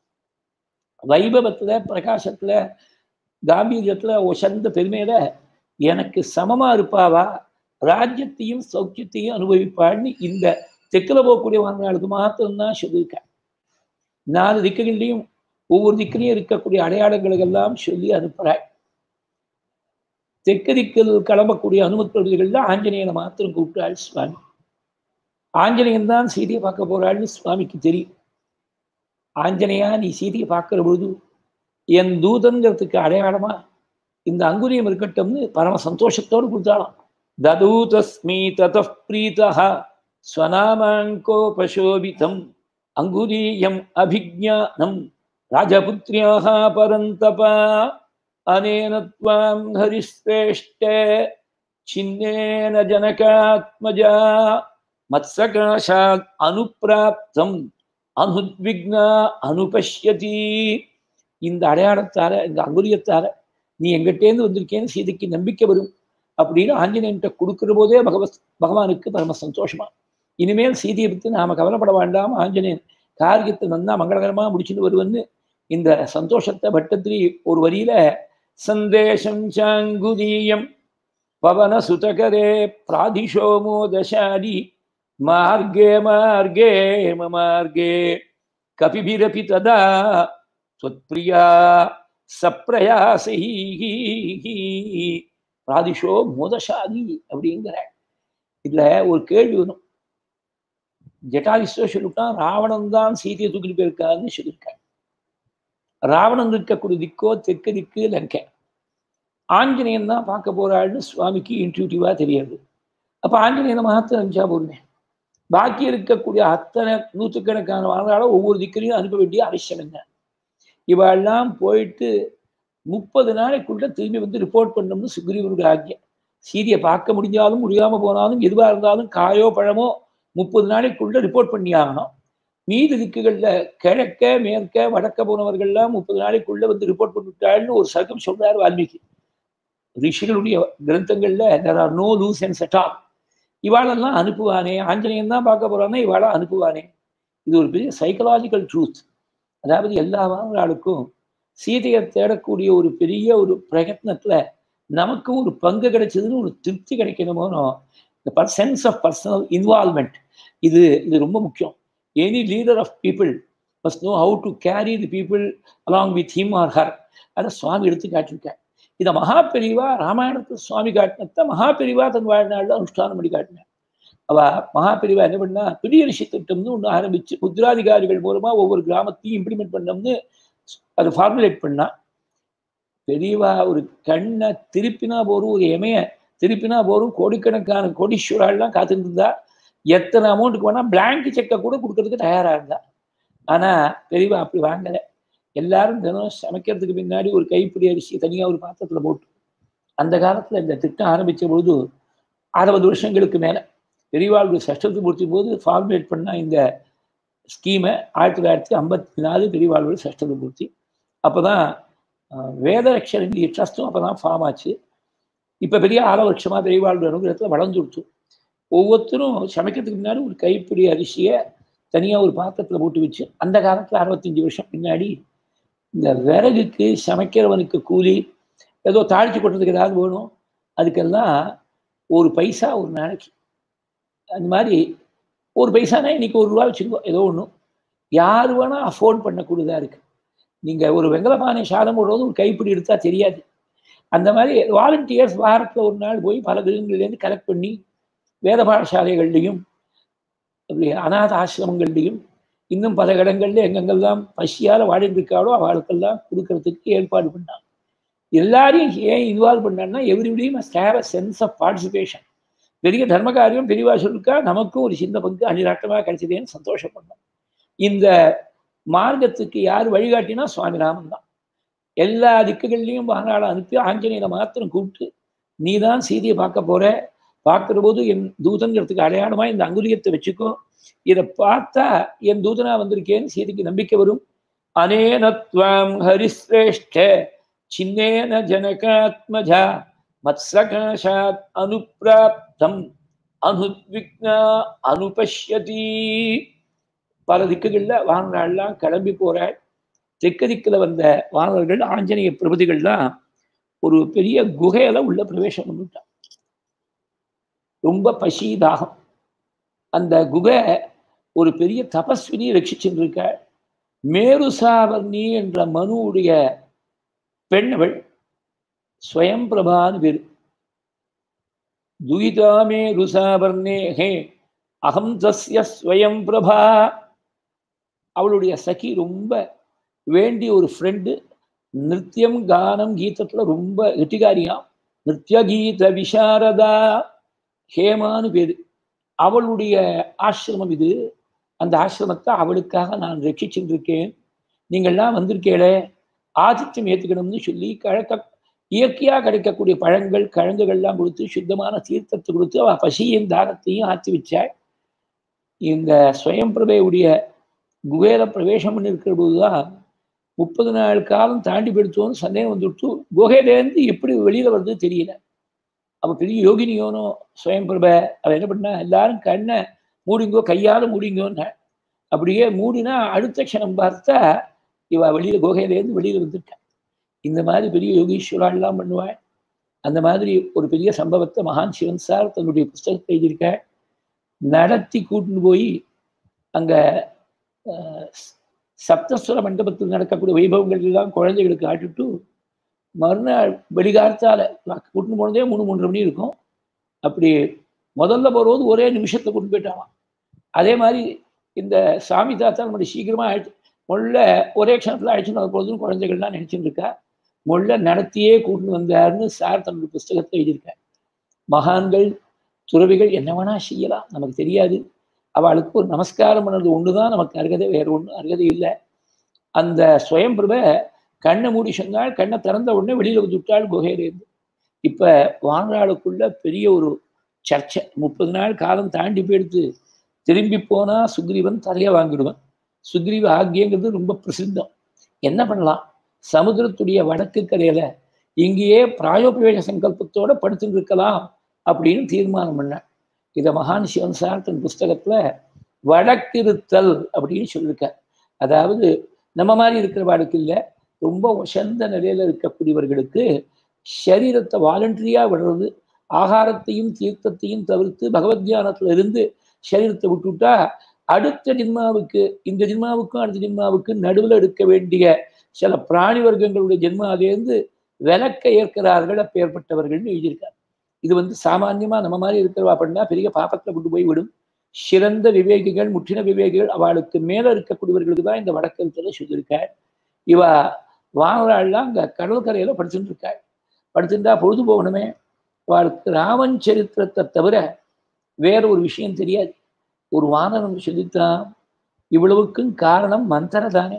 வைபவத்துல பிரகாசத்துல காம்பீரியத்துல ஒசந்த பெருமையில எனக்கு சமமா இருப்பாவா ராஜ்யத்தையும் சௌக்கியத்தையும் அனுபவிப்பாள்னு இந்த தெற்குல போகக்கூடிய வாழ்நாளுக்கு மாத்திரம்தான் சொல்லியிருக்கேன் நாலு திக்குகள்லையும் ஒவ்வொரு திக்கிலையும் இருக்கக்கூடிய அடையாளங்களுக்கு எல்லாம் சொல்லி அனுப்புறாள் தெற்கு திக்கில் கிளம்பக்கூடிய அனுமதிகள்ல ஆஞ்சநேயனை மாத்திரம் கூப்பிட்டாள் சுவாமி ஆஞ்சநேயன் தான் சீதையை பார்க்க போறாள்னு சுவாமிக்கு தெரியும் ஆஞ்சநேயா நீ சீதையை பார்க்கிற பொழுது என் தூதன்கிறதுக்கு அடையாளமா இந்த அங்குரியம் இருக்கட்டும்னு பரம சந்தோஷத்தோடு கொடுத்தாலாம் ததூதஸ்மி தத பிரீதா ஸ்வநாமாங்கோபசோபிதம் அங்குரீயம் அபிஜானம் ராஜபுத்ரியாக பரந்தபா அனேன த்வாம் ஹரிஸ்ரேஷ்ட சின்னேன ஜனகாத்மஜா மத்சகாஷாத் அனுப்பிராப்தம் அனுத்விக்னா அனுபஷ்யதி இந்த அடையாளத்தால இந்த அங்குரியத்தால நீ எங்கிட்டேருந்து வந்திருக்கேன்னு சீதைக்கு நம்பிக்கை வரும் அப்படின்னு ஆஞ்சநேயன்ட்ட கொடுக்கிற போதே பகவத் பகவானுக்கு பரம சந்தோஷமா இனிமேல் சீதையை பற்றி நாம கவலைப்பட வேண்டாம் ஆஞ்சநேயன் காரியத்தை நன்னா மங்களகரமா முடிச்சுட்டு வருவன்னு இந்த சந்தோஷத்தை பட்டத்திரி ஒரு வரியில சந்தேஷம் சாங்குதீயம் பவன சுதகரே பிராதிஷோமோதசாரி மார்கே மார்கே மார்கே கபிபிரபி ததா त्वत्प्रिया சப்ரயாசை பிராதிஷோ மோதசாலி அப்படிங்கிற இதுல ஒரு கேள்வி வரும் ஜட்டாதிஸ்வ சொல்லிட்டான் ராவணன் தான் சீதையை தூக்கிட்டு போயிருக்காருன்னு சொல்லியிருக்காங்க ராவணன் இருக்கக்கூடிய திக்கோ தெற்கு திக்கு லங்கை ஆஞ்சநேயன் தான் பார்க்க போறாள்னு சுவாமிக்கு இன்ட்யூட்டிவா தெரியாது அப்ப ஆஞ்சநேயனை மாத்திரம் அனுப்பிச்சா போடுங்க பாக்கி இருக்கக்கூடிய அத்தனை நூற்றுக்கணக்கான வாழ்நாள ஒவ்வொரு திக்கிலையும் அனுப்ப வேண்டிய அவசியம் என்ன இவெல்லாம் போயிட்டு முப்பது நாளைக்குள்ள திரும்பி வந்து ரிப்போர்ட் பண்ணணும்னு சுக்ரீவனுடைய ஆக்கியம் சீரியை பார்க்க முடிஞ்சாலும் முடியாம போனாலும் எதுவாக இருந்தாலும் காயோ பழமோ முப்பது நாளைக்குள்ள ரிப்போர்ட் பண்ணி ஆகணும் மீதி திக்குகள்ல கிழக்க மேற்க வடக்க போனவர்கள்லாம் முப்பது நாளைக்குள்ள வந்து ரிப்போர்ட் பண்ணிவிட்டாள்னு ஒரு சர்க்கம் சொல்றாரு வால்மீகி ரிஷிகளுடைய கிரந்தங்கள்ல there are no loose ends செட்டால் இவாளெல்லாம் அனுப்புவானே ஆஞ்சநேயன் தான் பார்க்க போறானே இவாளா அனுப்புவானே இது ஒரு பெரிய சைக்கலாஜிக்கல் ட்ரூத் அதாவது எல்லா வாழ்நாளுக்கும் சீதையை தேடக்கூடிய ஒரு பெரிய ஒரு பிரயத்னத்துல நமக்கு ஒரு பங்கு கிடைச்சதுன்னு ஒரு திருப்தி கிடைக்கணுமோனோ இந்த சென்ஸ் ஆஃப் பர்சனல் இன்வால்மெண்ட் இது இது ரொம்ப முக்கியம் any leader of people must know how to carry the people along with him or her அதை சுவாமி எடுத்து காட்டியிருக்கார் இதை மகா பெரிவா ராமாயணத்தை சுவாமி காட்டினத்தை மகா பெரிவா தன் வாழ்நாளில் அனுஷ்டானம் பண்ணி காட்டினார் அவ மகா பெரிவா என்ன பண்ணா பெரிய ரிஷி திட்டம்னு ஒன்று ஆரம்பிச்சு முத்ராதிகாரிகள் மூலமா ஒவ்வொரு கிராமத்தையும் இம்ப்ளிமெண்ட் பண்ணோம்னு அது ஃபார்முலேட் பண்ணா பெரியவா ஒரு கண்ணை திருப்பினா போரும் ஒரு எமைய திருப்பினா போரும் கோடிக்கணக்கான கோடீஸ்வராள்லாம் காத்துட்டு இருந்தா எத்தனை அமௌண்ட்டுக்கு வேணா பிளாங்க் செக்கை கூட கொடுக்கறதுக்கு தயாரா இருந்தா ஆனா பெரியவா அப்படி வாங்கலை எல்லாரும் தினம் சமைக்கிறதுக்கு பின்னாடி ஒரு கைப்பிடி அரிசி தனியாக ஒரு பாத்திரத்துல போட்டு அந்த காலத்துல இந்த திட்டம் ஆரம்பிச்ச பொழுது அறுபது வருஷங்களுக்கு மேல பெரியவாளுடைய சஷ்டத்து பூர்த்தி போது ஃபார்முலேட் பண்ண இந்த ஸ்கீமை ஆயிரத்தி தொள்ளாயிரத்தி ஐம்பத்தி நாலு பெரியவாளுடைய சஷ்டத்து பூர்த்தி அப்போதான் வேதரட்சரங்கிய ட்ரஸ்ட்டும் அப்போ தான் ஃபார்ம் ஆச்சு இப்போ பெரிய ஆலவட்சமாக பெரியவாளுடைய அனுகிரகத்தில் வளர்ந்து கொடுத்து ஒவ்வொருத்தரும் சமைக்கிறதுக்கு முன்னாடி ஒரு கைப்பிடி அரிசியை தனியாக ஒரு பாத்திரத்தில் போட்டு வச்சு அந்த காலத்தில் அறுபத்தஞ்சு வருஷம் பின்னாடி இந்த விறகுக்கு சமைக்கிறவனுக்கு கூலி ஏதோ தாழ்ச்சி கொட்டுறதுக்கு ஏதாவது வேணும் அதுக்கெல்லாம் ஒரு பைசா ஒரு நாளைக்கு அந்த மாதிரி ஒரு பைசானா இன்னைக்கு ஒரு ரூபா வச்சுக்கோ ஏதோ ஒன்றும் யார் வேணால் அஃபோர்ட் பண்ணக்கூடியதாக இருக்கு நீங்கள் ஒரு வெங்கலப்பானை சாதம் போடுறது ஒரு கைப்பிடி எடுத்தா தெரியாது அந்த மாதிரி வாலண்டியர்ஸ் வாரத்தில் ஒரு நாள் போய் பல கிரகங்கள்லேருந்து கலெக்ட் பண்ணி வேத பாடசாலைகள்லையும் அப்படி அநாத ஆசிரமங்கள்லையும் இன்னும் பல இடங்கள்ல எங்கெங்கெல்லாம் பசியால் வாடிட்டு இருக்காளோ அவளுக்கெல்லாம் கொடுக்கறதுக்கு ஏற்பாடு பண்ணான் எல்லாரையும் ஏன் இன்வால்வ் பண்ணான்னா எவ்ரிபடியும் must have a sense of participation பெரிய தர்ம காரியம் பெரியவா சொல்லிருக்கா நமக்கும் ஒரு சின்ன பங்கு அனிராட்டமாக கிடைச்சதேன்னு சந்தோஷப்படணும் இந்த மார்க்கத்துக்கு யார் வழிகாட்டினா சுவாமி ராமன் தான் எல்லா திக்குகள்லையும் வானாளை அனுப்பி ஆஞ்சநேயனை மாத்திரம் கூப்பிட்டு நீ தான் சீதையை பார்க்க போற பார்க்கிற போது என் தூதங்கிறதுக்கு அடையாளமா இந்த அங்குலியத்தை வச்சுக்கோ இதை பார்த்தா என் தூதனா வந்திருக்கேன்னு சீதைக்கு நம்பிக்கை வரும் அனேனத்வாம் ஹரிஸ்ரேஷ்ட சின்னேன ஜனகாத்மஜா மத்சகாஷாத் அனுப்பிராப்தம் அனுத்விக்னா அனுபஷ்யதி பல திக்குகள்ல வானரெல்லாம் கிளம்பி போற தெற்கு திக்கில் வந்த வானவர்கள் ஆஞ்சநேய பிரபதிகள்லாம் ஒரு பெரிய குகையில உள்ள பிரவேசம் பண்ணிட்டான் ரொம்ப பசி தாகம் அந்த குகை ஒரு பெரிய தபஸ்வினி ரட்சிச்சுட்டு இருக்க மேருசாவர்ணி என்ற மனுவுடைய பெண்ணவள் ஸ்வயம் பிரபான்னு பேரு துயிதாமே ருசாவர்ணே ஹே அகம் தஸ்ய ஸ்வயம் பிரபா அவளுடைய சகி ரொம்ப வேண்டிய ஒரு ஃப்ரெண்டு நிருத்தியம் கானம் கீதத்துல ரொம்ப கெட்டிகாரியா நிருத்திய கீத விசாரதா ஹேமான்னு பேரு அவளுடைய ஆசிரமம் இது அந்த ஆசிரமத்தை அவளுக்காக நான் ரட்சிச்சுருக்கேன் நீங்கள்லாம் வந்திருக்கேளே ஆதித்யம் ஏற்றுக்கணும்னு சொல்லி கழக்க இயற்கையாக கிடைக்கக்கூடிய பழங்கள் கிழங்குகள்லாம் கொடுத்து சுத்தமான தீர்த்தத்தை கொடுத்து அவள் பசியின் தாகத்தையும் ஆற்றி வச்சாள் இந்த ஸ்வயம்பிரபையுடைய குபேர பிரவேசம் பண்ணிருக்கிற போதுதான் முப்பது நாள் காலம் தாண்டி போயிடுத்தோன்னு சந்தேகம் வந்துவிட்டு குகையிலேருந்து எப்படி வெளியில வருது தெரியல அவ பெரிய யோகினியோனோ ஸ்வயம்பிரப அவ என்ன பண்ணா எல்லாரும் கண்ணை மூடிங்கோ கையால மூடிங்கோன்ன அப்படியே மூடினா அடுத்த க்ஷணம் பார்த்தா இவ வெளியில குகையிலேருந்து வெளியில வந்திருக்கா இந்த மாதிரி பெரிய யோகீஸ்வராலாம் பண்ணுவாள் அந்த மாதிரி ஒரு பெரிய சம்பவத்தை மகான் சிவன் சார் தன்னுடைய புஸ்தகத்தை எழுதியிருக்க நடத்தி கூட்டின்னு போய் அங்க சப்தஸ்வர மண்டபத்தில் நடக்கக்கூடிய வைபவங்கள் எல்லாம் குழந்தைகளுக்கு ஆட்டிட்டு மறுநாள் வெளிகாலத்தால கூட்டின்னு போனதே மூணு மூன்றரை மணி இருக்கும் அப்படி முதல்ல போகிறது ஒரே நிமிஷத்தை கொண்டு போயிட்டாவான் அதே மாதிரி இந்த சாமி தாத்தா நம்மளுடைய சீக்கிரமா ஆயிடுச்சு முள்ள ஒரே க்ஷணத்தில் அழைச்சின்னு வர போதுன்னு குழந்தைகள்லாம் நினைச்சுட்டு இருக்கா முள்ள நடத்தியே கூட்டின்னு வந்தாருன்னு சார் தன்னுடைய புஸ்தகத்தை எழுதியிருக்கார் மகான்கள் துறவிகள் என்ன வேணா செய்யலாம் நமக்கு தெரியாது அவளுக்கு ஒரு நமஸ்காரம் பண்ணது ஒன்று தான் நமக்கு அருகதை வேற ஒன்றும் அருகதை இல்லை அந்த சுயம்பிரப கண்ணை மூடி சொன்னால் கண்ணை திறந்த உடனே வெளியில் வந்துவிட்டாள் குகையிலேருந்து இப்போ வாங்கலாளுக்குள்ள பெரிய ஒரு சர்ச்சை முப்பது நாள் காலம் தாண்டி போயிடுத்து திரும்பி போனால் சுக்ரீவன் தலையை வாங்கிடுவன் சுக்ரீவ ஆக்கியங்கிறது ரொம்ப பிரசித்தம் என்ன பண்ணலாம் சமுத்திரத்துடைய வடக்கு கரையில இங்கேயே பிராயோபவேக சங்கல்பத்தோட படுத்துட்டு இருக்கலாம் அப்படின்னு தீர்மானம் பண்ண இதை மகான் சிவன் சார் தன் புஸ்தகத்துல வடக்கிருத்தல் அப்படின்னு சொல்லியிருக்கார் அதாவது நம்ம மாதிரி இருக்கிறவாளுக்கு இல்லை ரொம்ப உசந்த நிலையில இருக்கக்கூடியவர்களுக்கு சரீரத்தை வாலண்டரியா விடுறது ஆகாரத்தையும் தீர்த்தத்தையும் தவிர்த்து பகவத் தியானத்துல இருந்து சரீரத்தை விட்டுவிட்டா அடுத்த ஜென்மாவுக்கு இந்த ஜென்மாவுக்கும் அடுத்த ஜென்மாவுக்கு நடுவில் எடுக்க வேண்டிய சில பிராணி வர்க்கங்களுடைய ஜென்மாவிலேருந்து விளக்க ஏற்கிறார்கள் அப்பேற்பட்டவர்கள்னு எழுதியிருக்கார் இது வந்து சாமான்யமா நம்ம மாதிரி இருக்கிறவா அப்படின்னா பெரிய பாப்பத்தை கொண்டு போய் விடும் சிறந்த விவேகிகள் முற்றின விவேகிகள் அவளுக்கு மேல இருக்கக்கூடியவர்களுக்கு தான் இந்த வடக்கருத்துல சொல்லியிருக்காள் இவ வானராள்லாம் அங்க கடற்கரையில படிச்சுட்டு இருக்காள் படிச்சுட்டா பொழுது போகணுமே அவளுக்கு ராமன் சரித்திரத்தை தவிர வேற ஒரு விஷயம் தெரியாது ஒரு வானரம் சொல்லித்தான் இவ்வளவுக்கும் காரணம் மந்திர தானே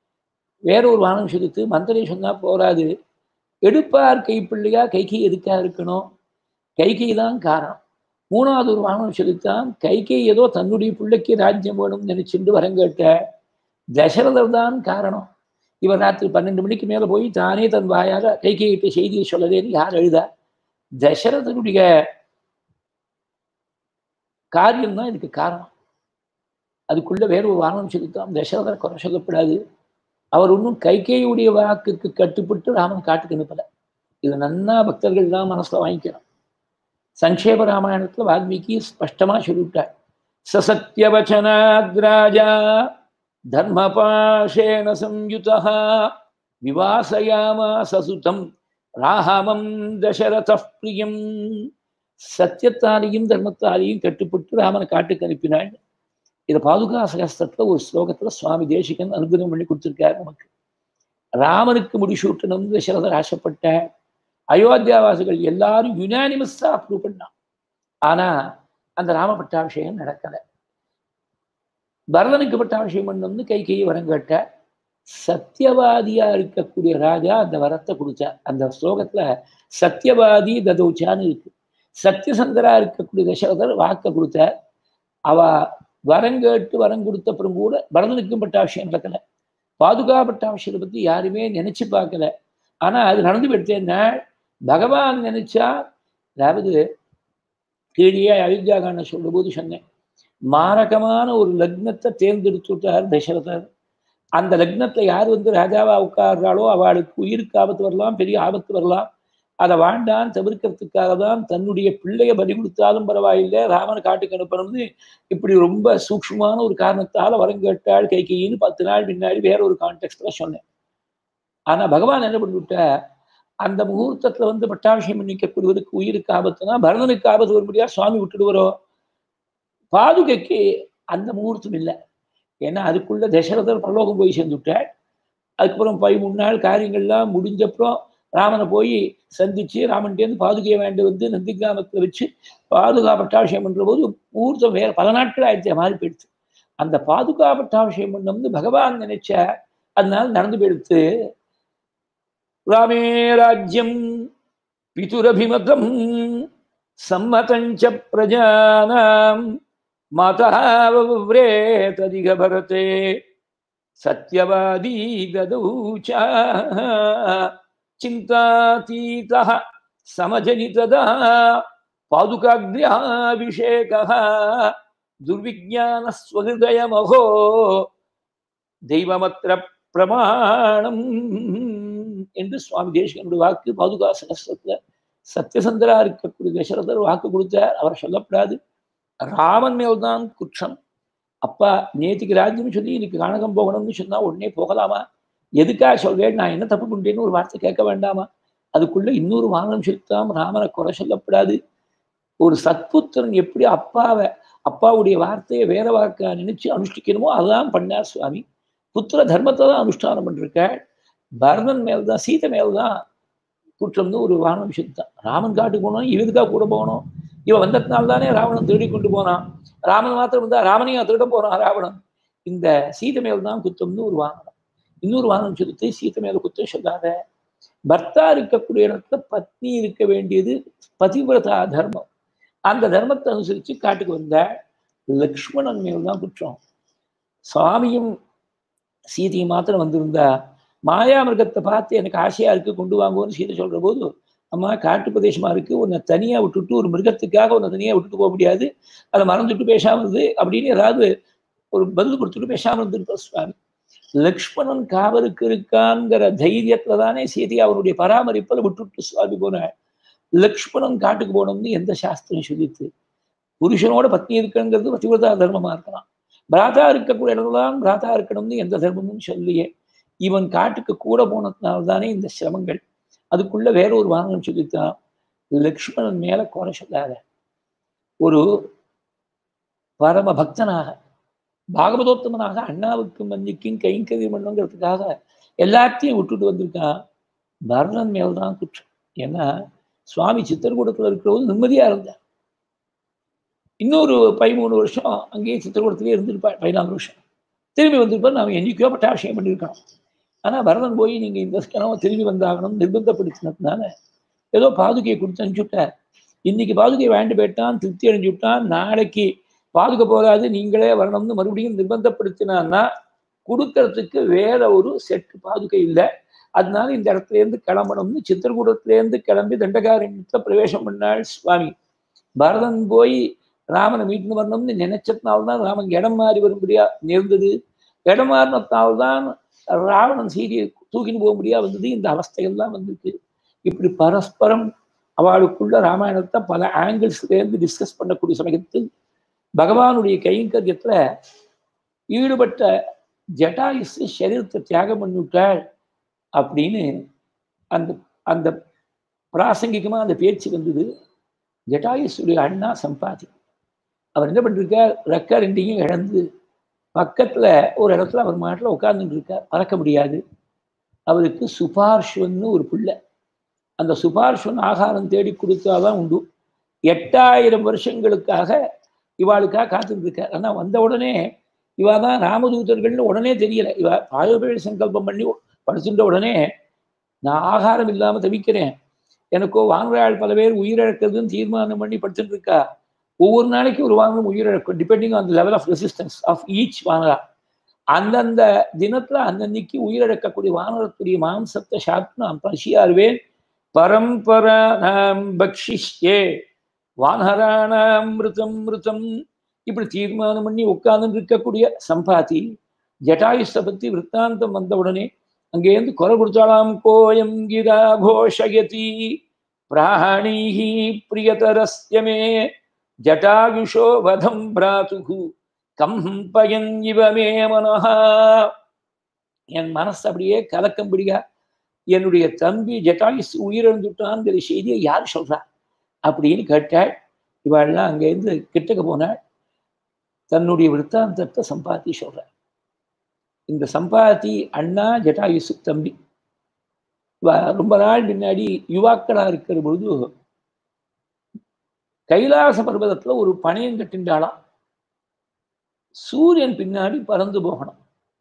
வேற ஒரு வானம் சொல்லித்து மந்திரை சொன்னா போராது எடுப்பார் கைப்பிள்ளையா கைகை எதுக்கா இருக்கணும் கைகை தான் காரணம் மூணாவது ஒரு வானம் சொல்லித்தான் கைகை ஏதோ தன்னுடைய பிள்ளைக்கு ராஜ்யம் வேணும்னு நினைச்சுட்டு வரங்கேட்ட தசரதர் தான் காரணம் இவர் ராத்திரி பன்னெண்டு மணிக்கு மேல போய் தானே தன் வாயாக கைகையிட்ட செய்தியை சொல்லலேன்னு யார் எழுதா தசரதனுடைய காரியம் தான் இதுக்கு காரணம் அதுக்குள்ள வேற ஒரு வானம் சொல்லித்தான் தசரதர் குறை சொல்லப்படாது அவர் ஒன்றும் கைகேயுடைய வாக்குக்கு கட்டுப்பட்டு ராமன் காட்டுக்கு அனுப்பல இது நன்னா பக்தர்கள் தான் மனசுல வாங்கிக்கணும் சங்கேப ராமாயணத்துல வால்மீகி ஸ்பஷ்டமா சொல்லிவிட்டார் சசத்தியவச்சனாத்ராஜா தர்மபாஷேன சம்யுதா விவாசயாமா சசுதம் ராமம் தசரத பிரியம் சத்தியத்தாலையும் தர்மத்தாலையும் கட்டுப்பட்டு ராமனை காட்டுக்கு அனுப்பினாள் இதை பாதுகா சகஸ்திரத்துல ஒரு ஸ்லோகத்துல சுவாமி தேசிகன் அனுகிரகம் பண்ணி கொடுத்திருக்காரு நமக்கு ராமனுக்கு முடிசூட்டணும்னு தசரதர் ஆசைப்பட்ட அயோத்தியாவாசிகள் எல்லாரும் யுனானிமஸா அப்ரூவ் பண்ணான் ஆனா அந்த ராம பட்டாபிஷேகம் நடக்கல பரதனுக்கு பட்டாபிஷேகம் பண்ணணும்னு கை கை வரம் கேட்டார் சத்தியவாதியா இருக்கக்கூடிய ராஜா அந்த வரத்தை கொடுத்தார் அந்த ஸ்லோகத்துல சத்தியவாதி ததோச்சான்னு இருக்கு சத்தியசந்தரா இருக்கக்கூடிய தசரதர் வாக்க கொடுத்தார் அவ வரம் கேட்டு வரம் கொடுத்த அப்புறம் கூட பரதனுக்கும் பட்டாபிஷேகம் நடக்கல பாதுகா பட்டாபிஷேகத்தை பத்தி யாருமே நினைச்சு பார்க்கல ஆனா அது நடந்து போயிடுத்தேன்னா பகவான் நினைச்சா அதாவது கீழே அயோத்தியா காண்ட சொல்ற போது சொன்னேன் மாரகமான ஒரு லக்னத்தை தேர்ந்தெடுத்துட்டார் தசரதர் அந்த லக்னத்தை யார் வந்து ராஜாவா உட்கார்றாளோ அவளுக்கு உயிருக்கு ஆபத்து வரலாம் பெரிய ஆபத்து வரலாம் அதை வாண்டான் தவிர்க்கிறதுக்காக தான் தன்னுடைய பிள்ளைய பலி கொடுத்தாலும் பரவாயில்லை ராமனை காட்டுக்கு அனுப்பணும்னு இப்படி ரொம்ப சூக்ஷ்மமான ஒரு காரணத்தால வரம் கேட்டாள் கைகையின்னு பத்து நாள் முன்னாடி வேற ஒரு கான்டெக்ட்ல சொன்னேன் ஆனா பகவான் என்ன பண்ணிவிட்ட அந்த முகூர்த்தத்துல வந்து பட்டாபிஷேகம் பண்ணிக்கக்கூடியவருக்கு உயிருக்கு ஆபத்துனா பரதனுக்கு ஆபத்து வரும்படியா சுவாமி விட்டுடுவரோ பாதுகைக்கு அந்த முகூர்த்தம் இல்லை ஏன்னா அதுக்குள்ள தசரதர் பரலோகம் போய் சேர்ந்துவிட்டாள் அதுக்கப்புறம் பதிமூணு நாள் காரியங்கள்லாம் முடிஞ்சப்புறம் ராமனை போய் சந்திச்சு ராமன்டேருந்து பாதுகையை வேண்டி வந்து நந்திகிராமத்தில் வச்சு பாதுகா பட்டாபிஷேகம் பண்ற போது முகூர்த்தம் வேற பல நாட்கள் ஆயிடுச்சு மாறி போயிடுச்சு அந்த பாதுகா பட்டாபிஷேகம் பண்ண வந்து பகவான் நினைச்ச அதனால நடந்து போயிடுத்து ராமே ராஜ்யம் பிதுரபிமதம் சம்மதஞ்ச பிரஜானாம் மாதாவிரேததிக பரதே சத்யவாதி ததூச்ச चिन्तातीतः समजनितदा पादुकाग्र्याभिषेकः दुर्विज्ञानस्वहृदयमहो தெய்வமத்திர பிரமாணம் என்று சுவாமி தேசிகனுடைய வாக்கு பாதுகா சகசிரத்துல சத்தியசந்தரா இருக்கக்கூடிய தசரதர் வாக்கு கொடுத்தார் அவர் சொல்லப்படாது ராமன் மேல்தான் குற்றம் அப்பா நேற்றுக்கு ராஜ்யம் சொல்லி இன்னைக்கு காணகம் போகணும்னு சொன்னா உடனே போகலாமா எதுக்காக சொல்வேன் நான் என்ன தப்பு பண்ணிட்டேன்னு ஒரு வார்த்தை கேட்க வேண்டாமா அதுக்குள்ள இன்னொரு வாகனம் செலுத்தாம ராமனை குறை சொல்லப்படாது ஒரு சத்புத்திரன் எப்படி அப்பாவை அப்பாவுடைய வார்த்தையை வேற வாக்கா நினைச்சு அனுஷ்டிக்கணுமோ அதுதான் பண்ணார் சுவாமி புத்திர தர்மத்தை தான் அனுஷ்டானம் பண்ணிருக்க பரதன் மேல்தான் சீதை மேல்தான் குற்றம்னு ஒரு வாகனம் செலுத்தான் ராமன் காட்டுக்கு போனோம் இவதுக்காக கூட போகணும் இவன் வந்ததுனால தானே ராவணன் தேடி கொண்டு போனான் ராமன் மாத்திரம் இருந்தா ராமனையும் திருட போறான் ராவணன் இந்த சீதை மேல் தான் குத்தம்னு ஒரு வாகனம் இன்னொரு வாகனம் சொல்லிட்டு சீத்தை மேல குத்தம் சொல்லாத பர்த்தா இருக்கக்கூடிய இடத்துல பத்னி இருக்க வேண்டியது பதிவிரதா தர்மம் அந்த தர்மத்தை அனுசரிச்சு காட்டுக்கு வந்த லக்ஷ்மணன் மேல் தான் குற்றம் சுவாமியும் சீதையும் மாத்திரம் வந்திருந்தா மாயா மிருகத்தை பார்த்து எனக்கு ஆசையா இருக்கு கொண்டு வாங்குவோன்னு சீதை சொல்ற போது அம்மா காட்டு பிரதேசமா இருக்கு உன்னை தனியா விட்டுட்டு ஒரு மிருகத்துக்காக உன்னை தனியா விட்டுட்டு போக முடியாது அதை மறந்துட்டு பேசாம இருந்து அப்படின்னு ஏதாவது ஒரு பதில் கொடுத்துட்டு பேசாம இருந்திருப்பார் சுவாமி லக்ஷ்மணன் காவலுக்கு இருக்கான்ங்கிற தைரியத்துல தானே சீதை அவருடைய பராமரிப்பில் விட்டுட்டு சுவாமி போன லக்ஷ்மணன் காட்டுக்கு போனோம்னு எந்த சாஸ்திரம் சொல்லித்து புருஷனோட பத்னி இருக்குங்கிறது பதிவிரதா தர்மமா இருக்கலாம் பிராதா இருக்கக்கூடிய இடத்துலதான் பிராதா இருக்கணும்னு எந்த தர்மமும் சொல்லியே இவன் காட்டுக்கு கூட போனதுனால தானே இந்த சிரமங்கள் அதுக்குள்ள வேற ஒரு வாகனம் சொல்லித்தான் லக்ஷ்மணன் மேல குறை சொல்லாத ஒரு பரம பக்தனாக பாகவதோத்தமனாக அண்ணாவுக்கும் மஞ்சிக்கும் கைங்கரியம் பண்ணுங்கிறதுக்காக எல்லாத்தையும் விட்டுட்டு வந்திருக்கான் பரதன் மேல்தான் குற்றம் ஏன்னா சுவாமி சித்திரக்கூடத்துல இருக்கிறவங்க நிம்மதியா இருந்தார் இன்னொரு பதிமூணு வருஷம் அங்கேயே சித்திரக்கூடத்திலே இருந்திருப்பார் பதினாலு வருஷம் திரும்பி வந்திருப்பார் நாம் என்னைக்கோ பட்டாபிஷேகம் பண்ணியிருக்கோம் ஆனா பரதன் போய் நீங்க இந்த கிழமை திரும்பி வந்தாகணும் நிர்பந்தப்படுத்தினதுனால ஏதோ பாதுகையை கொடுத்து அனுப்பிச்சுட்டார் இன்னைக்கு பாதுகை வேண்டு போயிட்டான் திருப்தி அடைஞ்சு விட்டான் நாளைக்கு பாதுகை போகாது நீங்களே வரணும்னு மறுபடியும் நிர்பந்தப்படுத்தினான்னா கொடுக்கறதுக்கு வேற ஒரு செட்டு பாதுகை இல்லை அதனால இந்த இடத்துல இருந்து கிளம்பணும்னு சித்திரகூடத்திலேருந்து கிளம்பி தண்டகாரண்யத்துல பிரவேசம் பண்ணாள் சுவாமி பரதன் போய் ராமனை மீட்டு வரணும்னு நினைச்சதுனால்தான் ராமன் இடம் மாறி வரும்படியா நேர்ந்தது இடம் மாறினத்தால்தான் ராவணன் சீரியை தூக்கின்னு போக முடியா வந்தது இந்த அவஸ்தையெல்லாம் வந்திருக்கு இப்படி பரஸ்பரம் அவளுக்குள்ள ராமாயணத்தை பல ஆங்கிள்ஸ்லேருந்து டிஸ்கஸ் பண்ணக்கூடிய சமயத்தில் பகவானுடைய கைங்கரியத்துல ஈடுபட்ட ஜட்டாயுஸ் சரீரத்தை தியாகம் பண்ணிவிட்டாள் அப்படின்னு அந்த அந்த பிராசங்கிகமா அந்த பேச்சு வந்தது ஜட்டாயுஸுடைய அண்ணா சம்பாதி அவர் என்ன பண்ணிருக்கார் ரெக்க ரெண்டையும் இழந்து பக்கத்துல ஒரு இடத்துல அவர் மாட்டில் உட்கார்ந்துட்டு இருக்கார் பறக்க முடியாது அவருக்கு சுபார்ஷ்வன்னு ஒரு பிள்ளை அந்த சுபார்ஷ்வன் ஆகாரம் தேடி கொடுத்தாதான் உண்டு எட்டாயிரம் வருஷங்களுக்காக இவாளுக்காக காத்துட்டு இருக்கார் ஆனா வந்த உடனே இவா தான் ராமதூதர்கள்னு உடனே தெரியல இவ பாயோபேழ சங்கல்பம் பண்ணி படுத்துட்ட உடனே நான் ஆகாரம் இல்லாம தவிக்கிறேன் எனக்கோ வாங்குறாள் பல பேர் உயிரிழக்கிறதுன்னு தீர்மானம் பண்ணி படுத்துட்டு இருக்கா ஒவ்வொரு நாளைக்கு ஒரு வாங்கணும் உயிரிழக்கும் depending on the level of resistance of each வானரா அந்தந்த தினத்துல அந்தன்னைக்கு உயிரிழக்கக்கூடிய வானரத்துடைய மாம்சத்தை சாப்பிட்டு நான் பசியாருவேன் பரம்பரா நாம் பக்ஷிஷ்யே வானராணாம் மிருதம் மிருதம் இப்படி தீர்மானம் பண்ணி உட்கார்ந்து இருக்கக்கூடிய சம்பாதி ஜட்டாயுஷ பத்தி விற்த்தாந்தம் வந்த உடனே அங்கேருந்து குறை கொடுத்தாலாம் கோயம் கிரா கோஷயதி பிராணீஹி பிரியதரஸ்யமே ஜட்டாயுஷோ வதம் பிராதுகு கம்பயன் இவமே மனஹா என் மனசு அப்படியே கலக்கம் பிடிக்கா என்னுடைய தம்பி ஜட்டாயுஸ் உயிரிழந்துட்டான்ங்கிற செய்தியை யார் சொல்றா அப்படின்னு கேட்டாள் இவாள்லாம் அங்கேருந்து கிட்டக்க போனாள் தன்னுடைய விற்த்தாந்தத்தை சம்பாத்தி சொல்றார் இந்த சம்பாத்தி அண்ணா ஜட்டாயுசு தம்பி ரொம்ப நாள் முன்னாடி யுவாக்களா இருக்கிற பொழுது கைலாச பர்வதத்துல ஒரு பணையம் கட்டின்றாளாம் சூரியன் பின்னாடி பறந்து போகணும்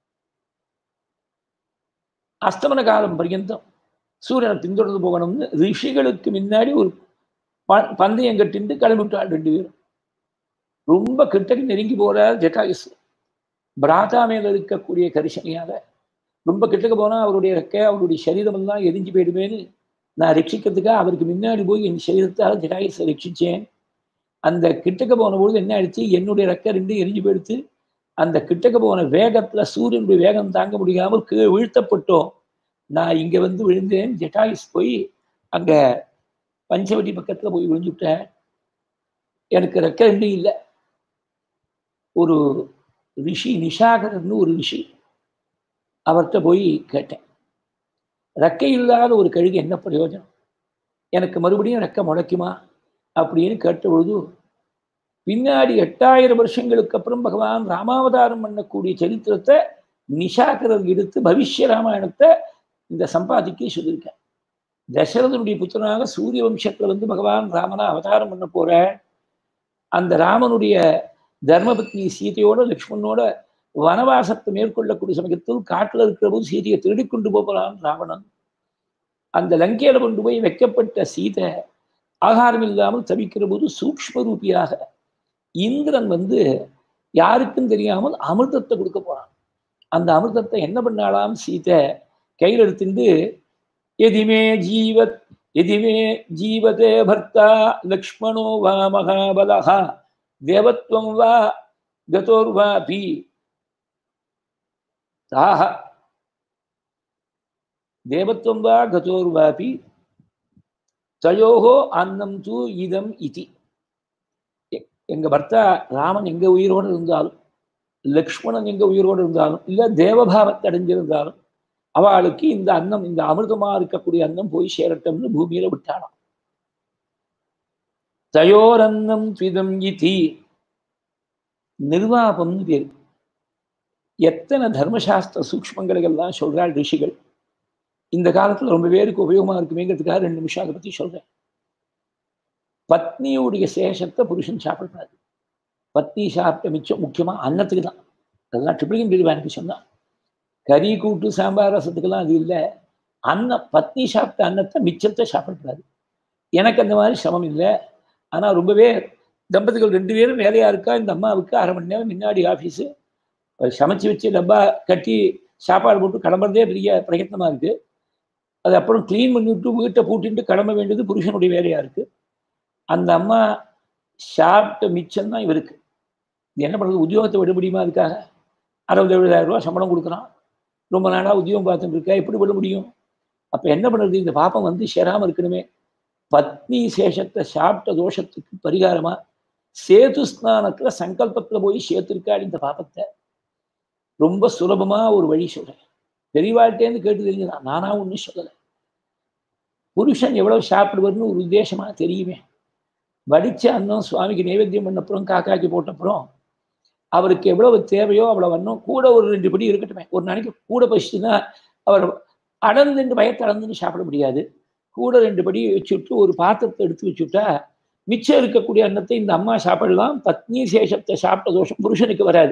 அஸ்தமன காலம் பர்யந்தம் சூரியனை பின்தொடர்ந்து போகணும்னு ரிஷிகளுக்கு முன்னாடி ஒரு பந்தயம் கட்டிட்டு கிளம்பிவிட்டாள் ரெண்டு பேரும் ரொம்ப கிட்டக்கு நெருங்கி போறார் ஜட்டாயுஸ் பிராதா மேல இருக்கக்கூடிய கரிசனையால ரொம்ப கிட்டக்க போனா அவருடைய ரெக்கை அவருடைய சரீரம் எல்லாம் எரிஞ்சு போயிடுமேன்னு நான் ரட்சிக்கிறதுக்காக அவருக்கு முன்னாடி போய் என் சரீரத்தால் ஜட்டாயுஸை ரட்சிச்சேன் அந்த கிட்டக்க போன பொழுது என்ன ஆயிடுச்சு என்னுடைய ரெக்கை ரெண்டும் எரிஞ்சு போயிடுத்து அந்த கிட்டக்க போன வேகத்துல சூரியனுடைய வேகம் தாங்க முடியாமல் கீழே வீழ்த்தப்பட்டோம் நான் இங்க வந்து விழுந்தேன் ஜட்டாயுஸ் போய் அங்க பஞ்சவட்டி பக்கத்துல போய் விழுந்துட்டேன் எனக்கு ரெக்கை ரெண்டும் இல்லை ஒரு ரிஷி நிஷாகரன்னு ஒரு ரிஷி அவர்கிட்ட போய் கேட்டேன் ரெக்கை இல்லாத ஒரு கழுகு என்ன பிரயோஜனம் எனக்கு மறுபடியும் ரெக்கை முளைக்குமா அப்படின்னு கேட்ட பொழுது பின்னாடி எட்டாயிரம் வருஷங்களுக்கு அப்புறம் பகவான் ராமாவதாரம் பண்ணக்கூடிய சரித்திரத்தை நிஷாகரர் எடுத்து பவிஷ்ய ராமாயணத்தை இந்த சம்பாதிக்கு சொல்லியிருக்கேன் தசரதனுடைய புத்திரனாக சூரிய வம்சத்துல வந்து பகவான் ராமனா அவதாரம் பண்ண போற அந்த ராமனுடைய தர்மபத்னி சீதையோட லக்ஷ்மணனோட வனவாசத்தை மேற்கொள்ளக்கூடிய சமயத்தில் காட்டுல இருக்கிற போது சீதையை திருடி கொண்டு போகிறான் ராவணன் அந்த லங்கையில கொண்டு போய் வைக்கப்பட்ட சீதை ஆகாரம் இல்லாமல் தவிக்கிற போது சூக்ம ரூபியாக இந்திரன் வந்து யாருக்கும் தெரியாமல் அமிர்தத்தை கொடுக்க போறான் அந்த அமிர்தத்தை என்ன பண்ணாலாம் சீதை கையில் எடுத்துட்டு எதிமே ஜீவத் எதிமே ஜீவதே பர்த்தா லக்ஷ்மணோ வா மகாபலஹா தேவத்வம் வா கதோர்வாபி தாஹ தேவத்வம் வா கதோர்வாபி தயோகோ அன்னம் தூ இதம் இதி எங்க பர்த்தா ராமன் எங்க உயிரோடு இருந்தாலும் லக்ஷ்மணன் எங்க உயிரோடு இருந்தாலும் இல்ல தேவபாவத்தை அடைஞ்சிருந்தாலும் அவளுக்கு இந்த அன்னம் இந்த அமிர்தமா இருக்கக்கூடிய அன்னம் போய் சேரட்டும்னு பூமியில விட்டாளாம் தயோரன்னம் துவிதம் இதி நிர்வாபம்னு பேர் எத்தனை தர்மசாஸ்திர சூக்மங்களை எல்லாம் சொல்றாள் ரிஷிகள் இந்த காலத்துல ரொம்ப பேருக்கு உபயோகமா இருக்குமேங்கிறதுக்காக ரெண்டு நிமிஷம் அதை பத்தி சொல்றேன் பத்னியுடைய சேஷத்தை புருஷன் சாப்பிடக்கூடாது பத்னி சாப்பிட்ட மிச்சம் முக்கியமா அன்னத்துக்கு தான் அதெல்லாம் ட்ரிபிளிகன் பிரிவா எனக்கு சொன்னான் கறி கூட்டு சாம்பார் ரசத்துக்கெல்லாம் அது இல்லை அன்னம் பத்னி சாப்பிட்ட அன்னத்தை மிச்சத்தை சாப்பிடக்கூடாது எனக்கு அந்த மாதிரி சிரமம் இல்லை ஆனால் ரொம்பவே தம்பதிகள் ரெண்டு பேரும் வேலையாக இருக்கா இந்த அம்மாவுக்கு அரை மணி நேரம் முன்னாடி ஆஃபீஸு சமைச்சு வச்சு டப்பா கட்டி சாப்பாடு போட்டு கிளம்புறதே பெரிய பிரயத்னமாக இருக்குது அது அப்புறம் க்ளீன் பண்ணிவிட்டு வீட்டை பூட்டிட்டு கிளம்ப வேண்டியது புருஷனுடைய வேலையாக இருக்குது அந்த அம்மா சாப்பிட்ட மிச்சம் தான் இவருக்கு என்ன பண்ணுறது உத்தியோகத்தை விட முடியுமா அதுக்காக அறுபது எழுபதாயிரம் ரூபா சம்பளம் கொடுக்குறான் ரொம்ப நாளாக உத்தியோகம் பார்த்துட்டு இருக்கா எப்படி விட முடியும் அப்போ என்ன பண்ணுறது இந்த பாப்பம் வந்து சேராமல் இருக்கணுமே பத்னி சேஷத்தை சாப்பிட்ட தோஷத்துக்கு பரிகாரமாக சேது ஸ்நானத்துல சங்கல்பத்துல போய் சேர்த்திருக்காள் இந்த பாப்பத்தை ரொம்ப சுலபமா ஒரு வழி சொல்றேன் பெரியவாழ்கிட்டேருந்து கேட்டு தெரிஞ்சுதான் நானா ஒன்றும் சொல்லலை புருஷன் எவ்வளவு சாப்பிடுவார்னு ஒரு உத்தேசமா தெரியுமே வடிச்ச அன்னம் சுவாமிக்கு நைவேத்தியம் பண்ணப்புறம் காக்காக்கி போட்டப்புறம் அவருக்கு எவ்வளவு தேவையோ அவ்வளவு அன்னம் கூட ஒரு ரெண்டு படி இருக்கட்டுமே ஒரு நாளைக்கு கூட பசிச்சுன்னா அவர் அடர்ந்துட்டு பயத்தை அடர்ந்துன்னு சாப்பிட முடியாது கூட ரெண்டு படி வச்சுட்டு ஒரு பாத்திரத்தை எடுத்து வச்சுட்டா மிச்சம் இருக்கக்கூடிய அன்னத்தை இந்த அம்மா சாப்பிடலாம் பத்னி சேஷத்தை சாப்பிட்ட தோஷம் புருஷனுக்கு வராது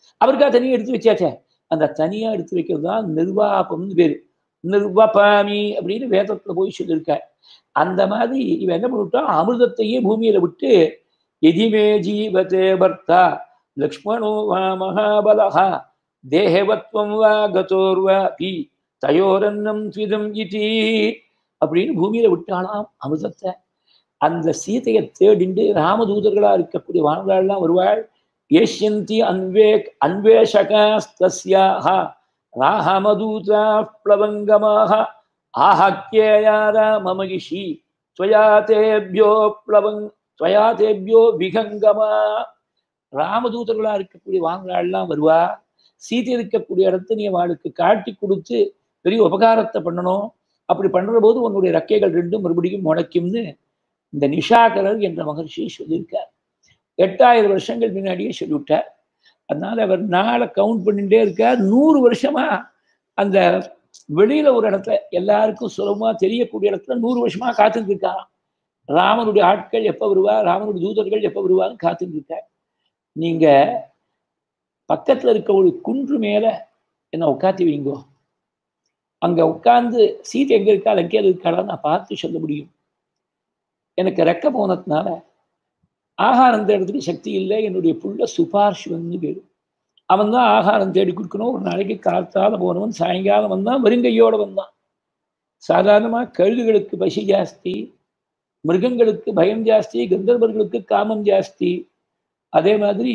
அவருக்காக தனியாக எடுத்து வச்சாச்சே அந்த தனியா எடுத்து வைக்கிறது தான் நிர்வாபம்னு பேரு நிர்வபாமி அப்படின்னு வேதத்துல போய் சொல்லியிருக்க அந்த மாதிரி இவன் என்ன பண்ணிவிட்டான் அமிர்தத்தையே பூமியில விட்டு எதிமே ஜீவதே பர்த்தா லக்ஷ்மணோ வா மகாபலஹா தேகவத்வம் வா கதோர்வா பி தயோரன்னம் ஸ்விதம் இதி அப்படின்னு பூமியில விட்டாலாம் அமிர்தத்தை அந்த சீதையை தேடிண்டு ராமதூதர்களா இருக்கக்கூடிய வானவர்கள்லாம் வருவாள் ஏஷ்யந்தி அன்வே அன்வேஷகாஸ்தஸ்யாக ராஹமதூதா பிளவங்கமாக ஆஹக்கியேயாரா மமகிஷி त्वया தேபியோ பிளவங் त्वया தேபியோ விகங்கமா ராமதூதர்களா இருக்கக்கூடிய வாங்கலாம் வருவா சீதை இருக்கக்கூடிய இடத்தை நீ அவளுக்கு காட்டி கொடுத்து பெரிய உபகாரத்தை பண்ணணும் அப்படி பண்ற போது உன்னுடைய ரெக்கைகள் ரெண்டும் மறுபடியும் முளைக்கும்னு இந்த நிஷாகரர் என்ற மகர்ஷி சொல்லியிருக்கார் எட்டாயிரம் வருஷங்கள் முன்னாடியே சொல்லிவிட்டார் அதனால அவர் நாளை கவுண்ட் பண்ணிட்டே இருக்கார் நூறு வருஷமா அந்த வெளியில ஒரு இடத்துல எல்லாருக்கும் சுலபமா தெரியக்கூடிய இடத்துல நூறு வருஷமா காத்துட்டு இருக்காராம் ராமனுடைய ஆட்கள் எப்ப வருவா ராமனுடைய தூதர்கள் எப்ப வருவான்னு காத்துட்டு இருக்கார் நீங்க பக்கத்துல இருக்க ஒரு குன்று மேல என்ன உட்காத்தி வைங்கோ அங்க உட்கார்ந்து சீட் எங்க இருக்கா எங்கேயாவது இருக்காளா நான் பார்த்து சொல்ல முடியும் எனக்கு ரெக்க போனதுனால ஆகாரம் தேடுறதுக்கு சக்தி இல்லை என்னுடைய புள்ள சுபார்ஷ்வன்னு பேரு அவன் தான் ஆகாரம் தேடி கொடுக்கணும் ஒரு நாளைக்கு காத்தால போனவன் சாயங்காலம் வந்தான் வெறுங்கையோட வந்தான் சாதாரணமாக கழுகுகளுக்கு பசி ஜாஸ்தி மிருகங்களுக்கு பயம் ஜாஸ்தி கந்தர்வர்களுக்கு காமம் ஜாஸ்தி அதே மாதிரி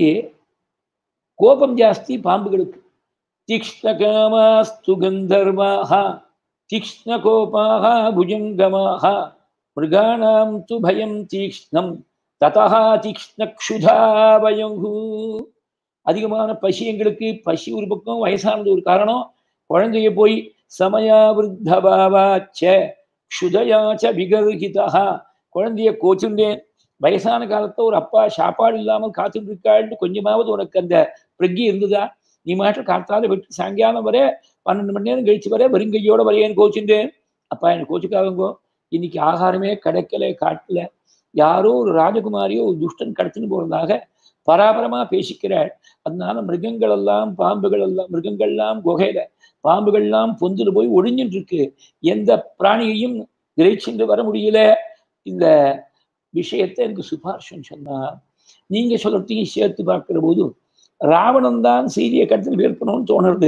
கோபம் ஜாஸ்தி பாம்புகளுக்கு தீக்ஷ்ண காமாஸ்து கந்தர்வாக தீக்ஷ்ண கோபாக புஜங்கமாக மிருகாணாம் து பயம் தீக்ஷ்ணம் ததா தீக்ஷ்ணக்ஷுதா பயங்கு அதிகமான பசி எங்களுக்கு பசி ஒரு பக்கம் வயசானது ஒரு காரணம் குழந்தைய போய் சமயா விருத்தபாவாச்ச க்ஷுதயாச்ச விகர்ஹிதா குழந்தைய கோச்சுண்டேன் வயசான காலத்துல ஒரு அப்பா சாப்பாடு இல்லாமல் காத்துட்டு இருக்காள்னு கொஞ்சமாவது உனக்கு அந்த பிரக்ஞை இருந்ததா நீ மாட்டம் காத்தால விட்டு சாயங்காலம் வர பன்னெண்டு மணி நேரம் கழிச்சு வர வெறுங்கையோட வரையேன்னு கோச்சுண்டேன் அப்பா எனக்கு கோச்சுக்காதங்கோ இன்னைக்கு ஆகாரமே கிடைக்கல காட்டல யாரோ ஒரு ராஜகுமாரியோ ஒரு துஷ்டன் கடத்தின்னு போறதாக பராபரமா பேசிக்கிறாள் அதனால மிருகங்கள் எல்லாம் பாம்புகள் எல்லாம் மிருகங்கள்லாம் குகையில பாம்புகள்லாம் பொந்துல போய் ஒழிஞ்சிட்டு இருக்கு எந்த பிராணியையும் கிரகிச்சுட்டு வர முடியல இந்த விஷயத்தை எனக்கு சுபாஷன் சொன்னார் நீங்க சொல்றதையும் சேர்த்து பார்க்கிற போது ராவணன் தான் செய்தியை கடத்தில் வேர்க்கணும்னு தோணுறது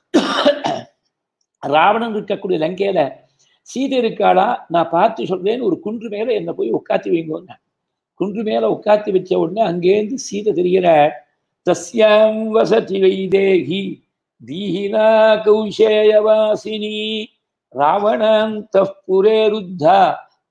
ராவணன் இருக்கக்கூடிய லங்கையில சீதை இருக்காளா நான் பார்த்து சொல்றேன்னு ஒரு குன்று மேல என்னை போய் உட்காத்தி வைங்கன்னு குன்று மேல உட்காத்தி வச்ச உடனே அங்கேருந்து சீதை தெரிகிற தஸ்யாம் வசதி வைதேகி தீஹினா கௌசேயவாசினி ராவணாந்த புரே ருத்தா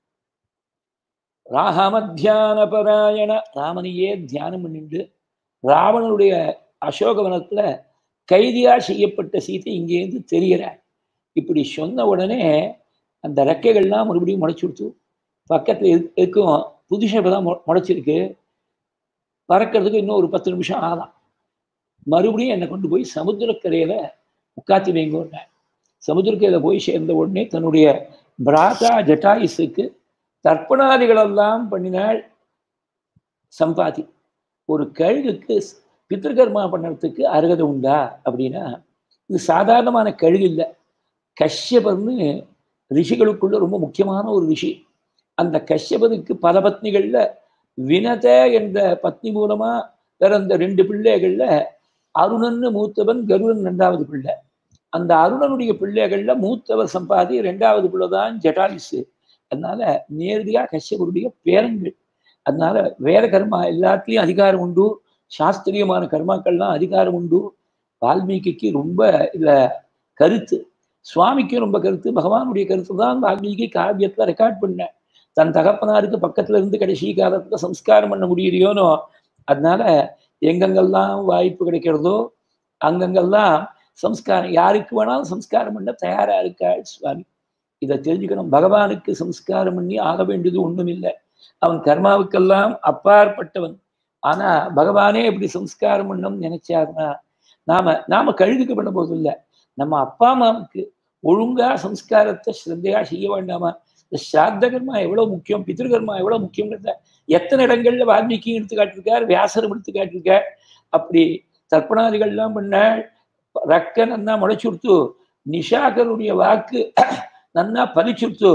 ராகமத்தியான பராயண ராமனையே தியானம் பண்ணிட்டு ராவணனுடைய அசோகவனத்துல கைதியா செய்யப்பட்ட சீதை இங்கேருந்து தெரிகிறார் இப்படி சொன்ன உடனே அந்த ரெக்கைகள்லாம் மறுபடியும் முளைச்சு கொடுத்து பக்கத்துல இருக்கும் புதுசாக இப்போ தான் முளைச்சிருக்கு பறக்கிறதுக்கு இன்னும் ஒரு பத்து நிமிஷம் ஆகலாம் மறுபடியும் என்னை கொண்டு போய் சமுத்திரக்கரையில உட்காத்தி வைங்கோன்ன சமுத்திரக்கரையில போய் சேர்ந்த உடனே தன்னுடைய பிராதா ஜட்டாயுஸுக்கு தர்ப்பணாதிகளெல்லாம் பண்ணினாள் சம்பாதி ஒரு கழுகுக்கு பித்திருக்கர்மா பண்ணுறதுக்கு அருகதை உண்டா அப்படின்னா இது சாதாரணமான கழுகு இல்லை கஷ்யபர்னு ரிஷிகளுக்குள்ள ரொம்ப முக்கியமான ஒரு ரிஷி அந்த கஷ்யபனுக்கு பல பத்னிகள்ல வினத என்ற பத்னி மூலமா பிறந்த ரெண்டு பிள்ளைகள்ல அருணன்னு மூத்தவன் கருடன் ரெண்டாவது பிள்ளை அந்த அருணனுடைய பிள்ளைகள்ல மூத்தவர் சம்பாதி ரெண்டாவது பிள்ளை தான் ஜட்டாலிசு அதனால நேரடியா கஷ்யபருடைய பேரங்கள் அதனால வேத கர்மா எல்லாத்துலேயும் அதிகாரம் உண்டு சாஸ்திரியமான கர்மாக்கள்லாம் அதிகாரம் உண்டு வால்மீகிக்கு ரொம்ப இதுல கருத்து சுவாமிக்கும் ரொம்ப கருத்து பகவானுடைய கருத்து தான் வால்மீகி காவியத்துல ரெக்கார்ட் பண்ண தன் தகப்பனாருக்கு பக்கத்துல இருந்து கடைசி காலத்துல சம்ஸ்காரம் பண்ண முடியலையோனோ அதனால எங்கெங்கெல்லாம் வாய்ப்பு கிடைக்கிறதோ அங்கங்கெல்லாம் சம்ஸ்காரம் யாருக்கு வேணாலும் சம்ஸ்காரம் பண்ண தயாரா இருக்காள் சுவாமி இதை தெரிஞ்சுக்கணும் பகவானுக்கு சம்ஸ்காரம் பண்ணி ஆக வேண்டியது ஒண்ணும் இல்லை அவன் கர்மாவுக்கெல்லாம் அப்பாற்பட்டவன் ஆனா பகவானே இப்படி சம்ஸ்காரம் பண்ணணும்னு நினைச்சாருன்னா நாம நாம கழுதுக்கு பண்ண போதும் இல்லை நம்ம அப்பா அம்மாவுக்கு ஒழுங்கா சம்ஸ்காரத்தை ஸ்ரத்தையா செய்ய வேண்டாமா இந்த ஸ்ராத்த கர்மா எவ்வளவு முக்கியம் பித்ருகர்மா எவ்வளவு முக்கியங்கிறத எத்தனை இடங்கள்ல வால்மீகி எடுத்து காட்டியிருக்கார் வியாசரும் எடுத்து காட்டியிருக்கார் அப்படி தர்ப்பணாதிகள்லாம் பண்ணாள் ரக்க நன்னா முளைச்சுடுத்து நிஷாகருடைய வாக்கு நன்னா பலிச்சுடுத்து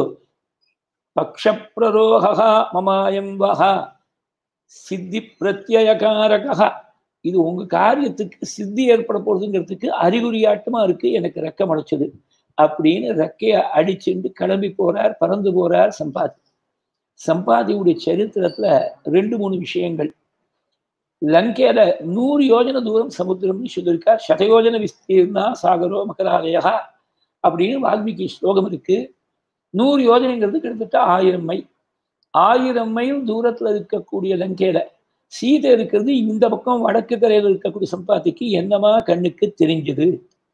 பக்ஷப்ரரோகா மமாயம் வகா சித்தி பிரத்யகாரகா இது உங்க காரியத்துக்கு சித்தி ஏற்பட போகுதுங்கிறதுக்கு அறிகுறியாட்டமா இருக்கு எனக்கு ரெக்க முளைச்சது அப்படின்னு ரெக்கைய அடிச்சுட்டு கிளம்பி போறார் பறந்து போறார் சம்பாதி சம்பாதியுடைய சரித்திரத்துல ரெண்டு மூணு விஷயங்கள் லங்கையில நூறு யோஜன தூரம் சமுத்திரம்னு சொல்லியிருக்கார் சதயோஜன விஸ்தீர்ணா சாகரோ மகராலயா அப்படின்னு வால்மீகி ஸ்லோகம் இருக்கு நூறு யோஜனைங்கிறது கிட்டத்தட்ட ஆயிரம் மைல் ஆயிரம் மைல் தூரத்துல இருக்கக்கூடிய லங்கையில சீதை இருக்கிறது இந்த பக்கம் வடக்கு கரையில் இருக்கக்கூடிய சம்பாத்திக்கு என்னமா கண்ணுக்கு தெரிஞ்சது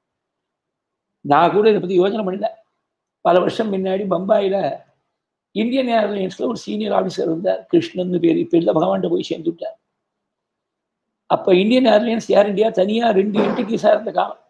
நான் கூட இதை பத்தி யோசனை பண்ணல பல வருஷம் முன்னாடி பம்பாயில இந்தியன் ஏர்லைன்ஸ்ல ஒரு சீனியர் ஆஃபீஸர் இருந்தார் கிருஷ்ணன் பேர் இப்ப இல்லை பகவான்கிட்ட போய் சேர்ந்து விட்டார் அப்ப இந்தியன் ஏர்லைன்ஸ் ஏர் இந்தியா தனியா ரெண்டு என்டிட்டிஸா இருந்த காலம்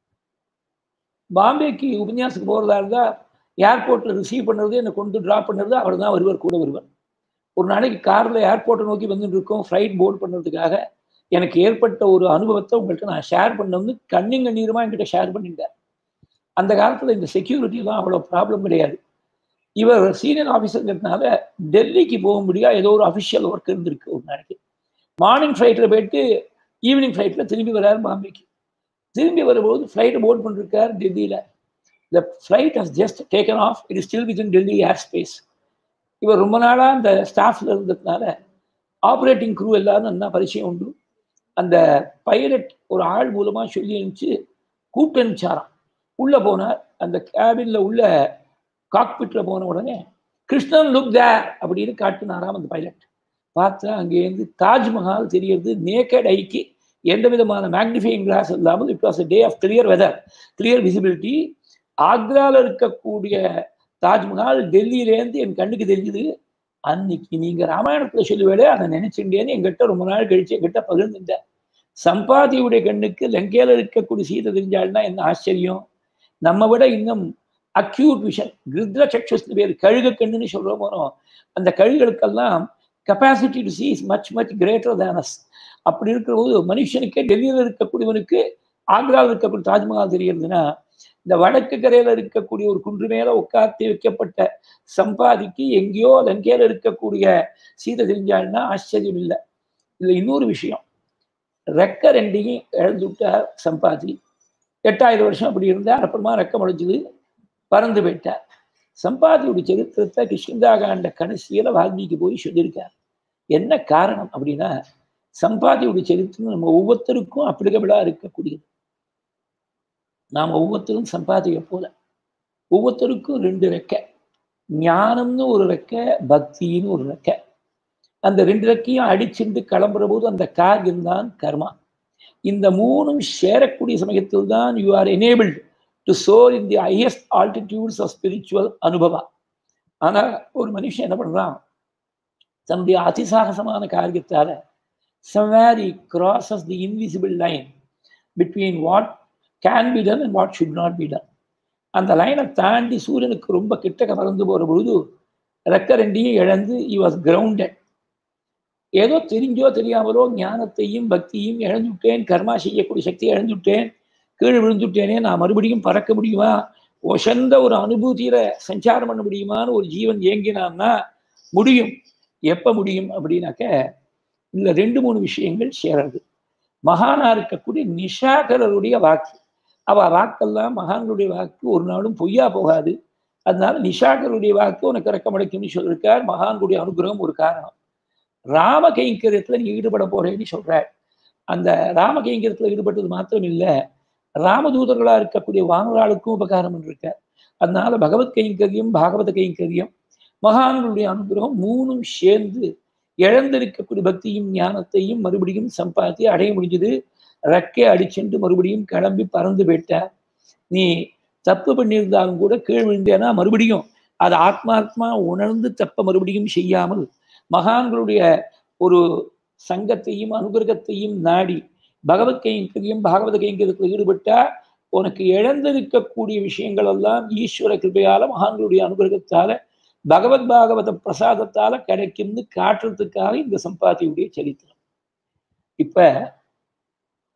பாம்பேக்கு உபன்யாசத்துக்கு போறதா இருந்தா ஏர்போர்ட்ல ரிசீவ் பண்ணுறது என்னை கொண்டு ட்ராப் பண்ணுறது அவர் தான் வருவார் கூட வருவார் ஒரு நாளைக்கு காரில் ஏர்போர்ட்டை நோக்கி வந்துட்டு இருக்கோம் ஃப்ளைட் போர்ட் பண்ணுறதுக்காக எனக்கு ஏற்பட்ட ஒரு அனுபவத்தை உங்கள்கிட்ட நான் ஷேர் பண்ண வந்து கண்ணிங் கண்ணீருமா என்கிட்ட ஷேர் பண்ணிட்டேன் அந்த காலத்தில் இந்த செக்யூரிட்டிலாம் அவ்வளோ ப்ராப்ளம் கிடையாது இவர் சீனியர் ஆஃபீஸருங்கிறதுனால டெல்லிக்கு போக முடியா ஏதோ ஒரு அஃபிஷியல் ஒர்க் இருந்திருக்கு ஒரு நாளைக்கு மார்னிங் ஃப்ளைட்டில் போயிட்டு ஈவினிங் ஃப்ளைட்டில் திரும்பி வராரு பாம்பேக்கு திரும்பி வரும்போது ஃப்ளைட்டை போர்ட் பண்ணிருக்கார் டெல்லியில் the flight has just taken off it is still with Delhi air space இவர் ரொம்ப நாளாக அந்த ஸ்டாஃப்ல இருந்ததுனால ஆப்ரேட்டிங் க்ரூ எல்லாரும் நல்லா பரிச்சயம் உண்டு அந்த பைலட் ஒரு ஆள் மூலமாக சொல்லி அனுப்பிச்சு கூப்பிட்டு அனுப்பிச்சாராம் உள்ளே போனார் அந்த கேபின்ல உள்ள காக்பிட்டில் போன உடனே கிருஷ்ணன் லுக் தேர் அப்படின்னு காட்டினாராம் அந்த பைலட் பார்த்தா அங்கேருந்து தாஜ்மஹால் தெரியறது நேக்கட் ஐக்கு எந்த விதமான மேக்னிஃபைங் கிளாஸ் இல்லாமல் it was a day of clear weather clear visibility ஆக்ராவில் இருக்கக்கூடிய தாஜ்மஹால் டெல்லியிலேருந்து என் கண்ணுக்கு தெரிஞ்சுது அன்னைக்கு நீங்க ராமாயணத்துல சொல்லுவேடே அதை நினைச்சுட்டேன்னு எங்கிட்ட ரொம்ப நாள் கழிச்சு எங்கிட்ட பகிர்ந்துட்டேன் சம்பாதியுடைய கண்ணுக்கு லங்கையில இருக்கக்கூடிய சீதை தெரிஞ்சாள்னா என்ன ஆச்சரியம் நம்ம விட இன்னும் அக்யூட் விஷன் கிருத்ர சக்ஷஸ் பேர் கழுக கண்ணுன்னு சொல்றோம் போனோம் அந்த கழுகளுக்கெல்லாம் capacity to see is much much greater than us அப்படி இருக்கிற போது மனுஷனுக்கே டெல்லியில் இருக்கக்கூடியவனுக்கு ஆக்ராவில் இருக்கக்கூடிய தாஜ்மஹால் தெரியறதுன்னா இந்த வடக்கு கரையில இருக்கக்கூடிய ஒரு குன்று மேல உட்கார்த்தி வைக்கப்பட்ட சம்பாதிக்கு எங்கேயோ லங்கையில இருக்கக்கூடிய சீதை தெரிஞ்சாள்னா ஆச்சரியம் இல்லை இதுல இன்னொரு விஷயம் ரெக்க ரெண்டையும் இழந்து விட்டார் சம்பாதி எட்டாயிரம் வருஷம் அப்படி இருந்தார் அப்புறமா ரெக்க முளைச்சது பறந்து போயிட்டார் சம்பாதியுடைய சரித்திரத்தை கிருஷ்ணதாகாண்ட கடைசியில வால்மீகி போய் சொல்லியிருக்கார் என்ன காரணம் அப்படின்னா சம்பாதியுடைய சரித்திரம் நம்ம ஒவ்வொருத்தருக்கும் அப்ளிகபிளா இருக்கக்கூடியது நாம் ஒவ்வொருத்தரும் சம்பாதிக்க போல ஒவ்வொருத்தருக்கும் ரெண்டு ரெக்கை ஞானம்னு ஒரு ரெக்கை பக்தின்னு ஒரு ரெக்கை அந்த ரெண்டு ரெக்கையும் அடிச்சுட்டு கிளம்புற போது அந்த காரியம் தான் கர்மா இந்த மூணும் சேரக்கூடிய சமயத்தில் தான் you are enabled to soar in the highest altitudes of spiritual அனுபவா ஆனால் ஒரு மனுஷன் என்ன பண்ணுறான் தன்னுடைய அதிசாகசமான காரியத்தால somewhere he crosses the invisible line between what can be done and what should not be done அந்த லைனை தாண்டி சூரியனுக்கு ரொம்ப கிட்டக்க பறந்து போகிற பொழுது ரெக்க ரெண்டையும் இழந்து இ வாஸ் கிரவுண்டட் ஏதோ தெரிஞ்சோ தெரியாமலோ ஞானத்தையும் பக்தியும் இழந்துவிட்டேன் கர்மா செய்யக்கூடிய சக்தியை இழந்துவிட்டேன் கீழே விழுந்துட்டேனே நான் மறுபடியும் பறக்க முடியுமா ஒசந்த ஒரு அனுபூதியில சஞ்சாரம் பண்ண முடியுமான்னு ஒரு ஜீவன் ஏங்கினான்னா முடியும் எப்ப முடியும் அப்படின்னாக்க இந்த ரெண்டு மூணு விஷயங்கள் சேரது மகானா இருக்கக்கூடிய நிஷாகரருடைய வாக்கு அவ வாக்கெல்லாம் மகான்களுடைய வாக்கு ஒரு நாளும் பொய்யா போகாது அதனால நிஷாகருடைய வாக்கு உனக்கு இறக்கமடைக்கும்னு சொல்லியிருக்கார் மகான்களுடைய அனுகிரகம் ஒரு காரணம் ராம கைங்கரியத்துல நீ ஈடுபட போறேன்னு சொல்றார் அந்த ராம கைங்கரியத்துல ஈடுபட்டது மாத்திரம் இல்லை ராமதூதர்களா இருக்கக்கூடிய வானராளுக்கும் உபகாரம் பண்ணிருக்க அதனால பகவத் கைங்கரியம் பாகவத கைங்கரியம் மகான்களுடைய அனுகிரகம் மூணும் சேர்ந்து இழந்திருக்கக்கூடிய பக்தியும் ஞானத்தையும் மறுபடியும் சம்பாத்தி அடைய முடிஞ்சது ரெக்கை அடிச்சுட்டு மறுபடியும் கிளம்பி பறந்து போயிட்ட நீ தப்பு பண்ணியிருந்தாலும் கூட கீழ் விழுந்தேன்னா மறுபடியும் அது ஆத்மாத்மா உணர்ந்து தப்ப மறுபடியும் செய்யாமல் மகான்களுடைய ஒரு சங்கத்தையும் அனுகிரகத்தையும் நாடி பகவத் கைங்கரியம் பாகவத கைங்கரியத்தில் ஈடுபட்டா உனக்கு இழந்திருக்கக்கூடிய விஷயங்கள் எல்லாம் ஈஸ்வர கிருபையால மகான்களுடைய அனுகிரகத்தால பகவத் பாகவத பிரசாதத்தால கிடைக்கும்னு காட்டுறதுக்காக இந்த சம்பாத்தியுடைய சரித்திரம் இப்ப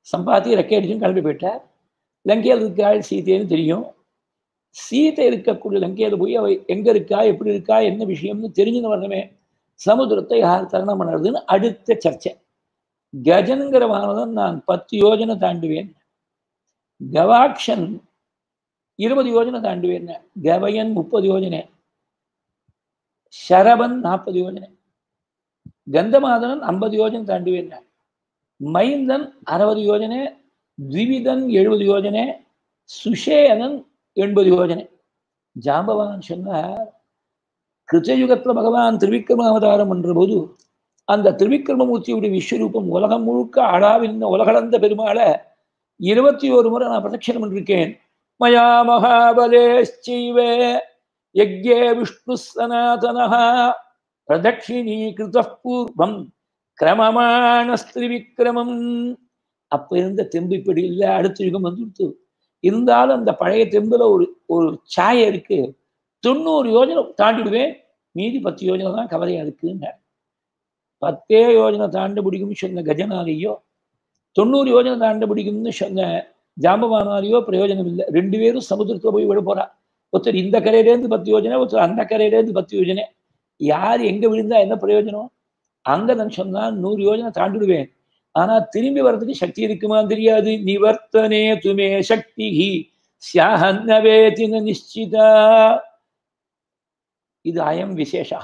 சம்பாத்தி ரெக்கை அடிச்சும் கிளம்பி போயிட்டார் லங்கையில் இருக்காள் சீதைன்னு தெரியும் சீதை இருக்கக்கூடிய லங்கையில் போய் அவ எங்க இருக்கா எப்படி இருக்கா என்ன விஷயம்னு தெரிஞ்சுன்னு வரணுமே சமுத்திரத்தை யார் தருணம் பண்ணுறதுன்னு அடுத்த சர்ச்சை கஜனுங்கிற வானதன் நான் பத்து யோஜனை தாண்டுவேன் கவாக்ஷன் இருபது யோஜனை தாண்டுவேன் கவயன் முப்பது யோஜனை ಶರಬನ್ ನಾற்பது யோஜனை கந்தமாதனன் ஐம்பது யோஜனை தாண்டுவேன் மைந்தன் அறுபது யோஜனை த்விவிதன் எழுபது யோஜனை சுஷேயனன் எண்பது யோஜனை ஜாம்பவான் சொன்னார் கிருத்தயுகத்துல பகவான் திருவிக்ரம அவதாரம் என்ற போது அந்த திருவிக்ரமமூர்த்தியுடைய விஸ்வரூபம் உலகம் முழுக்க அழாவிருந்த உலகளந்த பெருமாளை இருபத்தி ஒரு முறை நான் பிரதட்சணம் பண்ணிருக்கேன் மயா மகாபலேச்சைவே யஜ்ஞே விஷ்ணு சனாதனः பிரதட்சிணீகிருத பூர்வம் கிரமமானஸ்திரிவிக்ரமம் அப்ப இருந்த தெம்பு இப்படி இல்லை அடுத்த யுகம் வந்துடுத்து இருந்தாலும் அந்த பழைய தெம்புல ஒரு ஒரு சாயை இருக்கு தொண்ணூறு யோஜனை தாண்டிடுவேன் மீதி பத்து யோஜனை தான் கவலையா இருக்குங்க பத்தே யோஜனை தாண்ட பிடிக்கும்னு சொன்ன கஜனாலேயோ தொண்ணூறு யோஜனை தாண்ட பிடிக்கும்னு சொன்ன ஜாம்பவானாலேயோ பிரயோஜனம் இல்லை ரெண்டு பேரும் சமுத்திரத்துல போய் விட போறா ஒருத்தர் இந்த கரையிலேருந்து பத்து யோஜனை ஒருத்தர் அந்த கரையிலேருந்து பத்து யோஜனை யார் எங்க விழுந்தா என்ன பிரயோஜனம் அங்கதன் சொன்னா நூறு யோஜனை தாண்டிடுவேன் ஆனா திரும்பி வர்றதுக்கு சக்தி இருக்குமா தெரியாது நிவர்த்தனே துமே சக்தி சியாஹன்னவேதின நிச்சிதா இது அயம் விசேஷா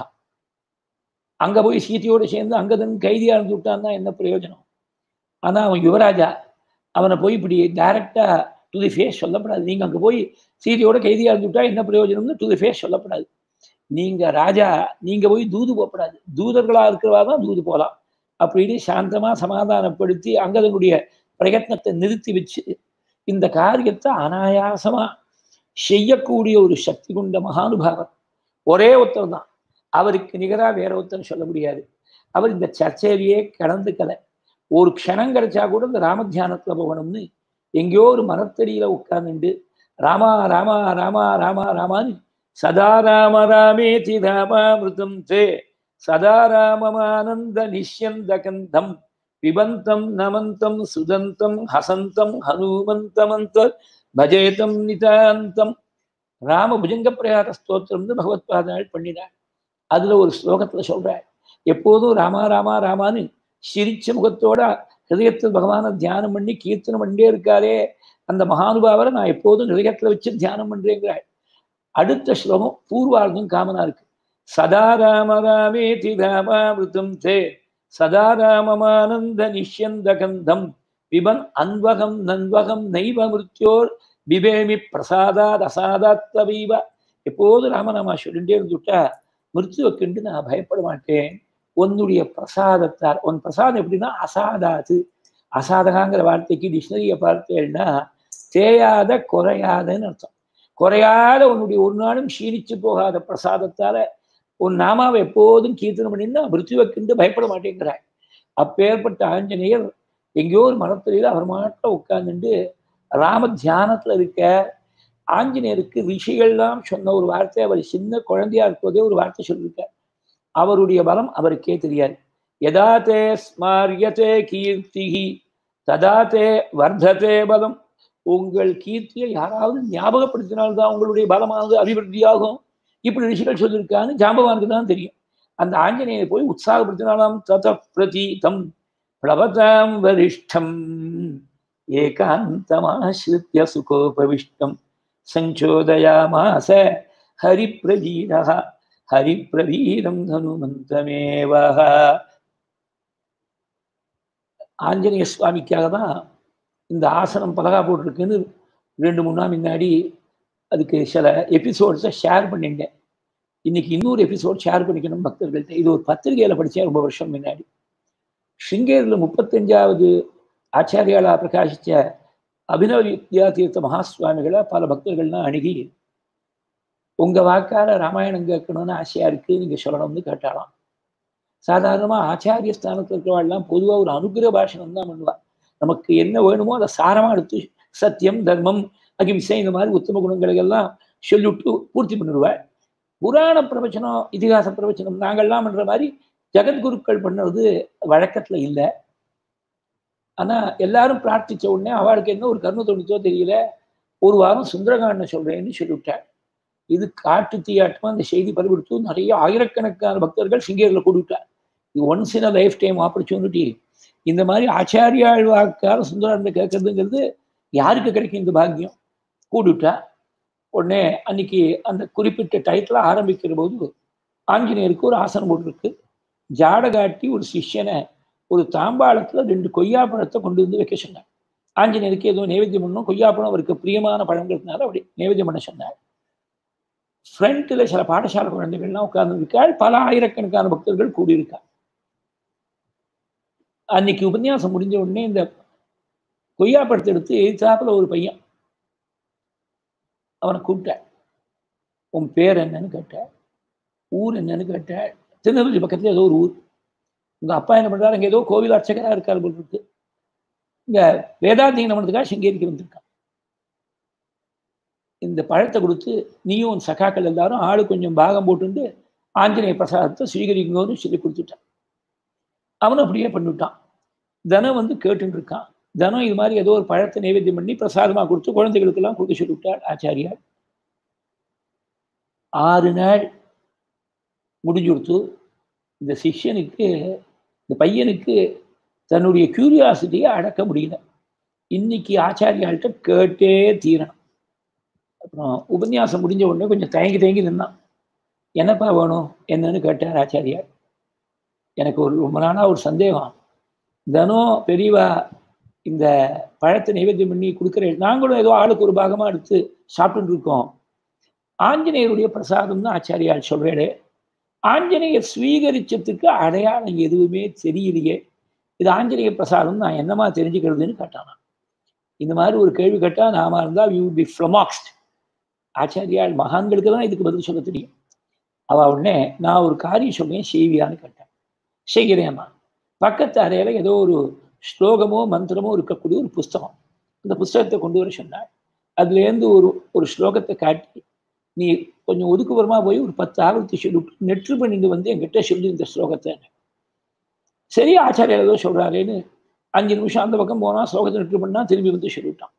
அங்க போய் சீதையோடு சேர்ந்து அங்கதன் கைதியா இருந்து விட்டான்னா என்ன பிரயோஜனம் ஆனா அவன் யுவராஜா அவனை போய் இப்படி டைரக்டா டு தி ஃபேஸ் சொல்லப்படாது நீங்க அங்க போய் சீதையோட கைதியா இருந்துட்டா என்ன பிரயோஜனம்னு டு தி ஃபேஸ் சொல்லப்படாது நீங்க ராஜா நீங்க போய் தூது போகப்படாது தூதர்களா இருக்கிறவா தான் தூது போகலாம் அப்படின்னு சாந்தமா சமாதானப்படுத்தி அங்கதனுடைய பிரயத்னத்தை நிறுத்தி வச்சு இந்த காரியத்தை அனாயாசமா செய்யக்கூடிய ஒரு சக்தி கொண்ட மகானுபாவர் ஒரே ஒருத்தர் தான் அவருக்கு நிகரா வேற ஒருத்தர் சொல்ல முடியாது அவர் இந்த சர்ச்சையிலேயே கடந்துக்கலை ஒரு க்ஷணம் கிடைச்சா கூட இந்த ராமத்தியானத்துல போகணும்னு எங்கேயோ ஒரு மரத்தடியில உட்கார்ந்துண்டு ராமா ராமா ராமா ராமா ராமான்னு சதா ராம ராமேதி ராமாமிருதம் தே சதா ராமமானந்த நிஷ்யந்த கந்தம் பிபந்தம் நமந்தம் சுதந்தம் ஹசந்தம் ஹனுமந்தமந்த பஜேதம் நிதாந்தம் ராம புஜங்க பிரயார ஸ்தோத்திரம்னு பகவத் பாதனாள் பண்ணினார் அதுல ஒரு ஸ்லோகத்துல சொல்றார் எப்போதும் ராமா ராமா ராமான்னு சிரிச்ச முகத்தோட ஹிருதயத்தில் பகவானை தியானம் பண்ணி கீர்த்தனம் பண்ணிட்டே இருக்காரே அந்த மகானுபாவரை நான் எப்போதும் ஹிருதயத்துல வச்சு தியானம் பண்றேங்கிறாள் அடுத்த ஸ்லோகம் பூர்வார்த்தம் காமனா இருக்கு சதா ராம ராமேதி ராமாமிருதம் தே சதா ராமமானந்த நிஷ்யந்த கந்தம் பிபன் அன்வகம் நன்வகம் நைவ மிருத்யோர் பிபேமி பிரசாதாத் அசாதாத்தவீவ எப்போது ராமநாமா சொல்லிட்டே இருந்துட்டா மிருத்துவை கண்டு நான் பயப்பட மாட்டேன் உன்னுடைய பிரசாதத்தார் உன் பிரசாதம் எப்படின்னா அசாதாது அசாதகாங்கிற வார்த்தைக்கு டிக்ஷனரியை பார்த்தேன்னா தேயாத குறையாதன்னு அர்த்தம் குறையாத உன்னுடைய ஒரு நாளும் க்ஷீணிச்சு போகாத பிரசாதத்தால உன் நாமாவை எப்போதும் கீர்த்தனம் பண்ணினா மிருத்துவை கண்டு பயப்பட மாட்டேங்கிறாய் அப்பேற்பட்ட ஆஞ்சநேயர் எங்கேயோ ஒரு மரத்தில அவர் மாட்டில் உட்கார்ந்துட்டு ராம தியானத்துல இருக்க ஆஞ்சநேயருக்கு ரிஷிகள்லாம் சொன்ன ஒரு வார்த்தை அவர் சின்ன குழந்தையா இருப்பதே ஒரு வார்த்தை சொல்லியிருக்கார் அவருடைய பலம் அவருக்கே தெரியாது எதா தே ஸ்மாரியத்தே கீர்த்திகி ததா தே வர்த்ததே பலம் உங்கள் கீர்த்தியை யாராவது ஞாபகப்படுத்தினால்தான் உங்களுடைய பலமானது அபிவிருத்தியாகும் இப்படி ரிஷிகள் சொல்லியிருக்கான்னு ஜாம்பவானுக்கு தான் தெரியும் அந்த ஆஞ்சநேயரை போய் உற்சாகப்படுத்தினாலாம் தத பிரதீதம் பிளவதாம் வரிஷ்டம் ஏகாந்தமாசிரித்ய சுகோபவிஷ்டம் சஞ்சோதயாமாச ஹரிப்பிரஜீரः ஹரிப்பிரவீரம் ஹனுமந்தமேவ ஆஞ்சநேய சுவாமிக்காக தான் இந்த ஆசனம் பலகா போட்டிருக்குன்னு ரெண்டு மூணு நாள் முன்னாடி அதுக்கு சில எபிசோட்ஸை ஷேர் பண்ணிட்டேன் இன்னைக்கு இன்னொரு எபிசோட் ஷேர் பண்ணிக்கணும் பக்தர்கள்ட்ட இது ஒரு பத்திரிகையில படித்தேன் ரொம்ப வருஷம் முன்னாடி ஸ்ருங்கேரியில் முப்பத்தஞ்சாவது ஆச்சாரியாலா பிரகாசிச்ச அபினவ வித்யா தீர்த்த மகாசுவாமிகளை பல பக்தர்கள்லாம் அணுகி உங்க வாக்கால ராமாயணம் கேட்கணும்னு ஆசையா இருக்கு நீங்க சொல்லணும்னு கேட்டாலாம் சாதாரணமா ஆச்சாரிய ஸ்தானத்தில் இருக்கிறவாள்லாம் பொதுவா ஒரு அனுகிரக பாஷணம் தான் பண்ணுவா நமக்கு என்ன வேணுமோ அதை சாரமா எடுத்து சத்தியம் தர்மம் அகிம்சை இந்த மாதிரி உத்தம குணங்களை எல்லாம் சொல்லிவிட்டு பூர்த்தி பண்ணிடுவாள் புராண பிரவச்சனம் இதிகாச பிரவச்சனம் நாங்கள்லாம் பண்ற மாதிரி ஜெகத்குருக்கள் பண்ணுறது வழக்கத்துல இல்லை ஆனா எல்லாரும் பிரார்த்திச்ச உடனே அவளுக்கு என்ன ஒரு கர்ம தோணிச்சோ தெரியல ஒரு வாரம் சுந்தரகாண்ட சொல்றேன்னு சொல்லிவிட்டாள் இது காட்டு தீயாட்டமா அந்த செய்தி பரவிடுத்து நிறைய ஆயிரக்கணக்கான பக்தர்கள் சிங்கேரில் கூடிவிட்டார் இது once in a lifetime opportunity இந்த மாதிரி ஆச்சாரியாள் வாக்கார சுந்தராண்ட கேட்கறதுங்கிறது யாருக்கு கிடைக்கும் இந்த பாக்கியம் கூடிவிட்டா உடனே அன்னைக்கு அந்த குறிப்பிட்ட டைட்டில் ஆரம்பிக்கிற போது ஆஞ்சநேயருக்கு ஒரு ஆசனம் போட்டிருக்கு ஜாட காட்டி ஒரு சிஷ்யனை ஒரு தாம்பாளத்துல ரெண்டு கொய்யாப்பழத்தை கொண்டு வந்து வைக்க சொன்னார் ஆஞ்சநேயருக்கு ஏதோ நைவேத்தியம் பண்ணணும் கொய்யாப்பழம் அவருக்கு பிரியமான பழங்கிறதுனால அப்படி நைவேத்தியம் பண்ண சொன்னார் ஃப்ரண்ட்டில் சில பாடசாலை குழந்தைகள்லாம் உட்கார்ந்துருக்காள் பல ஆயிரக்கணக்கான பக்தர்கள் கூடியிருக்காள் அன்னைக்கு உபன்யாசம் முடிஞ்ச உடனே இந்த கொய்யாப்பழத்தை எடுத்து எதிர்த்தாப்புல ஒரு பையன் அவனை கூப்பிட்டாள் உன் பேர் என்னன்னு கேட்டாள் ஊர் என்னன்னு கேட்டாள் திருநெல்வேலி பக்கத்துல ஏதோ ஒரு ஊர் உங்க அப்பா என்ன பண்றாரு அங்க ஏதோ கோவில் அர்ச்சகரா இருக்காரு போல் இருக்கு இங்க வேதாந்தீனம் பண்ணதுக்காக சிங்கேரிக்கு வந்திருக்கான் இந்த பழத்தை கொடுத்து நீயும் உன் சகாக்கள் எல்லாரும் ஆளு கொஞ்சம் பாகம் போட்டுண்டு ஆஞ்சநேய பிரசாதத்தை ஸ்வீகரிக்கணும்னு சொல்லி கொடுத்துட்டான் அவனும் அப்படியே பண்ணிவிட்டான் தனம் வந்து கேட்டுன்னு இருக்கான் தனம் இது மாதிரி ஏதோ ஒரு பழத்தை நைவேத்தியம் பண்ணி பிரசாதமாக கொடுத்து குழந்தைகளுக்கெல்லாம் கொடுத்து சொல்லிவிட்டாள் ஆச்சாரியார் ஆறு நாள் முடிஞ்சு கொடுத்து இந்த சிஷ்யனுக்கு இந்த பையனுக்கு தன்னுடைய கியூரியாசிட்டியை அடக்க முடியல இன்னைக்கு ஆச்சாரியாள்கிட்ட கேட்டே தீரணும் அப்புறம் உபன்யாசம் முடிஞ்ச உடனே கொஞ்சம் தயங்கி தயங்கி நின்னான் என்னப்பா வேணும் என்னன்னு கேட்டார் ஆச்சாரியார் எனக்கு ஒரு ரொம்ப நாளாக ஒரு சந்தேகம் தினம் பெரியவா இந்த பழத்தை நைவேத்தியம் பண்ணி கொடுக்குறேன் நாங்களும் ஏதோ ஆளுக்கு ஒரு பாகமாக எடுத்து சாப்பிட்டுட்டு இருக்கோம் ஆஞ்சநேயருடைய பிரசாதம் தான் ஆச்சாரியால் சொல்கிறேடே ஆஞ்சநேயர் ஸ்வீகரிச்சதுக்கு அடையாளம் எதுவுமே தெரியலையே இது ஆஞ்சநேய பிரசாதம் நான் என்னமா தெரிஞ்சுக்கிறதுன்னு கேட்டானா இந்த மாதிரி ஒரு கேள்வி கேட்டால் நாம இருந்தால் யூ பி ஃப்ளமாக்ஸ்ட் ஆச்சாரியால் மகான்களுக்கு தான் இதுக்கு பதில் சொல்ல தெரியும் அவ உடனே நான் ஒரு காரியம் சொல்றேன் செய்வியான்னு கேட்டேன் செய்கிறேம்மா பக்கத்து அறையில ஏதோ ஒரு ஸ்லோகமோ மந்திரமோ இருக்கக்கூடிய ஒரு புஸ்தகம் அந்த புஸ்தகத்தை கொண்டு வர சொன்னாள் அதுலேருந்து ஒரு ஒரு ஸ்லோகத்தை காட்டி நீ கொஞ்சம் ஒதுக்குப்புறமா போய் ஒரு பத்து ஆவர்த்தி சொல்லிவிட்டு நெற்று பண்ணிட்டு வந்து என்கிட்ட சொல்லி இந்த ஸ்லோகத்தை சரி ஆச்சாரியர் ஏதோ சொல்றாருன்னு அஞ்சு நிமிஷம் அந்த பக்கம் போனா ஸ்லோகத்தை நெற்று பண்ணா திரும்பி வந்து சொல்லிவிட்டான்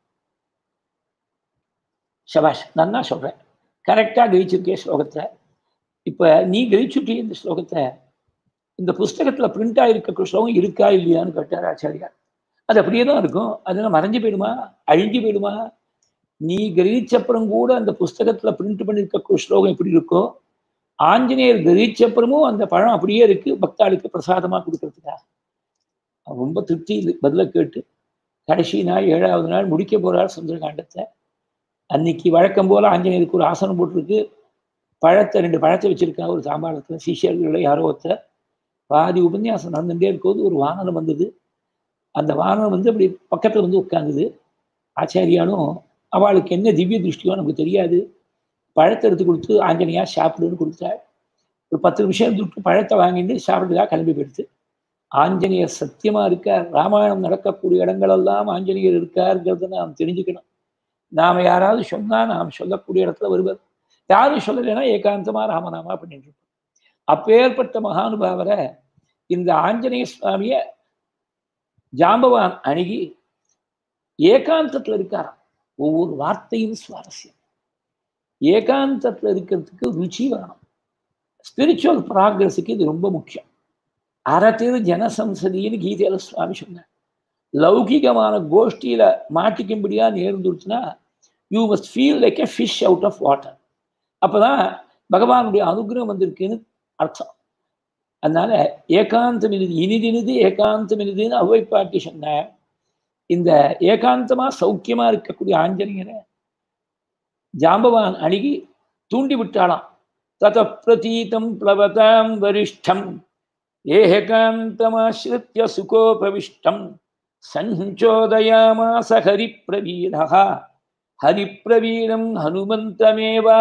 சபாஷ் நன்னா சொல்றேன் கரெக்டாக கிரகிச்சிருக்கே ஸ்லோகத்தை இப்போ நீ கிரகிச்சுட்டே இந்த ஸ்லோகத்தை இந்த புஸ்தகத்தில் பிரிண்ட் ஆகிருக்க ஸ்லோகம் இருக்கா இல்லையான்னு கேட்டார் ஆச்சாரியார் அது அப்படியே தான் இருக்கும் அதெல்லாம் மறைஞ்சு போயிடுமா அழிஞ்சு போயிடுமா நீ கிரகிச்சப்புறம் கூட அந்த புஸ்தகத்துல பிரிண்ட் பண்ணியிருக்க ஸ்லோகம் எப்படி இருக்கோ ஆஞ்சநேயர் கிரகிச்சப்புறமும் அந்த பழம் அப்படியே இருக்கு பக்தாளுக்கு பிரசாதமா கொடுக்கறதுக்காக ரொம்ப திருப்தி பதில கேட்டு கடைசி நாள் ஏழாவது நாள் முடிக்க போறார் சுந்தரகாண்டத்தை அன்னைக்கு வழக்கம் போல ஆஞ்சநேயருக்கு ஒரு ஆசனம் போட்டிருக்கு பழத்தை ரெண்டு பழத்தை வச்சிருக்கா ஒரு சாம்பாளத்துல சிஷியர்கள யாரோ ஒருத்தர் பாதி உபன்யாசம் நடந்துட்டே இருக்கும்போது ஒரு வாகனம் வந்தது அந்த வாகனம் வந்து அப்படி பக்கத்துல வந்து உட்காந்துது ஆச்சாரியாலும் அவளுக்கு என்ன திவ்ய திருஷ்டியோ நமக்கு தெரியாது பழத்தை எடுத்து கொடுத்து ஆஞ்சநேயா சாப்பிடுன்னு கொடுத்தாள் ஒரு பத்து நிமிஷம் இருந்துட்டு பழத்தை வாங்கிட்டு சாப்பிட்டுதான் கிளம்பி போயிடுது ஆஞ்சநேயர் சத்தியமா இருக்கார் ராமாயணம் நடக்கக்கூடிய இடங்களெல்லாம் ஆஞ்சநேயர் இருக்காருங்கிறத நாம் தெரிஞ்சுக்கணும் நாம யாராவது சொன்னா நாம் சொல்லக்கூடிய இடத்துல வருவர் யாரும் சொல்லலைன்னா ஏகாந்தமா ராமநாமா பண்ணிட்டு இருப்போம் அப்பேற்பட்ட மகானுபாவரை இந்த ஆஞ்சநேய சுவாமிய ஜாம்பவான் அணுகி ஏகாந்தத்துல இருக்காராம் ஒவ்வொரு வார்த்தையும் சுவாரஸ்யம் ஏகாந்தத்துல இருக்கிறதுக்கு ருச்சி வேணும் ஸ்பிரிச்சுவல் ப்ராக்ரஸுக்கு இது ரொம்ப முக்கியம் அரத்திரு ஜனசம்சதின்னு கீதையில சுவாமி சொன்னார் லௌகிகமான கோஷ்டியில மாட்டிக்கும்படியா நேர்ந்துருச்சுன்னா you must feel like a fish out of water அப்பதான் பகவானுடைய அனுகிரகம் வந்திருக்குன்னு அர்த்தம் அதனால ஏகாந்தம் இனிது இனிதினிது ஏகாந்தம் இனிதுன்னு அவ்வை பாட்டி சொன்ன இந்த ஏகாந்தமா சௌக்கியமா இருக்கக்கூடிய ஆஞ்சநேயரை ஜாம்பவான் அணுகி தூண்டி விட்டாளாம் தத பிரதீதம் பிளவதாம் வரிஷ்டம் ஏகாந்தமாசிரித்ய சுகோபவிஷ்டம் சஞ்சோதயாமாச ஹரிப்பிரவீரா ஹரிப்பிரவீரம் ஹனுமந்தமேவா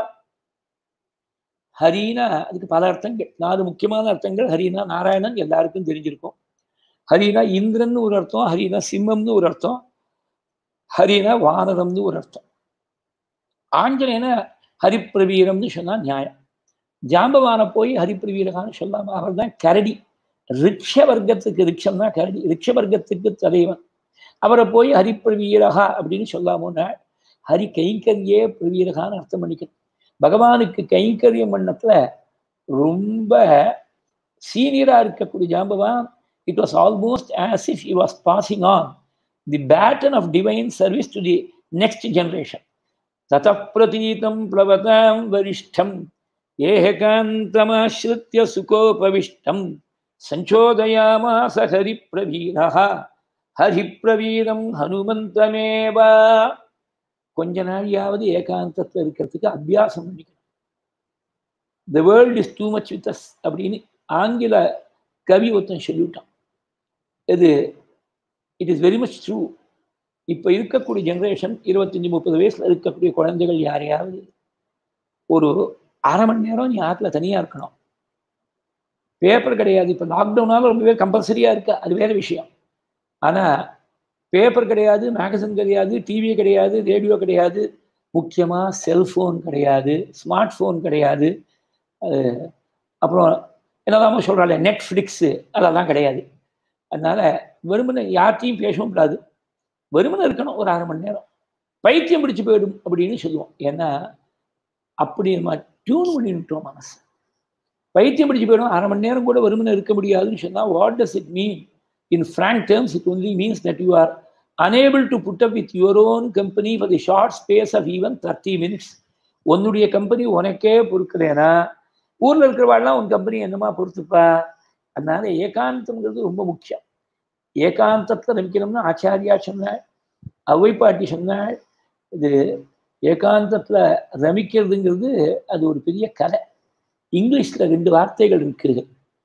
ஹரினா அதுக்கு பல அர்த்தங்கள் நாலு முக்கியமான அர்த்தங்கள் ஹரினா நாராயணன் எல்லாருக்கும் தெரிஞ்சிருக்கும் ஹரினா இந்திரன் ஒரு அர்த்தம் ஹரினா சிம்மம்னு ஒரு அர்த்தம் ஹரினா வானரம்னு ஒரு அர்த்தம் ஆஞ்சநேயன ஹரிப்பிரவீரம்னு சொன்னா நியாயம் ஜாம்பவான போய் ஹரிப்பிரவீரகான்னு சொல்லாம அவர் தான் கரடி ரிக்ஷ வர்க்கத்துக்கு ரிக்ஷம்னா கரடி ரிக்ஷ வர்க்கத்துக்கு தலைவன் அவரை போய் ஹரிப்பிரவீரகா அப்படின்னு சொல்லாமோன்னா ஹரி கைங்கரியே பிரவீரகான்னு அர்த்தம் பண்ணிக்கணும் பகவானுக்கு கைங்கரியம் பண்ணத்துல ரொம்ப சீனியரா இருக்கக்கூடிய Jambavan it was almost as if he was passing on the baton of divine service to the next generation தத பிரதீதம் பிளவதாம் வரிஷ்டம் ஏகாந்தமாஸ்ருத்திய சுகோபவிஷ்டம் சஞ்சோதயாமாச ஹரிப்பிரவீரः ஹரிப்பிரவீரம் ஹனுமந்தமேவா கொஞ்ச நாளையாவது ஏகாந்தத்தில் இருக்கிறதுக்கு அபியாசம் பண்ணிக்கணும் the world is too much with us அப்படின்னு ஆங்கில கவி ஒருத்தன் சொல்லிவிட்டான் இது it is very much true இப்போ இருக்கக்கூடிய ஜென்ரேஷன் இருபத்தஞ்சி முப்பது வயசில் இருக்கக்கூடிய குழந்தைகள் யாரையாவது ஒரு அரை மணி நேரம் நீ ஆற்றுல தனியாக இருக்கணும் பேப்பர் கிடையாது இப்போ லாக்டவுனால ரொம்பவே கம்பல்சரியாக இருக்கு அது வேற விஷயம் ஆனால் பேப்பர் கிடையாது மேகசின் கிடையாது டிவி கிடையாது ரேடியோ கிடையாது முக்கியமாக செல்ஃபோன் கிடையாது ஸ்மார்ட் ஃபோன் கிடையாது அப்புறம் என்னதாமோ சொல்கிறாள் நெட்ஃப்ளிக்ஸு அதெல்லாம் கிடையாது அதனால வெறுமனை யார்ட்டையும் பேசவும் கூடாது வெறுமனை இருக்கணும் ஒரு அரை மணி நேரம் பைத்தியம் பிடிச்சு போயிடும் அப்படின்னு சொல்லுவோம் ஏன்னா அப்படி நம்ம டியூன் பண்ணிவிட்டோம் மனசு பைத்தியம் பிடிச்சு போயிடும் அரை மணி நேரம் கூட வெறுமனை இருக்க முடியாதுன்னு சொன்னால் what does it mean in frank terms it only means that you are unable to put up with your own company for the short space of even 30 minutes உன்னுடைய கம்பெனி உனக்கே பொறுக்கலைன்னா ஊர்ல இருக்கிறவாள்லாம் உன் கம்பெனி என்னமா பொறுத்துப்பா அதனால ஏகாந்தம்ங்கிறது ரொம்ப முக்கியம் ஏகாந்தத்தை நம்பிக்கணும்னு ஆச்சாரியா சொன்னாள் அவை பாட்டி சொன்னாள் இது ஏகாந்தத்துல ரமிக்கிறதுங்கிறது அது ஒரு பெரிய கலை இங்கிலீஷ்ல ரெண்டு வார்த்தைகள் இருக்குது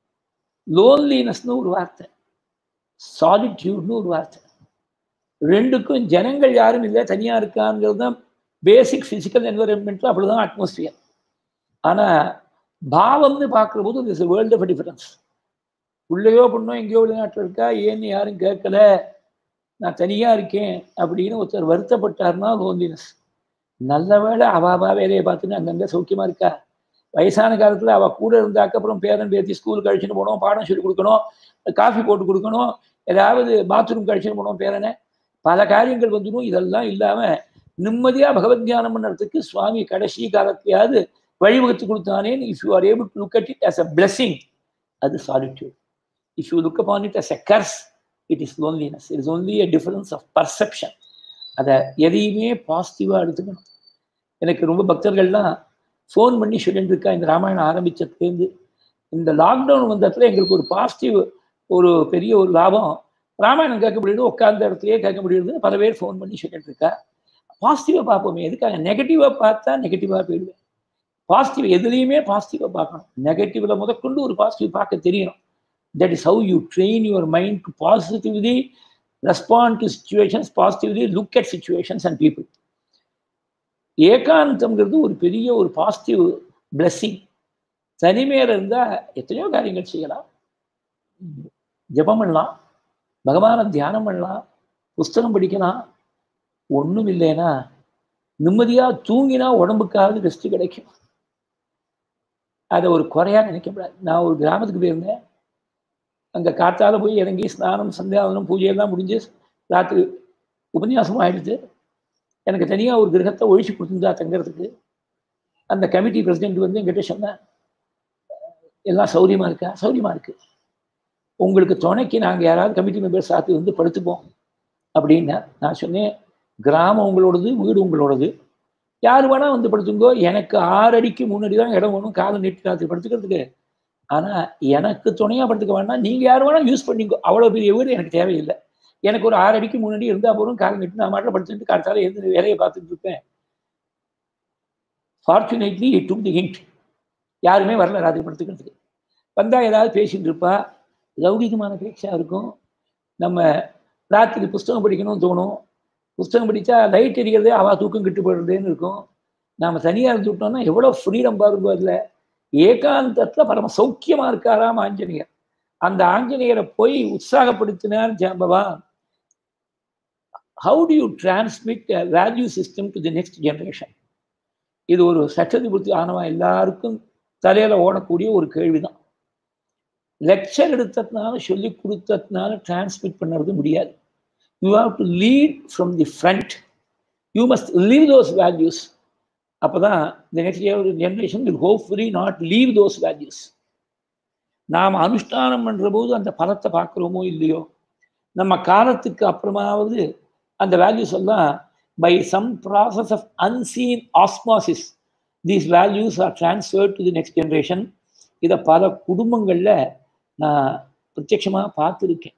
லோன்லினஸ்னு ஒரு வார்த்தை சாலிட்யூட்னு ஒரு வார்த்தை ரெண்டுக்கும் ஜனங்கள் யாரும் இல்லை தனியா இருக்காங்கிறது தான் பேசிக் ஃபிசிக்கல் என்வரன்மெண்ட்ல அப்படிதான் அட்மாஸ்பியர் ஆனா பாவம்னு பார்க்குற போது திஸ் வேர்ல்டு ஆஃப் டிஃபரன்ஸ் உள்ளேயோ பொண்ணோ எங்கேயோ வெளிநாட்டில் இருக்கா ஏன்னு யாரும் கேட்கல நான் தனியா இருக்கேன் அப்படின்னு ஒருத்தர் வருத்தப்பட்டார்னா லோன்லினஸ் நல்ல வேலை அவ அவா வேலையை பார்த்துன்னு அங்கங்க சௌக்கியமா இருக்கா வயசான காலத்துல அவ கூட இருந்தாக்க அப்புறம் பேரன் பேத்தி ஸ்கூல் கழிச்சுன்னு போனோம் பாடம் சொல்லி கொடுக்கணும் காஃபி போட்டு கொடுக்கணும் ஏதாவது பாத்ரூம் கழிச்சுன்னு போனோம் பேரனை பல காரியங்கள் வந்துடும் இதெல்லாம் இல்லாம நிம்மதியா பகவத் தியானம் பண்ணுறதுக்கு சுவாமி கடைசி காலத்தையாவது வழிவகுத்து கொடுத்தானே if you are able to look at it as a blessing அது solitude if you look upon it as a curse it is loneliness it is only a difference of perception அதை எதையுமே பாசிட்டிவாக எடுத்துக்கணும் எனக்கு ரொம்ப பக்தர்கள்லாம் ஃபோன் பண்ணி சொல்லிட்டு இருக்கா இந்த ராமாயணம் ஆரம்பிச்சதுலேருந்து இந்த லாக்டவுன் வந்ததுல எங்களுக்கு ஒரு பாசிட்டிவ் ஒரு பெரிய ஒரு லாபம் ராமாயணம் கேட்க முடியுது உட்கார்ந்த இடத்துலயே கேட்க முடியுது பல பேர் ஃபோன் பண்ணி சொல்லிட்டு இருக்கா பாசிட்டிவாக பார்ப்போமே எதுக்காக நெகட்டிவாக பார்த்தா நெகட்டிவாக போயிடுவேன் பாசிட்டிவ் எதுலேயுமே பாசிட்டிவாக பார்க்கணும் நெகட்டிவ்ல முதற்கொண்டு ஒரு பாசிட்டிவ் பார்க்க தெரியணும் that is how you train your mind to positively respond to situations positively look at situations and people ஏகாந்தம்ங்கிறது ஒரு பெரிய ஒரு பாசிட்டிவ் பிளெஸ்ஸிங் தனிமையில இருந்தால் எத்தனையோ காரியங்கள் செய்யலாம் ஜபம் பண்ணலாம் பகவானை தியானம் பண்ணலாம் புஸ்தகம் படிக்கலாம் ஒன்றும் இல்லைன்னா நிம்மதியாக தூங்கினா உடம்புக்காவது ரெஸ்ட் கிடைக்கும் அதை ஒரு குறையாக நினைக்கப்படாது நான் ஒரு கிராமத்துக்கு போயிருந்தேன் அங்கே காத்தால போய் இறங்கி ஸ்நானம் சந்தியாவனம் பூஜையெல்லாம் முடிஞ்சு ராத்திரி உபன்யாசமும் ஆயிடுச்சு எனக்கு தனியாக ஒரு கிரகத்தை ஒழிச்சு கொடுத்துருந்தா தங்கிறதுக்கு அந்த கமிட்டி பிரசிடென்ட் வந்து என்கிட்ட சொன்னேன் எல்லாம் சௌரியமாக இருக்கா சௌரியமாக இருக்கு உங்களுக்கு துணைக்கு நாங்கள் யாராவது கமிட்டி மெம்பர்ஸ் சாத்தி வந்து படுத்துப்போம் அப்படின்னு நான் சொன்னேன் கிராமம் உங்களோடது வீடு உங்களோடது யார் வேணா வந்து படுத்துங்கோ எனக்கு ஆறு அடிக்கு முன்னாடி தான் இடம் வேணும் காலை நீட்டி ராத்திரி படுத்துக்கிறதுக்கு ஆனால் எனக்கு துணையாக படுத்துக்க வேண்டாம் நீங்கள் யார் வேணா யூஸ் பண்ணிக்கோ அவ்வளோ பெரிய வீடு எனக்கு தேவையில்லை எனக்கு ஒரு ஆறு அடிக்கு முன்னாடி இருந்தால் போதும் காலை நீட்டு நான் மாட்டில் படுத்துட்டு காலத்தால எந்த வேலையை பார்த்துட்டு இருப்பேன் fortunately it took the hint யாருமே வரல ராத்திரி படுத்துக்கிறதுக்கு வந்தால் ஏதாவது பேசிட்டு இருப்பா லௌகிகமான பேச்சாக இருக்கும் நம்ம ராத்திரி புஸ்தகம் படிக்கணும்னு தோணும் புஸ்தகம் படித்தா லைட் எரிக்கிறதே அவள் தூக்கம் கிட்டு போயிடுறதுன்னு இருக்கும் நாம் தனியாக இருந்துவிட்டோம்னா எவ்வளோ ஃப்ரீடம் பாருங்க அதில் ஏகாந்தத்தில் பரம சௌக்கியமாக இருக்காராம் ஆஞ்சநேயர் அந்த ஆஞ்சநேயரை போய் உற்சாகப்படுத்தினார் Jambavan how do you transmit value system to the next generation இது ஒரு சட்டதிபுத்தி ஆனவா எல்லாருக்கும் தலையில ஓடக்கூடிய ஒரு கேள்விதான் லெக்சர் எடுத்ததுனால சொல்லி கொடுத்ததுனால டிரான்ஸ்மிட் பண்ணுறது முடியாது you have to lead from the front you must leave those values அப்போ தான் இந்த next generation will hopefully not leave those values நாம் அனுஷ்டானம் பண்ணுற போது அந்த பலத்தை பார்க்குறோமோ இல்லையோ நம்ம காலத்துக்கு அப்புறமாவது அந்த வேல்யூஸ் எல்லாம் by some process of unseen osmosis these values are transferred to the next generation இதை பல குடும்பங்களில் நான் பிரத்யட்சமாக பார்த்துருக்கேன்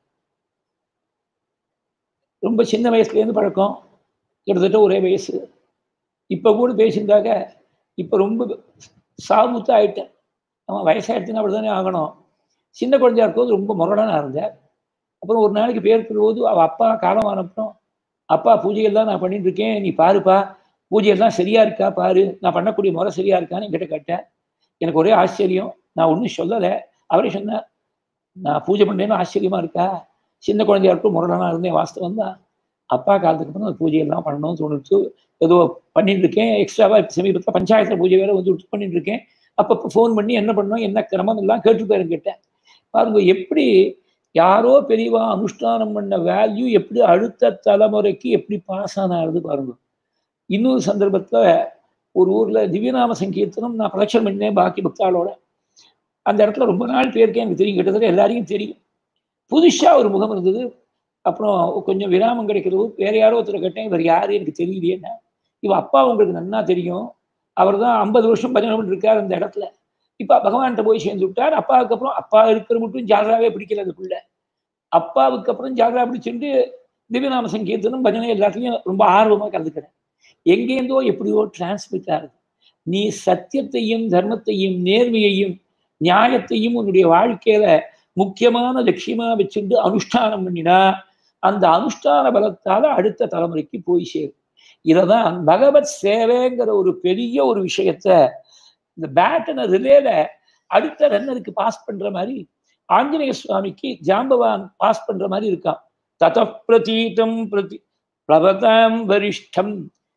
ரொம்ப சின்ன வயசுலேருந்து பழக்கம் கிட்டத்தட்ட ஒரே வயசு இப்போ கூட பேசியிருந்தாக்க இப்போ ரொம்ப சாபுத்தாக ஆயிட்டேன் அவன் வயசாகிடுச்சுன்னா அப்படி தானே ஆகணும் சின்ன குழந்தையா இருக்கும்போது ரொம்ப முரடனாக இருந்தேன் அப்புறம் ஒரு நாளைக்கு பேருக்கிற போது அவள் அப்பா காலம் ஆனப்புறம் அப்பா பூஜையெல்லாம் நான் பண்ணிட்டு இருக்கேன் நீ பாருப்பா பூஜையெல்லாம் சரியா இருக்கா பாரு நான் பண்ணக்கூடிய முறை சரியா இருக்கான்னு என்கிட்ட கேட்டேன் எனக்கு ஒரே ஆச்சரியம் நான் ஒன்றும் சொல்லலை அவரே சொன்னார் நான் பூஜை பண்ணேன்னு ஆச்சரியமா இருக்கா சின்ன குழந்தையா இருக்கும் முரடனா இருந்தேன் வாஸ்தவம் தான் அப்பா காலத்துக்கு அப்புறம் அந்த பூஜையெல்லாம் பண்ணணும்னு தோணுச்சு ஏதோ பண்ணிட்டு இருக்கேன் எக்ஸ்ட்ராவா சமீபத்தில் பஞ்சாயத்துல பூஜை வேற வந்து பண்ணிட்டு இருக்கேன் அப்பப்போ ஃபோன் பண்ணி என்ன பண்ணணும் என்ன கிரமம் எல்லாம் கேட்டுப்பாருன்னு கேட்டேன் பாருங்க எப்படி யாரோ பெரியவா அனுஷ்டானம் பண்ண வேல்யூ எப்படி அடுத்த தலைமுறைக்கு எப்படி பாஸ் ஆனாருது பாருங்க இன்னொரு சந்தர்ப்பத்துல ஒரு ஊர்ல திவ்யநாம சங்கீர்த்தனம் நான் பிரதட்சணம் பண்ணேன் பாக்கி பக்தாளோட அந்த இடத்துல ரொம்ப நாள் பேருக்கே எனக்கு தெரியும் கிட்டத்தட்ட எல்லாரையும் தெரியும் புதுசா ஒரு முகம் இருந்தது அப்புறம் கொஞ்சம் விராமம் கிடைக்கிறது வேற யாரோ ஒருத்தர் கேட்டேன் இவர் யாரு எனக்கு தெரியலையேன்னா இவ அப்பா உங்களுக்கு நன்னா தெரியும் அவர் தான் ஐம்பது வருஷம் பஜனை பண்ணிருக்காரு அந்த இடத்துல இப்ப பகவான்கிட்ட போய் சேர்ந்து விட்டார் அப்பாவுக்கு அப்புறம் அப்பா இருக்கிற மட்டும் ஜாகராவே பிடிக்கல அந்த பிள்ளை அப்பாவுக்கு அப்புறம் ஜாகரா பிடிச்சிட்டு திவ்யநாம சங்கீர்த்தனம் பஜனை எல்லாத்துலயும் ரொம்ப ஆர்வமா கலந்துக்கிறேன் எங்கேருந்தோ எப்படியோ டிரான்ஸ்மிட் ஆகுது நீ சத்தியத்தையும் தர்மத்தையும் நேர்மையையும் நியாயத்தையும் உன்னுடைய வாழ்க்கையில முக்கியமான லட்சியமா வச்சுட்டு அனுஷ்டானம் பண்ணினா அந்த அனுஷ்டான பலத்தால அடுத்த தலைமுறைக்கு போய் சேரும் இததான் பகவத் சேவைங்கிற ஒரு பெரிய ஒரு விஷயத்த இந்த பேட்டனை ரிலேல அடுத்த ரன்னருக்கு பாஸ் பண்ற மாதிரி ஆஞ்சநேய சுவாமிக்கு ஜாம்பவான் பாஸ் பண்ற மாதிரி இருக்கான் தத பிரதீதம் பிரதி பிளவதாம் வரிஷ்டம்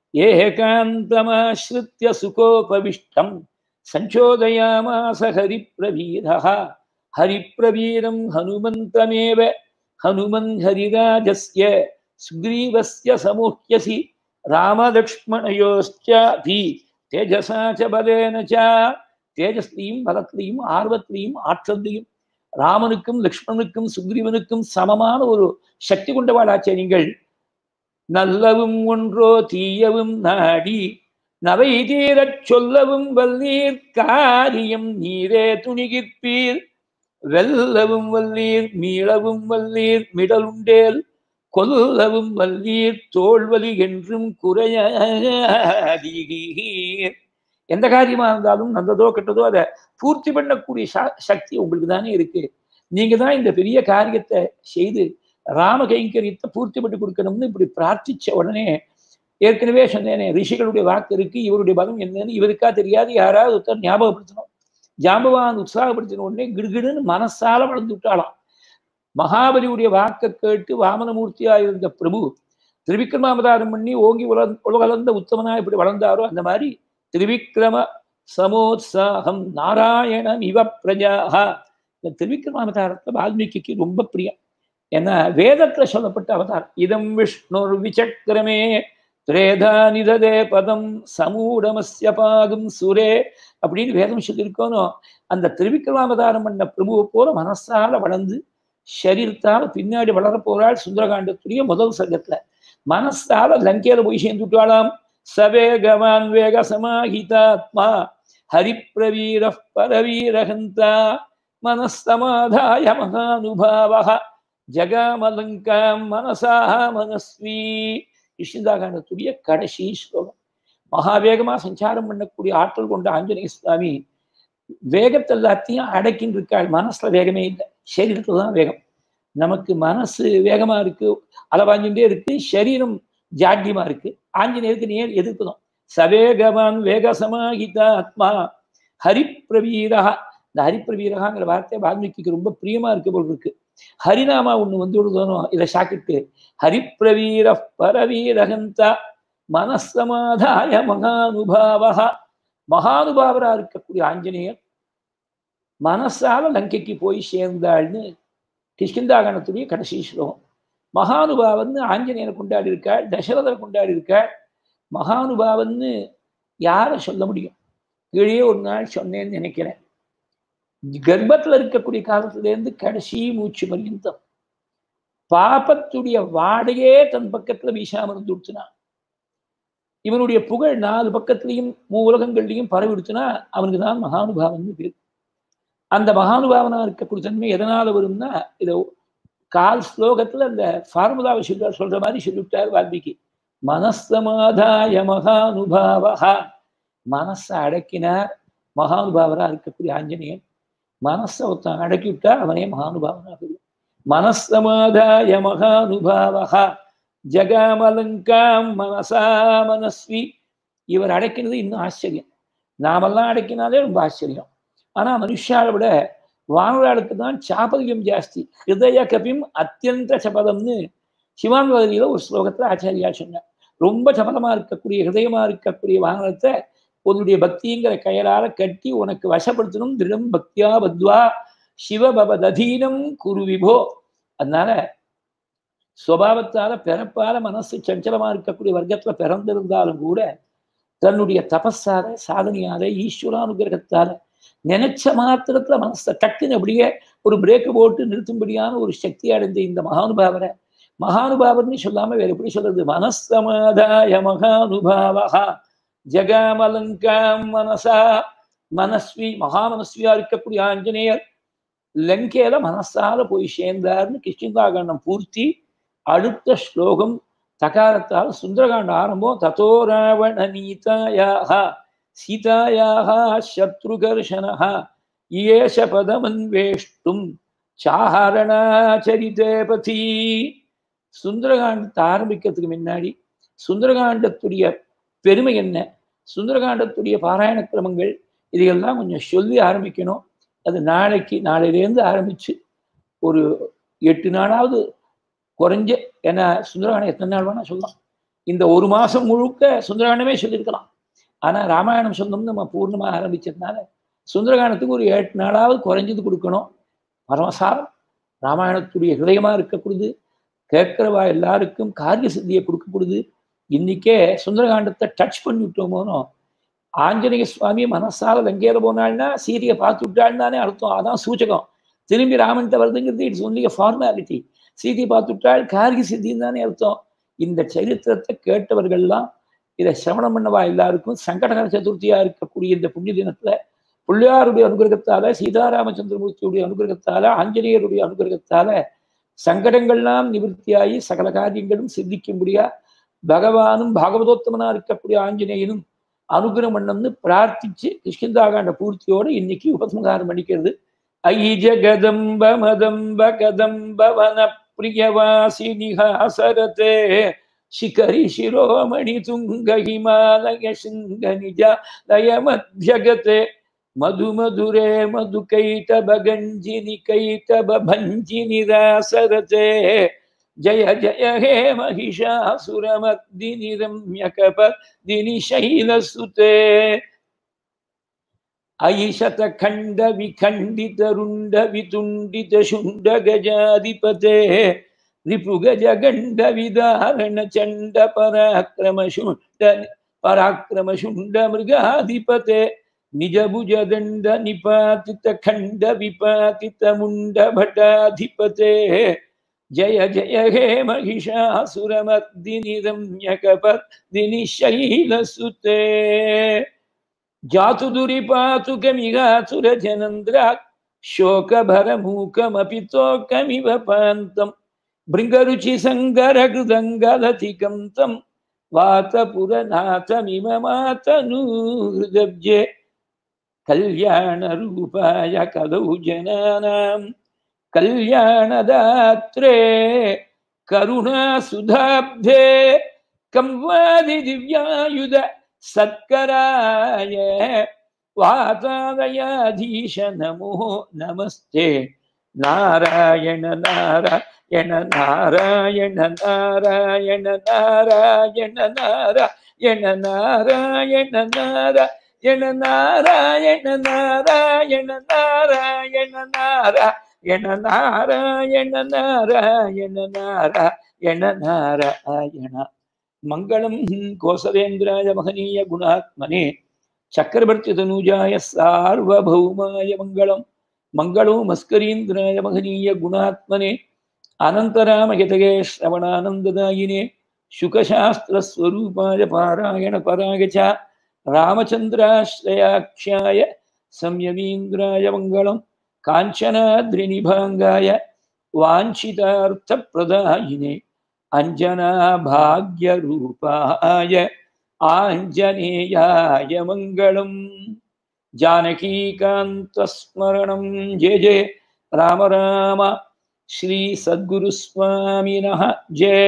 ஏகாந்தமாஸ்ருத்திய சுகோபவிஷ்டம் சஞ்சோதயாமாச ஹரிப்பிரவீரः ஹரிப்பிரவீரம் ஹனுமந்தமேவ ஹனுமன் ஹரிராஜஸ்ய சுக்ரீவஸ்ய சமுஹ்யசி ராமலக்ஷ்மணயோஸ்சாபி தேஜசா ச பலேன ச தேஜஸ்லையும் பலத்திலையும் ஆர்வத்திலையும் ஆற்றலையும் ராமனுக்கும் லக்ஷ்மணனுக்கும் சுக்ரீவனுக்கும் சமமான ஒரு சக்தி கொண்டவாளாச்சே நீங்கள் நல்லவும் ஒன்றோ தீயவும் நாடி நவை தீரச் சொல்லவும் வல்லீர் காரியம் நீரே துணிகிற்பீர் வெல்லவும் வல்லீர் மீளவும் வல்லீர் மிடலுண்டேல் கொல்லவும் வல்லீர் தோல்வலி என்றும் குறையீர் எந்த காரியமா இருந்தாலும் நல்லதோ கெட்டதோ அதை பூர்த்தி பண்ணக்கூடிய சக்தி உங்களுக்கு தானே இருக்கு நீங்க தான் இந்த பெரிய காரியத்தை செய்து ராம கைங்கரியத்தை பூர்த்தி பண்ணி கொடுக்கணும்னு இப்படி பிரார்த்திச்ச உடனே ஏற்கனவே சொன்னேனே ரிஷிகளுடைய வாக்கு இருக்கு இவருடைய பலம் என்னன்னு இவருக்கா தெரியாது யாராவது ஒருத்தர் ஞாபகப்படுத்தணும் ஜாம்பவான் உற்சாகப்படுத்தின உடனே கிடுகிடுன்னு மனசால வளர்ந்து விட்டாளாம் மகாபலியுடைய வாக்கை கேட்டு வாமனமூர்த்தியா இருந்த பிரபு திரிவிக்ரமாவதாரம் பண்ணி ஓங்கி உல உலகலந்த உத்தமனா இப்படி வளர்ந்தாரோ அந்த மாதிரி திரிவிக்ரம சமோத்சாகம் நாராயணம் இவ பிரஜாஹா இந்த திரிவிக்ரமாவதாரத்தை வால்மீகிக்கு ரொம்ப பிரியம் ஏன்னா வேதத்துல சொல்லப்பட்ட அவதாரம் இதம் விஷ்ணுர் விசக்கிரமே திரேதா நிததே பதம் சமூடமஸ்ய பாகம் சுரே அப்படின்னு வேதம் சொல்லியிருக்கோனோ அந்த திருவிக்ரமாவதாரம் பண்ண பிரபுவை போல மனசால வளர்ந்து சரீரத்தால பின்னாடி வளர போறாள் சுந்தரகாண்டத்துடைய முதல் சங்கத்துல மனசால லங்கையில போய் சேர்ந்துட்டாளாம் சவேகவான் வேக சமாஹிதாத்மா ஹரிப்பிரவீர பரவீரகந்தா மனஸ்தமாதாய மகானுபாவ ஜகாமலங்காம் மனசா மனஸ்வி கிருஷ்ணதாகாண்டத்துடைய கடைசி ஸ்லோகம் மகாவேகமா சஞ்சாரம் பண்ணக்கூடிய ஆற்றல் கொண்ட ஆஞ்சநேய சுவாமி வேகத்தை எல்லாத்தையும் அடக்கின்னு இருக்காள் மனசுல வேகமே இல்லை சரீரத்துல தான் வேகம் நமக்கு மனசு வேகமா இருக்கு அளவாஞ்சுட்டே இருக்கு சரீரம் ஜாட்டியமா இருக்கு ஆஞ்சநேயருக்கு நேர் எதிர்ப்புதான் சவேகவான் வேகசமாகிதா ஆத்மா ஹரிப்பிரவீரா இந்த ஹரிப்பிரவீரகாங்கிற வார்த்தை வால்மீகிக்கு ரொம்ப பிரியமா இருக்கு போல் இருக்கு ஹரிநாமா ஒண்ணு வந்து விடுதணும் இதை சாக்கிட்டு ஹரிப்பிரவீர பரவீரகந்தா மனசமாதாய மகானுபாவா மகானுபாவரா இருக்கக்கூடிய ஆஞ்சநேயர் மனசால லங்கைக்கு போய் சேர்ந்தாள்னு கிஷ்கிந்தாகணத்துடைய கடைசி ஸ்லோகம் மகானுபாவன்னு ஆஞ்சநேயரை கொண்டாடி இருக்காள் தசரதரை கொண்டாடி இருக்காள் மகானுபாவன்னு யாரை சொல்ல முடியும் கீழே ஒரு நாள் சொன்னேன்னு நினைக்கிறேன் கர்ப்பத்துல இருக்கக்கூடிய காலத்திலேருந்து கடைசி மூச்சு பரியந்தம் பாபத்துடைய வாடையே தன் பக்கத்துல வீசாம இருந்து விடுத்துனான் இவனுடைய புகழ் நாலு பக்கத்திலையும் மூ உலகங்கள்லையும் பரவிடுச்சுனா அவனுக்கு தான் மகானுபாவன் பேர் அந்த மகானுபாவனா இருக்கக்கூடிய தன்மை எதனால வரும்னா இதை கால் ஸ்லோகத்துல அந்த ஃபார்முலாவை சொல்ல சொல்ற மாதிரி சொல்லிவிட்டார் வால்மீகி மனசமாதாய மகானுபாவா மனசை அடக்கினார் மகானுபாவரா இருக்கக்கூடிய ஆஞ்சநேயன் மனசை ஒருத்தன் அடக்கி விட்டா அவனே மகானுபாவனா போயிடும் மனசமாதாய மகானுபாவா ஜகாமலங்காம் மனசா மனஸ்வி இவர் அடைக்கிறது இன்னும் ஆச்சரியம் நாமெல்லாம் அடைக்கினாலே ரொம்ப ஆச்சரியம் ஆனா மனுஷாவை விட வானராளுக்கு தான் சாபல்யம் ஜாஸ்தி ஹிருதய கபிம் அத்தியந்த சபதம்னு சிவான் வதலியில ஒரு ஸ்லோகத்துல ஆச்சாரியா சொன்னார் ரொம்ப சபலமா இருக்கக்கூடிய ஹிருதயமா இருக்கக்கூடிய வாகனத்தை உன்னுடைய பக்திங்கிற கயலால கட்டி உனக்கு வசப்படுத்தணும் திருடம் பக்தியா பத்வா சிவபவததீனம் குரு விபோ அதனால சுவாவத்தால பிறப்பால மனசு சஞ்சலமா இருக்கக்கூடிய வர்க்கத்துல பிறந்திருந்தாலும் கூட தன்னுடைய தபஸால சாதனையால ஈஸ்வரானுகிரகத்தால நினைச்ச மாத்திரத்துல மனசை டக்குன்னு அப்படியே ஒரு பிரேக் போட்டு நிறுத்தும்படியான ஒரு சக்தி அடைந்த இந்த மகானுபாவரை மகானுபாவர்னு சொல்லாம வேற எப்படி சொல்றது மனசமாதாய மகானுபாவா ஜகாமலங்காம் மனசா மனஸ்வி மகாமனஸ்வியா இருக்கக்கூடிய ஆஞ்சநேயர் லங்கேல மனசால போய் சேர்ந்தார்னு கிருஷ்ணந்தாகண்டம் பூர்த்தி அடுத்த ஸ்லோகம் தகாரத்தால் சுந்தரகாண்ட ஆரம்பம் ததோ ராவண நீதாயாக சீதாயாக சத்ருகர்ஷனः ஏஷ பதமன்வேஷ்டும் சாரணாச்சரிதே பதி சுந்தரகாண்டத்தை ஆரம்பிக்கிறதுக்கு முன்னாடி சுந்தரகாண்டத்துடைய பெருமை என்ன சுந்தரகாண்டத்துடைய பாராயண கிரமங்கள் இதையெல்லாம் கொஞ்சம் சொல்லி ஆரம்பிக்கணும் அது நாளைக்கு நாளையிலேருந்து ஆரம்பிச்சு ஒரு எட்டு நாளாவது குறைஞ்ச ஏன்னா சுந்தரகாண்டம் எத்தனை நாள் வேணா சொல்லலாம் இந்த ஒரு மாசம் முழுக்க சுந்தரகாண்டமே சொல்லியிருக்கலாம் ஆனா ராமாயணம் சொந்தம்னு நம்ம பூர்ணமா ஆரம்பிச்சதுனால சுந்தரகாண்டத்துக்கு ஒரு எட்டு நாளாவது குறைஞ்சது கொடுக்கணும் பரமசாரம் ராமாயணத்துடைய ஹிருதயமா இருக்கக்கூடியது கேட்கிறவா எல்லாருக்கும் காரிய சித்தியை கொடுக்கக்கூடியது இன்னைக்கே சுந்தரகாண்டத்தை டச் பண்ணி விட்டோமோனோ ஆஞ்சநேய சுவாமி மனசால லங்கேல போனாள்னா சீரியை பார்த்து விட்டாள்னானே அர்த்தம் அதான் சூச்சகம் திரும்பி ராமன்கிட்ட வருதுங்கிறது இட்ஸ் ஒன்லி ஃபார்மாலிட்டி சீதையை பார்த்து விட்டாள் காரிய சித்தின்னு தானே அர்த்தம் இந்த சரித்திரத்தை கேட்டவர்கள்லாம் இதை சிரவணம் பண்ணவா எல்லாருக்கும் சங்கடகர சதுர்த்தியா இருக்கக்கூடிய இந்த புண்ணிய தினத்துல பிள்ளையாருடைய அனுகிரகத்தால சீதாராமச்சந்திரமூர்த்தியுடைய அனுகிரகத்தால ஆஞ்சநேயருடைய அனுகிரகத்தால சங்கடங்கள்லாம் நிவர்த்தியாகி சகல காரியங்களும் சித்திக்கும்படியா பகவானும் பாகவதோத்தமனா இருக்கக்கூடிய ஆஞ்சநேயனும் அனுகிரகம் பண்ணம்னு பிரார்த்திச்சு கிருஷ்ணந்தாகாண்ட பூர்த்தியோட இன்னைக்கு உபசம்ஹாரம் பண்ணிக்கிறது ஐ ஜகதம்ப மதம்ப கதம்ப வன பிரியவாசி ஹாசரதே ಶಿಖರಿ ಶಿರೋಮಣಿ ತುಂಗ ಹಿಮಾಲಯ ಶೃಂಗ ನಿಜ ಲಯ ಮಧ್ಯಗತೆ ಮಧು ಮಧುರೆ ಮಧು ಕೈಟಬ ಗಂಜಿನಿ ಕೈಟಬ ಭಂಜಿನಿ ರಾಸರತೆ ಜಯ ಜಯ ಹೇ ಮಹಿಷಾಸುರಮರ್ದಿನಿ ರಮ್ಯ ಕಪರ್ದಿನಿ ಶೈಲಸುತೆ ಐಶತ ಖಂಡ ವಿಖಂಡಿತ ರುಂಡ ವಿತುಂಡಿತ ಶುಂಡ ಗಜಾಧಿಪತೆ ರಿಪುಗಜ ಗಂಡ ವಿದಾರಣ ಚಂಡ ಪರಾಕ್ರಮ ಶುಂಡ ಪರಾಕ್ರಮ ಶುಂಡ ಮೃಗಾಧಿಪತೆ ನಿಜ ಭುಜ ದಂಡ ನಿಪಾತಿತ ಖಂಡ ವಿಪಾತಿತ ಮುಂಡ ಭಟಾಧಿಪತೆ ಜಯ ಜಯ ಹೇ ಮಹಿಷಾಸುರಮರ್ದಿನಿ ರಮ್ಯ ಕಪರ್ದಿನಿ ಶೈಲಸುತೆ ಜಾತು ದುರಿಪಾತು ಕಮಿಗಾಸುರ ಜನಂದ್ರ ಶೋಕಭರ ಮೂಕಮಪಿ ತೋಕಮಿವ ಪಾಂತಂ ಭೃಂಗರುಚಿ ಸಂಗರ ಹೃದಂಗಲತಿಕಂ ತಂ ವಾತಪುರನಾಥಮಿಮ ಮಾತನು ಹೃದಬ್ಜೆ ಕಲ್ಯಾಣ ರೂಪಾಯ ಕಲೌ ಜನಾನಾಂ ಕಲ್ಯಾಣದಾತ್ರೇ ಕರುಣಾ ಸುಧಾಬ್ಧೆ ಕಂವಾದಿ ದಿವ್ಯಾಯುಧ ಸತ್ಕರಾಯ ವಾತಾದಯಾಧೀಶ ನಮೋ ನಮಸ್ತೆ ನಾರಾಯಣ ನಾರಾಯಣ ನಾರಾಯಣ ನಾರಾಯಣ ನಾರಾಯಣ ನಾರಾಯಣ ನಾರಾಯಣ ನಾರಾಯಣ நாராயண நாராயண நாராயண நாராயண நாராயண நாராயண நாராயண நாராயண நாராயண மங்களம் கோசலேந்திராய மகனீய குணாத்மனே சக்கரவர்த்தி தனூஜாய சார்வபௌமாய மங்களம் மங்களோ மஸ்கரீந்திராய மகனீய குணாத்மனே அனந்தராமயதகே ஸ்ரவணானந்ததாயினே சுகசாஸ்திரஸ்வரூபாய பாராயண பராய ச ராமச்சந்திராஸ்ரயாட்சியாய संयमीन्द्राय मङ्गलं काञ्चनाद्रिनिभाङ्गाय वाञ्छितार्थप्रदायिने अञ्जनाभाग्यरूपाय आञ्जनेयाय मङ्गलम् जानकीकान्तस्मरणं जय जय राम राम श्रीसद्गुरुस्वामिनः जय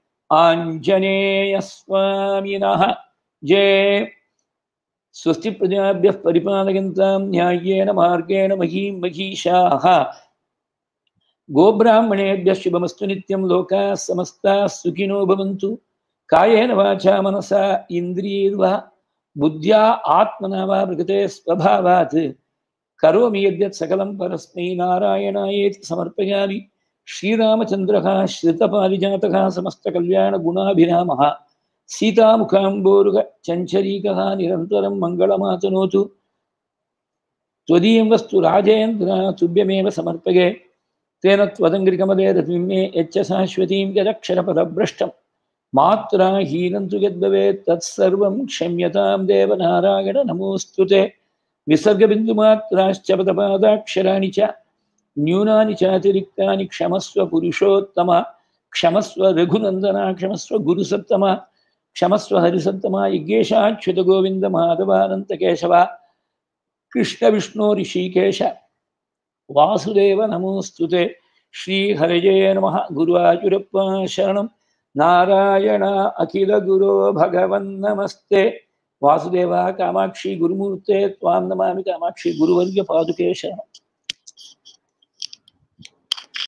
आञ्जनेयस्वामिनः जय स्वस्ति प्रजाभ्यः परिपालयन्तां न्याय्येन मार्गेण महीं महीषाः गोब्राह्मणेभ्यः शुभमस्तु नित्यं लोकाः समस्ताः सुखिनो भवन्तु कायेन वाचा मनसा इन्द्रियैर्वा बुद्ध्या आत्मना वा प्रकृते स्वभावात् करोमि यद्यत् सकलं परस्मै नारायणायेति समर्पयामि श्रीरामचन्द्रः श्रितपारिजातः समस्तकल्याणगुणाभिरामः सीतामुखाम्बोरुग चञ्चरीकः निरन्तरं मङ्गलमातनोतु त्वदीयं वस्तु राजेन्द्र तुभ्यमेव समर्पये तेन त्वदङ्घ्रिकमले रतिमे यच्च शाश्वतीं यदक्षरपदभ्रष्टं मात्रा हीनं तु यद्भवेत् तत्सर्वं क्षम्यतां देवनारायण नमोऽस्तु ते विसर्गबिन्दुमात्राश्च पदपादाक्षराणि च न्यूनानि चातिरिक्तानि क्षमस्व पुरुषोत्तम क्षमस्व रघुनन्दना क्षमस्व गुरुसत्तम क्षमस्व हरिसत्तमा यज्ञेशाच्युत गोविन्द माधवानन्तकेशव कृष्णविष्णो ऋषिकेश वासुदेव नमोऽस्तु ते श्रीहरये नमः गुरुवायुरप्पा शरणं नारायण अखिलगुरो भगवन्नमस्ते वासुदेवा कामाक्षी गुरुमूर्ते त्वां नमामि कामाक्षी गुरुवर्य पादुके शरणम्